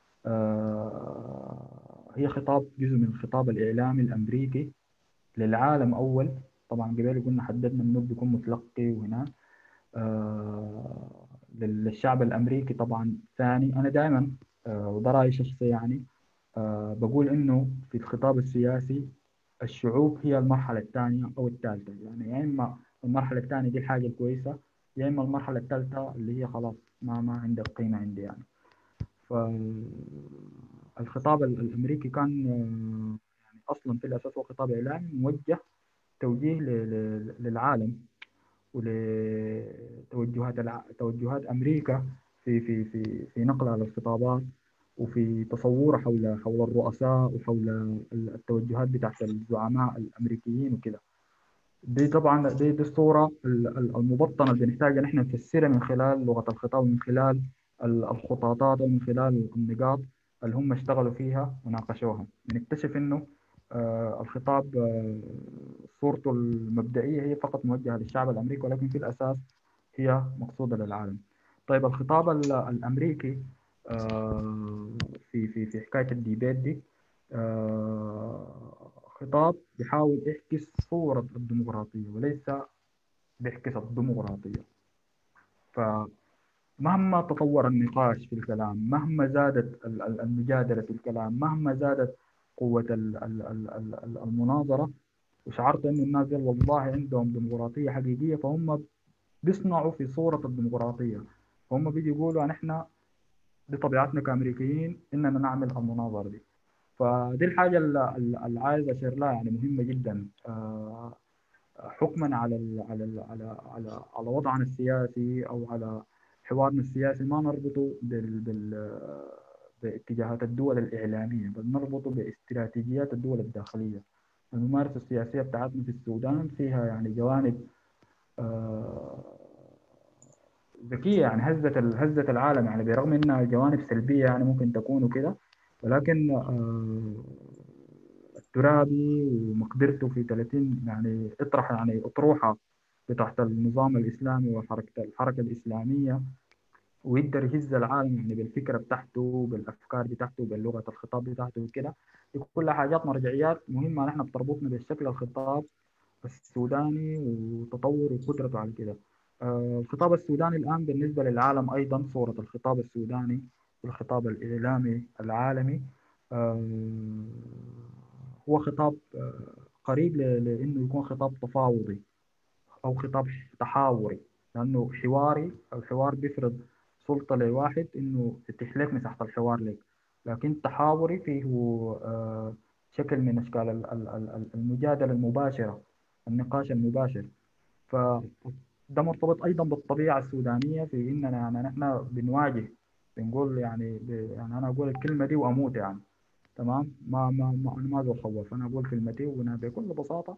آه، هي خطاب جزء من الخطاب الإعلامي الأمريكي للعالم أول طبعا قبل قلنا حددنا إنه بيكون متلقي وهنا آه، للشعب الأمريكي طبعا ثاني أنا دائما آه، وده رأيي شخصي يعني آه، بقول إنه في الخطاب السياسي الشعوب هي المرحلة الثانية أو الثالثة يعني يا إما المرحلة الثانية دي الحاجة الكويسة يا إما المرحلة الثالثة اللي هي خلاص ما ما عندها قيمة عندي يعني فالخطاب الأمريكي كان آه، يعني اصلا في الاساس هو خطاب اعلامي موجه توجيه ل- ل- للعالم ولتوجهات الع... توجهات امريكا في في في في نقلها للخطابات وفي تصورها حول حول الرؤساء وحول التوجهات بتاعت الزعماء الامريكيين وكده دي طبعا دي, دي الصوره ال- ال- المبطنه اللي بنحتاج ان احنا نفسرها من خلال لغه الخطاب ومن خلال ال- الخطاطات ومن خلال النقاط اللي هم اشتغلوا فيها وناقشوها بنكتشف انه آه، الخطاب آه، صورته المبدئيه هي فقط موجهه للشعب الامريكي ولكن في الاساس هي مقصوده للعالم. طيب الخطاب ال- الامريكي آه، في في في حكايه الديبيت دي آه، خطاب بيحاول يعكس صوره الديمقراطيه وليس بيعكس الديمقراطيه. فمهما تطور النقاش في الكلام مهما زادت ال- ال- المجادله في الكلام مهما زادت قوه ال- ال- ال- ال- ال- المناظره وشعرت انه الناس دي والله عندهم ديمقراطيه حقيقيه فهم بيصنعوا في صوره الديمقراطيه فهم بيجي يقولوا احنا دي طبيعتنا كامريكيين اننا نعمل المناظره دي فدي الحاجه اللي اللي عايز اشير لها يعني مهمه جدا آه، حكما على ال على ال على على على وضعنا السياسي او على حوارنا السياسي ما نربطه بال بال باتجاهات الدول الإعلامية بل نربطه باستراتيجيات الدول الداخلية الممارسة السياسية بتاعتنا في السودان فيها يعني جوانب آه، ذكية يعني هزت ال- هزت العالم يعني برغم انها جوانب سلبية يعني ممكن تكون وكده ولكن آه، الترابي ومقدرته في 30 يعني اطرح يعني اطروحة تحت النظام الإسلامي وحركة الحركة الإسلامية ويقدر يهز العالم يعني بالفكرة بتاعته بالأفكار بتاعته باللغة الخطاب بتاعته وكده دي كلها حاجات مرجعيات مهمة نحن بتربطنا بالشكل الخطاب السوداني وتطوره وقدرته على كده آه، الخطاب السوداني الآن بالنسبة للعالم أيضا صورة الخطاب السوداني والخطاب الإعلامي العالمي آه، هو خطاب آه، قريب ل- لأنه يكون خطاب تفاوضي أو خطاب تحاوري لأنه حواري الحوار بيفرض سلطة لواحد إنه يتيح لك مساحة الحوار لك لكن تحاوري فيه آه، شكل من أشكال ال- ال- ال- المجادلة المباشرة النقاش المباشر فده مرتبط أيضا بالطبيعة السودانية في إننا يعني نحن بنواجه بنقول يعني ب... يعني أنا أقول الكلمة دي وأموت يعني تمام ما ما, ما أنا ما بخوف أنا أقول كلمتي وأنا بكل بساطة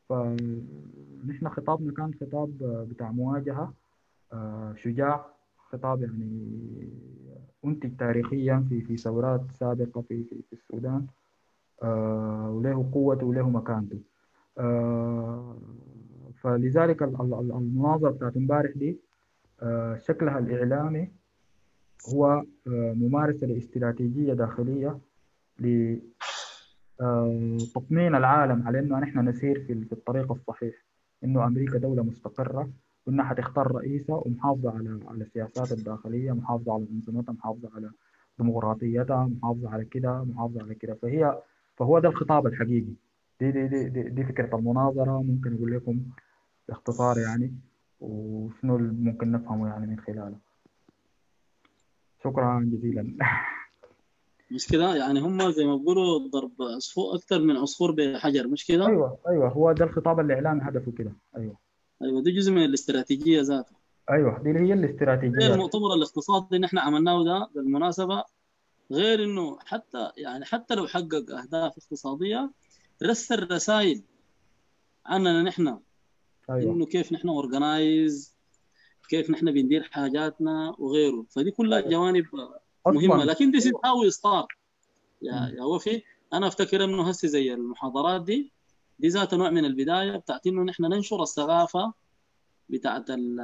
فنحن خطابنا كان خطاب بتاع مواجهة آه، شجاع خطاب يعني أنتج تاريخيا في في ثورات سابقة في في, في السودان آه، وله قوته وله مكانته آه، فلذلك ال- ال- ال- المناظرة بتاعت امبارح دي آه، شكلها الإعلامي هو آه، ممارسة لاستراتيجية داخلية لتطمين العالم على إنه نحن نسير في في الطريق الصحيح إنه أمريكا دولة مستقرة وإنها حتختار رئيسة ومحافظة على على سياساتها الداخلية محافظة على أنظمتها محافظة على ديمقراطيتها محافظة على كده محافظة على كده فهي فهو ده الخطاب الحقيقي دي دي دي دي, دي فكرة المناظرة ممكن أقول لكم باختصار يعني وشنو اللي ممكن نفهمه يعني من خلاله شكرا جزيلا مش كده يعني هم زي ما بيقولوا ضرب عصفور اكثر من عصفور بحجر مش كده ايوه ايوه هو ده الخطاب الاعلامي هدفه كده ايوه ايوه ده جزء من الاستراتيجيه ذاتها ايوه دي اللي هي غير الاستراتيجيات المؤتمر الاقتصادي اللي احنا عملناه ده بالمناسبه غير انه حتى يعني حتى لو حقق اهداف اقتصاديه رسل رسائل عننا نحن ايوه انه كيف نحن اورجنايز كيف نحن بندير حاجاتنا وغيره فدي كلها جوانب مهمه اصلا لكن دي هاو ستار يا مم. يا وفي انا افتكر انه هسه زي المحاضرات دي دي ذات نوع من البدايه بتاعت انه نحن ننشر الثقافه بتاعت ال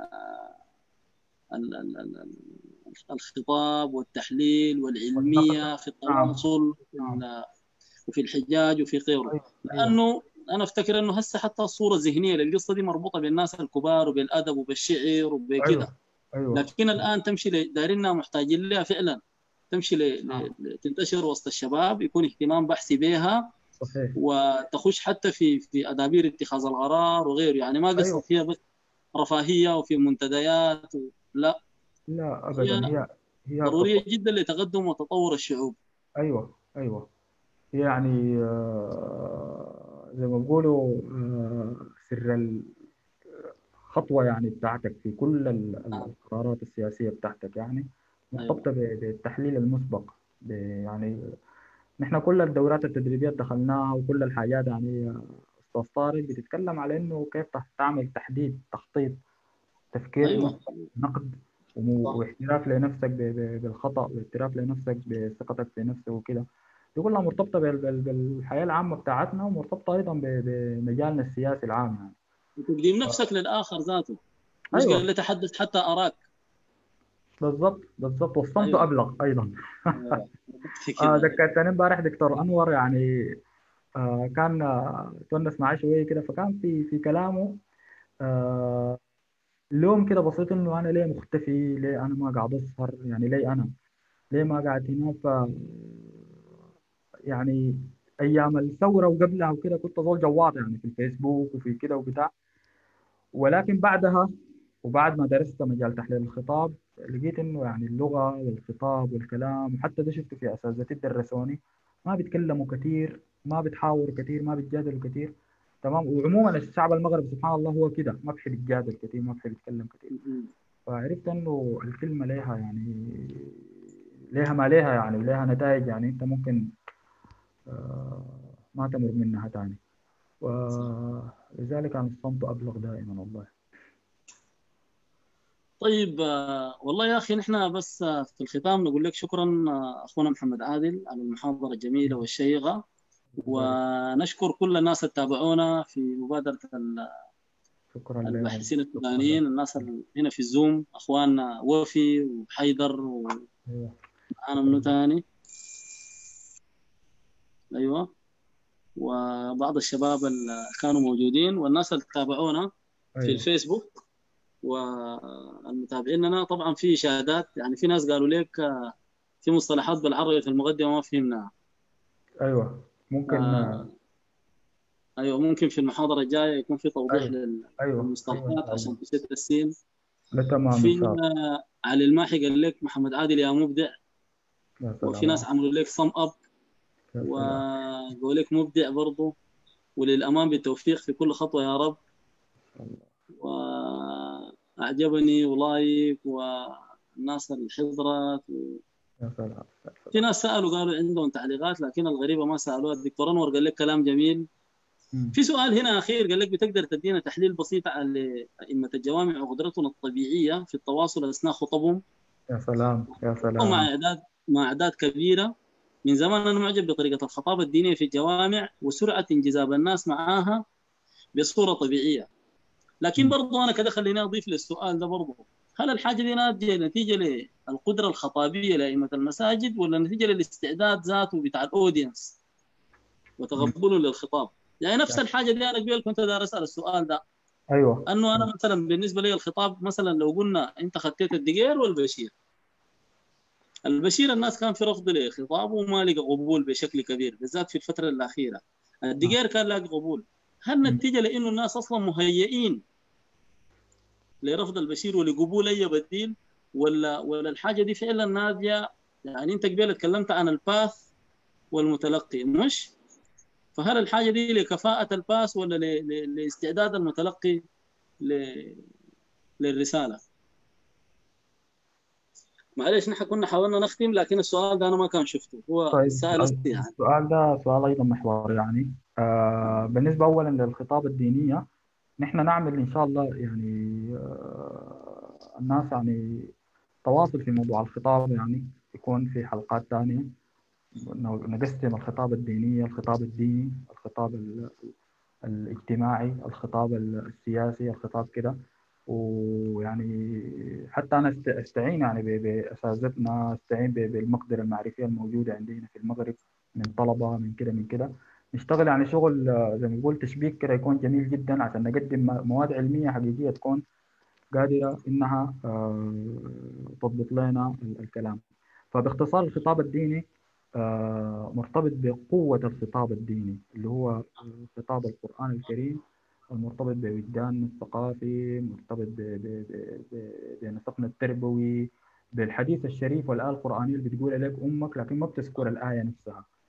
ال- ال- ال- الخطاب والتحليل والعلميه في التواصل وفي ال- وفي الحجاج وفي غيره ايوه لانه انا افتكر انه هسه حتى الصوره الذهنيه للقصه دي مربوطه بالناس الكبار وبالادب وبالشعر وبكده ايوه ايوه لكن الان تمشي ل- دايرينها محتاجين لها فعلا تمشي ل... نعم. ل... ل- تنتشر وسط الشباب يكون اهتمام بحثي بها صحيح وتخش حتى في في ادابير اتخاذ القرار وغيره يعني ما قصد أيوة. فيها بس رفاهيه وفي منتديات و... لا لا ابدا هي هي هي ضروريه جدا لتقدم وتطور الشعوب ايوه ايوه يعني آه، زي ما بيقولوا آه، سر الخطوة يعني بتاعتك في كل ال- ال- آه. القرارات السياسية بتاعتك يعني أيوة. مرتبطة ب- بالتحليل المسبق ب- يعني نحن كل الدورات التدريبية دخلناها وكل الحاجات يعني آه، أستاذ طارق بتتكلم على إنه كيف تح- تعمل تحديد تخطيط تفكير ايوه مسبق نقد وم- صح. واعتراف لنفسك ب- ب- بالخطأ واعتراف لنفسك بثقتك في نفسك وكده دي كلها مرتبطة بال- بال- بالحياة العامة بتاعتنا ومرتبطة أيضا ب- بمجالنا السياسي العام يعني وتقديم نفسك للاخر ذاته مش أيوة. قال لي تحدث حتى اراك بالضبط بالضبط والصمت أيوة. أبلغ أيضا أيوة. آه كده. ذكرتني امبارح دكتور أنور يعني آه كان آه تونس معاه شوية كده فكان في في كلامه آه لوم كده بسيط إنه أنا ليه مختفي ليه أنا ما قاعد أسهر يعني ليه أنا ليه ما قاعد هنا ف يعني ايام الثوره وقبلها وكده كنت اظل جواط يعني في الفيسبوك وفي كده وبتاع ولكن بعدها وبعد ما درست مجال تحليل الخطاب لقيت انه يعني اللغه والخطاب والكلام وحتى ده شفته في اساتذتي درسوني ما بيتكلموا كثير ما بتحاوروا كثير ما بيتجادلوا كثير تمام وعموما الشعب المغربي سبحان الله هو كده ما بيحب يتجادل كثير ما بيحب يتكلم كثير م- فعرفت انه الكلمه لها يعني لها ما لها يعني ولها نتائج يعني انت ممكن آه، ما تمر منها تاني ولذلك كان الصمت ابلغ دائما والله طيب آه، والله يا اخي نحن بس آه، في الختام نقول لك شكرا آه، اخونا محمد عادل على المحاضره الجميله والشيقه ونشكر كل الناس اللي تابعونا في مبادره ال- شكرا لهم الباحثين السودانيين الناس اللي هنا في الزوم اخواننا وفي وحيدر ومعانا أيوة. منو تاني ايوه وبعض الشباب اللي كانوا موجودين والناس اللي تابعونا في أيوة. الفيسبوك والمتابعين لنا طبعا في شهادات يعني في ناس قالوا لك آه، في مصطلحات بالعربي في المقدمه ما فهمناها ايوه ممكن آه، ايوه ممكن في المحاضره الجايه يكون في توضيح أيوة. لل- ايوه للمصطلحات عشان تسد السين لا تمام في ان شاء الله آه، علي الماحي قال لك محمد عادل يا مبدع يا سلام وفي ناس عملوا لك صم اب يا سلام. وقالوا لك مبدع برضه وللأمام بالتوفيق في كل خطوة يا رب وأعجبني ولايك والناس اللي حضرت يا سلام في ناس سألوا قالوا عندهم تعليقات لكن الغريبة ما سألوها الدكتور أنور قال لك كلام جميل مم. في سؤال هنا أخير قال لك بتقدر تدينا تحليل بسيط على أئمة الجوامع وقدرتهم الطبيعية في التواصل أثناء خطبهم يا سلام يا مع سلام أعداد مع أعداد كبيرة من زمان أنا معجب بطريقة الخطابة الدينية في الجوامع وسرعة انجذاب الناس معاها بصورة طبيعية لكن م. برضو أنا كده خليني أضيف للسؤال ده برضو هل الحاجة دي ناتجة نتيجة للقدرة الخطابية لأئمة المساجد ولا نتيجة للاستعداد ذاته بتاع الأودينس وتقبله للخطاب يعني نفس نعم. الحاجة دي أنا قبل كنت دار أسأل السؤال ده ايوه أنه أنا مثلا بالنسبة لي الخطاب مثلا لو قلنا أنت خطيت الدقير والبشير البشير الناس كان في رفض لخطابه وما لقى قبول بشكل كبير بالذات في الفترة الأخيرة الدقير كان لاقي قبول هل نتيجة لأنه الناس أصلا مهيئين لرفض البشير ولقبول أي بديل ولا ولا الحاجة دي فعلا نادية يعني أنت قبل اتكلمت عن الباث والمتلقي مش فهل الحاجة دي لكفاءة الباس ولا ل- ل- لاستعداد المتلقي ل- للرسالة معلش نحن كنا حاولنا نختم لكن السؤال ده أنا ما كان شفته هو طيب سأل أسئلة يعني السؤال ده سؤال أيضا محوري يعني آه بالنسبة أولا للخطاب الدينية نحن نعمل إن شاء الله يعني آه الناس يعني تواصل في موضوع الخطاب يعني يكون في حلقات ثانية نقسم الخطاب الدينية الخطاب الديني الخطاب ال- الاجتماعي الخطاب السياسي الخطاب كده ويعني حتى انا است- استعين يعني ب- باساتذتنا استعين ب- بالمقدره المعرفيه الموجوده عندنا في المغرب من طلبه من كده من كده نشتغل يعني شغل آه، زي ما بقول تشبيك كده يكون جميل جدا عشان نقدم م- مواد علميه حقيقيه تكون قادره انها آه، تضبط لنا ال- الكلام فباختصار الخطاب الديني آه، مرتبط بقوة الخطاب الديني اللي هو خطاب القرآن الكريم المرتبط بوجداننا الثقافي مرتبط ب- ب- ب- ب- بنسقنا التربوي بالحديث الشريف والآية القرآنية اللي بتقول عليك أمك لكن ما بتذكر الآية نفسها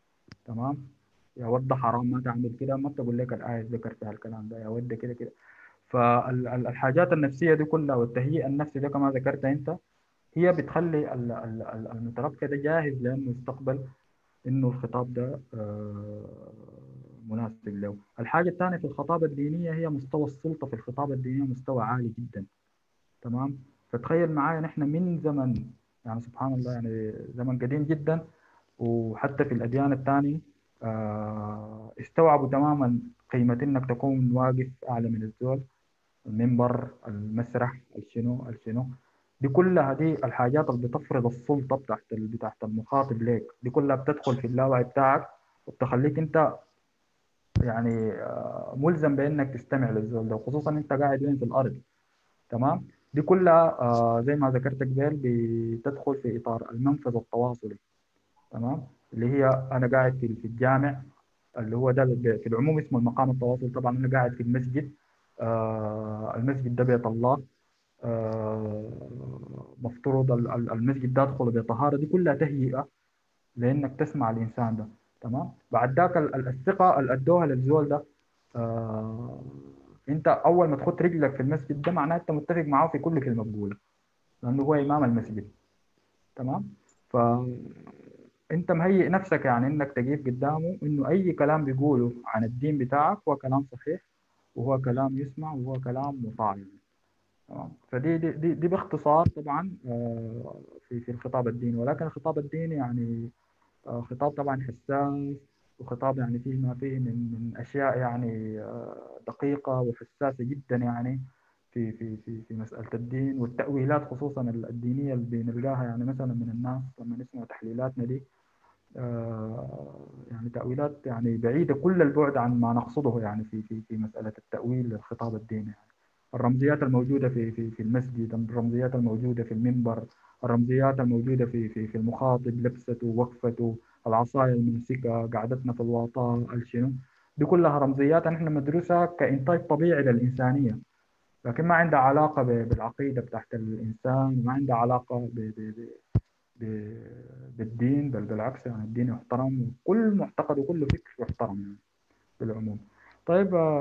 تمام يا ود حرام ما تعمل كده ما بتقول لك الآية ذكر فيها الكلام ده يا ود كده كده فالحاجات النفسية دي كلها والتهيئ النفسي ده كما ذكرت أنت هي بتخلي ال- ال- ال- المتلقي ده جاهز لأنه يستقبل إنه الخطاب ده آه، مناسب له الحاجة الثانية في الخطابة الدينية هي مستوى السلطة في الخطابة الدينية مستوى عالي جدا تمام فتخيل معايا نحن من زمن يعني سبحان الله يعني زمن قديم جدا وحتى في الأديان الثانية آه، استوعبوا تماما قيمة إنك تكون واقف أعلى من الزول المنبر المسرح الشنو الشنو دي كلها دي الحاجات اللي بتفرض السلطة بتاعت ال- بتاعت المخاطب ليك دي كلها بتدخل في اللاوعي بتاعك وبتخليك أنت يعني آه، ملزم بإنك تستمع للزول ده وخصوصا أنت قاعد وين في الأرض تمام دي كلها آه، زي ما ذكرت قبل بتدخل في إطار المنفذ التواصلي تمام اللي هي أنا قاعد في في الجامع اللي هو ده ب- في العموم اسمه المقام التواصل طبعا أنا قاعد في المسجد آه، المسجد ده بيت الله آه، مفترض ال- ال- المسجد ده أدخله بطهارة دي كلها تهيئة لأنك تسمع الإنسان ده تمام بعد ذاك ال- ال- الثقة اللي أدوها للزول ده آه، أنت أول ما تحط رجلك في المسجد ده معناه أنت متفق معاه في كل كلمة بقولها لأنه هو إمام المسجد تمام فأنت مهيئ نفسك يعني إنك تقيف قدامه إنه أي كلام بيقوله عن الدين بتاعك هو كلام صحيح وهو كلام يسمع وهو كلام مطاع يعني. تمام فدي دي, دي, دي باختصار طبعا آه، في في الخطاب الديني ولكن الخطاب الديني يعني آه، خطاب طبعا حساس وخطاب يعني فيه ما فيه من من اشياء يعني آه، دقيقه وحساسه جدا يعني في في في في مساله الدين والتاويلات خصوصا الدينيه اللي بنلقاها يعني مثلا من الناس لما نسمع تحليلاتنا دي آه، يعني تاويلات يعني بعيده كل البعد عن ما نقصده يعني في في في مساله التاويل للخطاب الديني يعني. الرمزيات الموجودة في في في المسجد الرمزيات الموجودة في المنبر الرمزيات الموجودة في في في المخاطب لبسته وقفته العصاية الممسكة قعدتنا في الوطاء الشنو دي كلها رمزيات نحن ندرسها كإنتاج طبيعي للإنسانية لكن ما عندها علاقة ب- بالعقيدة بتاعت الإنسان ما عندها علاقة ب ب ب ب بالدين بل بالعكس يعني الدين يحترم وكل معتقد وكل فكر يحترم يعني بالعموم طيب آه،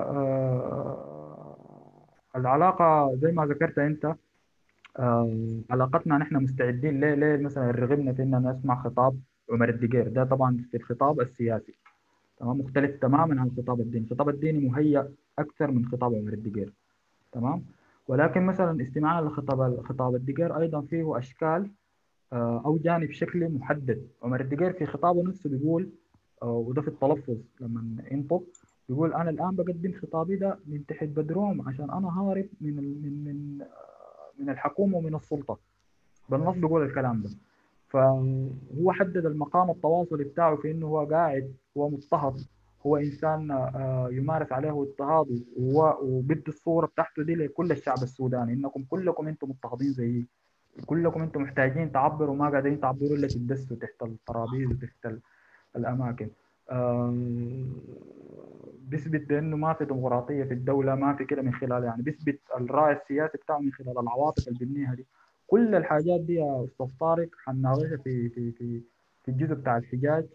آه، العلاقة زي ما ذكرت أنت آه، علاقتنا نحن مستعدين ليه ليه مثلا رغبنا في إننا نسمع خطاب عمر الدقير ده طبعا في الخطاب السياسي تمام مختلف تماما عن الخطاب الديني الخطاب الديني مهيأ أكثر من خطاب عمر الدقير تمام ولكن مثلا استماعنا لخطاب خطاب الدقير أيضا فيه أشكال آه، أو جانب شكلي محدد عمر الدقير في خطابه نفسه بيقول آه، وده في التلفظ لما ينطق بيقول أنا الآن بقدم خطابي ده من تحت بدروم عشان أنا هارب من ال- من من آه، من الحكومة ومن السلطة بالنص بيقول الكلام ده فهو حدد المقام التواصلي بتاعه في إنه هو قاعد هو مضطهد هو إنسان آه، يمارس عليه اضطهاد وهو وبدي الصورة بتاعته دي لكل الشعب السوداني إنكم كلكم أنتم مضطهدين زيي كلكم أنتم محتاجين تعبروا ما قادرين تعبروا إلا تدسوا تحت الترابيز وتحت ال- الأماكن آم، بيثبت بانه ما في ديمقراطيه في الدوله ما في كده من خلال يعني بيثبت الراي السياسي بتاعه من خلال العواطف اللي بيبنيها دي كل الحاجات دي يا استاذ طارق حنناقشها في في في في الجزء بتاع الحجاج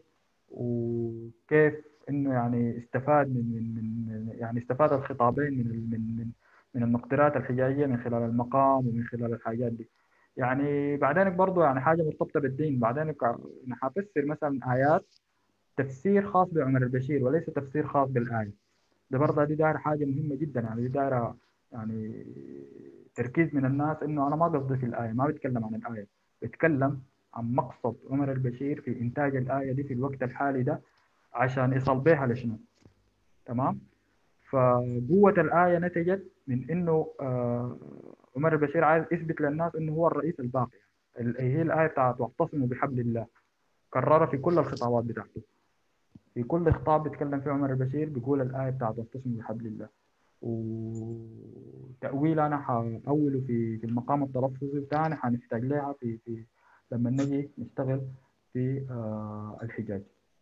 وكيف انه يعني استفاد من من من يعني استفاد الخطابين من ال- من من من المقدرات الحجاجيه من خلال المقام ومن خلال الحاجات دي يعني بعدين برضه يعني حاجه مرتبطه بالدين بعدين انا حفسر مثلا ايات تفسير خاص بعمر البشير وليس تفسير خاص بالآية ده برضه دي دايرة حاجة مهمة جدا يعني دي دايرة يعني تركيز من الناس إنه أنا ما قصدي في الآية ما بتكلم عن الآية بتكلم عن مقصد عمر البشير في إنتاج الآية دي في الوقت الحالي ده عشان يصل بيها لشنو تمام فقوة الآية نتجت من إنه آه عمر البشير عايز يثبت للناس إنه هو الرئيس الباقي ال- هي الآية بتاعت واعتصموا بحبل الله كررها في كل الخطابات بتاعته في كل خطاب بيتكلم فيه عمر البشير بيقول الآية بتاعت واعتصموا بحبل الله وتأويل أنا حأوله في في المقام التلفظي بتاعنا حنحتاج لها في في لما نجي نشتغل في آه الحجاج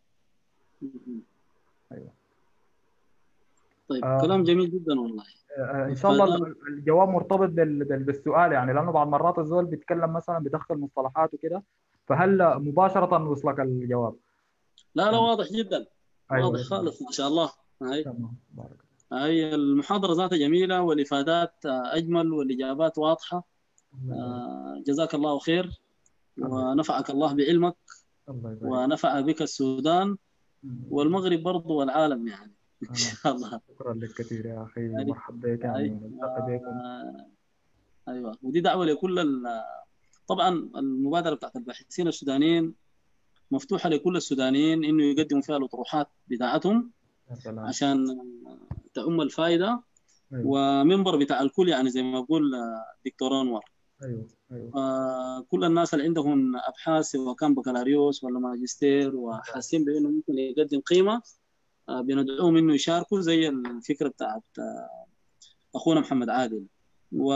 أيوة. طيب آه. كلام جميل جدا والله آه، ان شاء الله الجواب مرتبط بال- بال- بالسؤال يعني لانه بعض مرات الزول بيتكلم مثلا بيدخل مصطلحات وكده فهل مباشره وصلك الجواب؟ لا لا تمام. واضح جدا أيوة واضح خالص ما شاء الله هاي تمام بارك هاي المحاضرة ذاتها جميلة والإفادات آه، أجمل والإجابات واضحة الله يبارك. آه، جزاك الله خير ونفعك الله بعلمك الله يبارك ونفع بك السودان والمغرب برضو والعالم يعني إن شاء الله شكرا لك كثير يا أخي أي- مرحبا بك يعني أي. ونلتقي بكم آه، ايوه ودي دعوه لكل ال- طبعا المبادره بتاعت الباحثين السودانيين مفتوحه لكل السودانيين انه يقدموا فيها الاطروحات بتاعتهم يا سلام عشان تعم الفائده أيوة ومنبر بتاع الكل يعني زي ما بقول آه، دكتور انور أيوة أيوة آه، كل الناس اللي عندهم ابحاث سواء كان بكالوريوس ولا ماجستير وحاسين بانه ممكن يقدم قيمه آه، بندعوهم انه يشاركوا زي الفكره بتاعت آه، اخونا محمد عادل و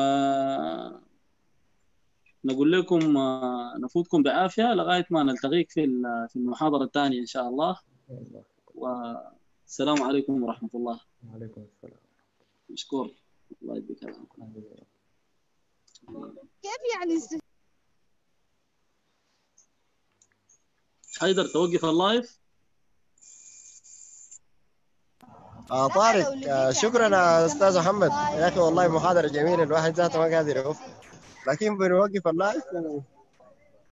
نقول لكم آه، نفوتكم بعافيه لغايه ما نلتقيك في ال- في المحاضره الثانيه ان شاء الله الله والسلام عليكم ورحمه الله وعليكم السلام مشكور الله يديك العافيه الحمد لله كيف يعني است- حيدر توقف اللايف آه طارق آه شكرا يا استاذ محمد يا اخي والله محاضره جميله الواحد ذاته ما قادر يوقف لكن بنوقف اللايف و-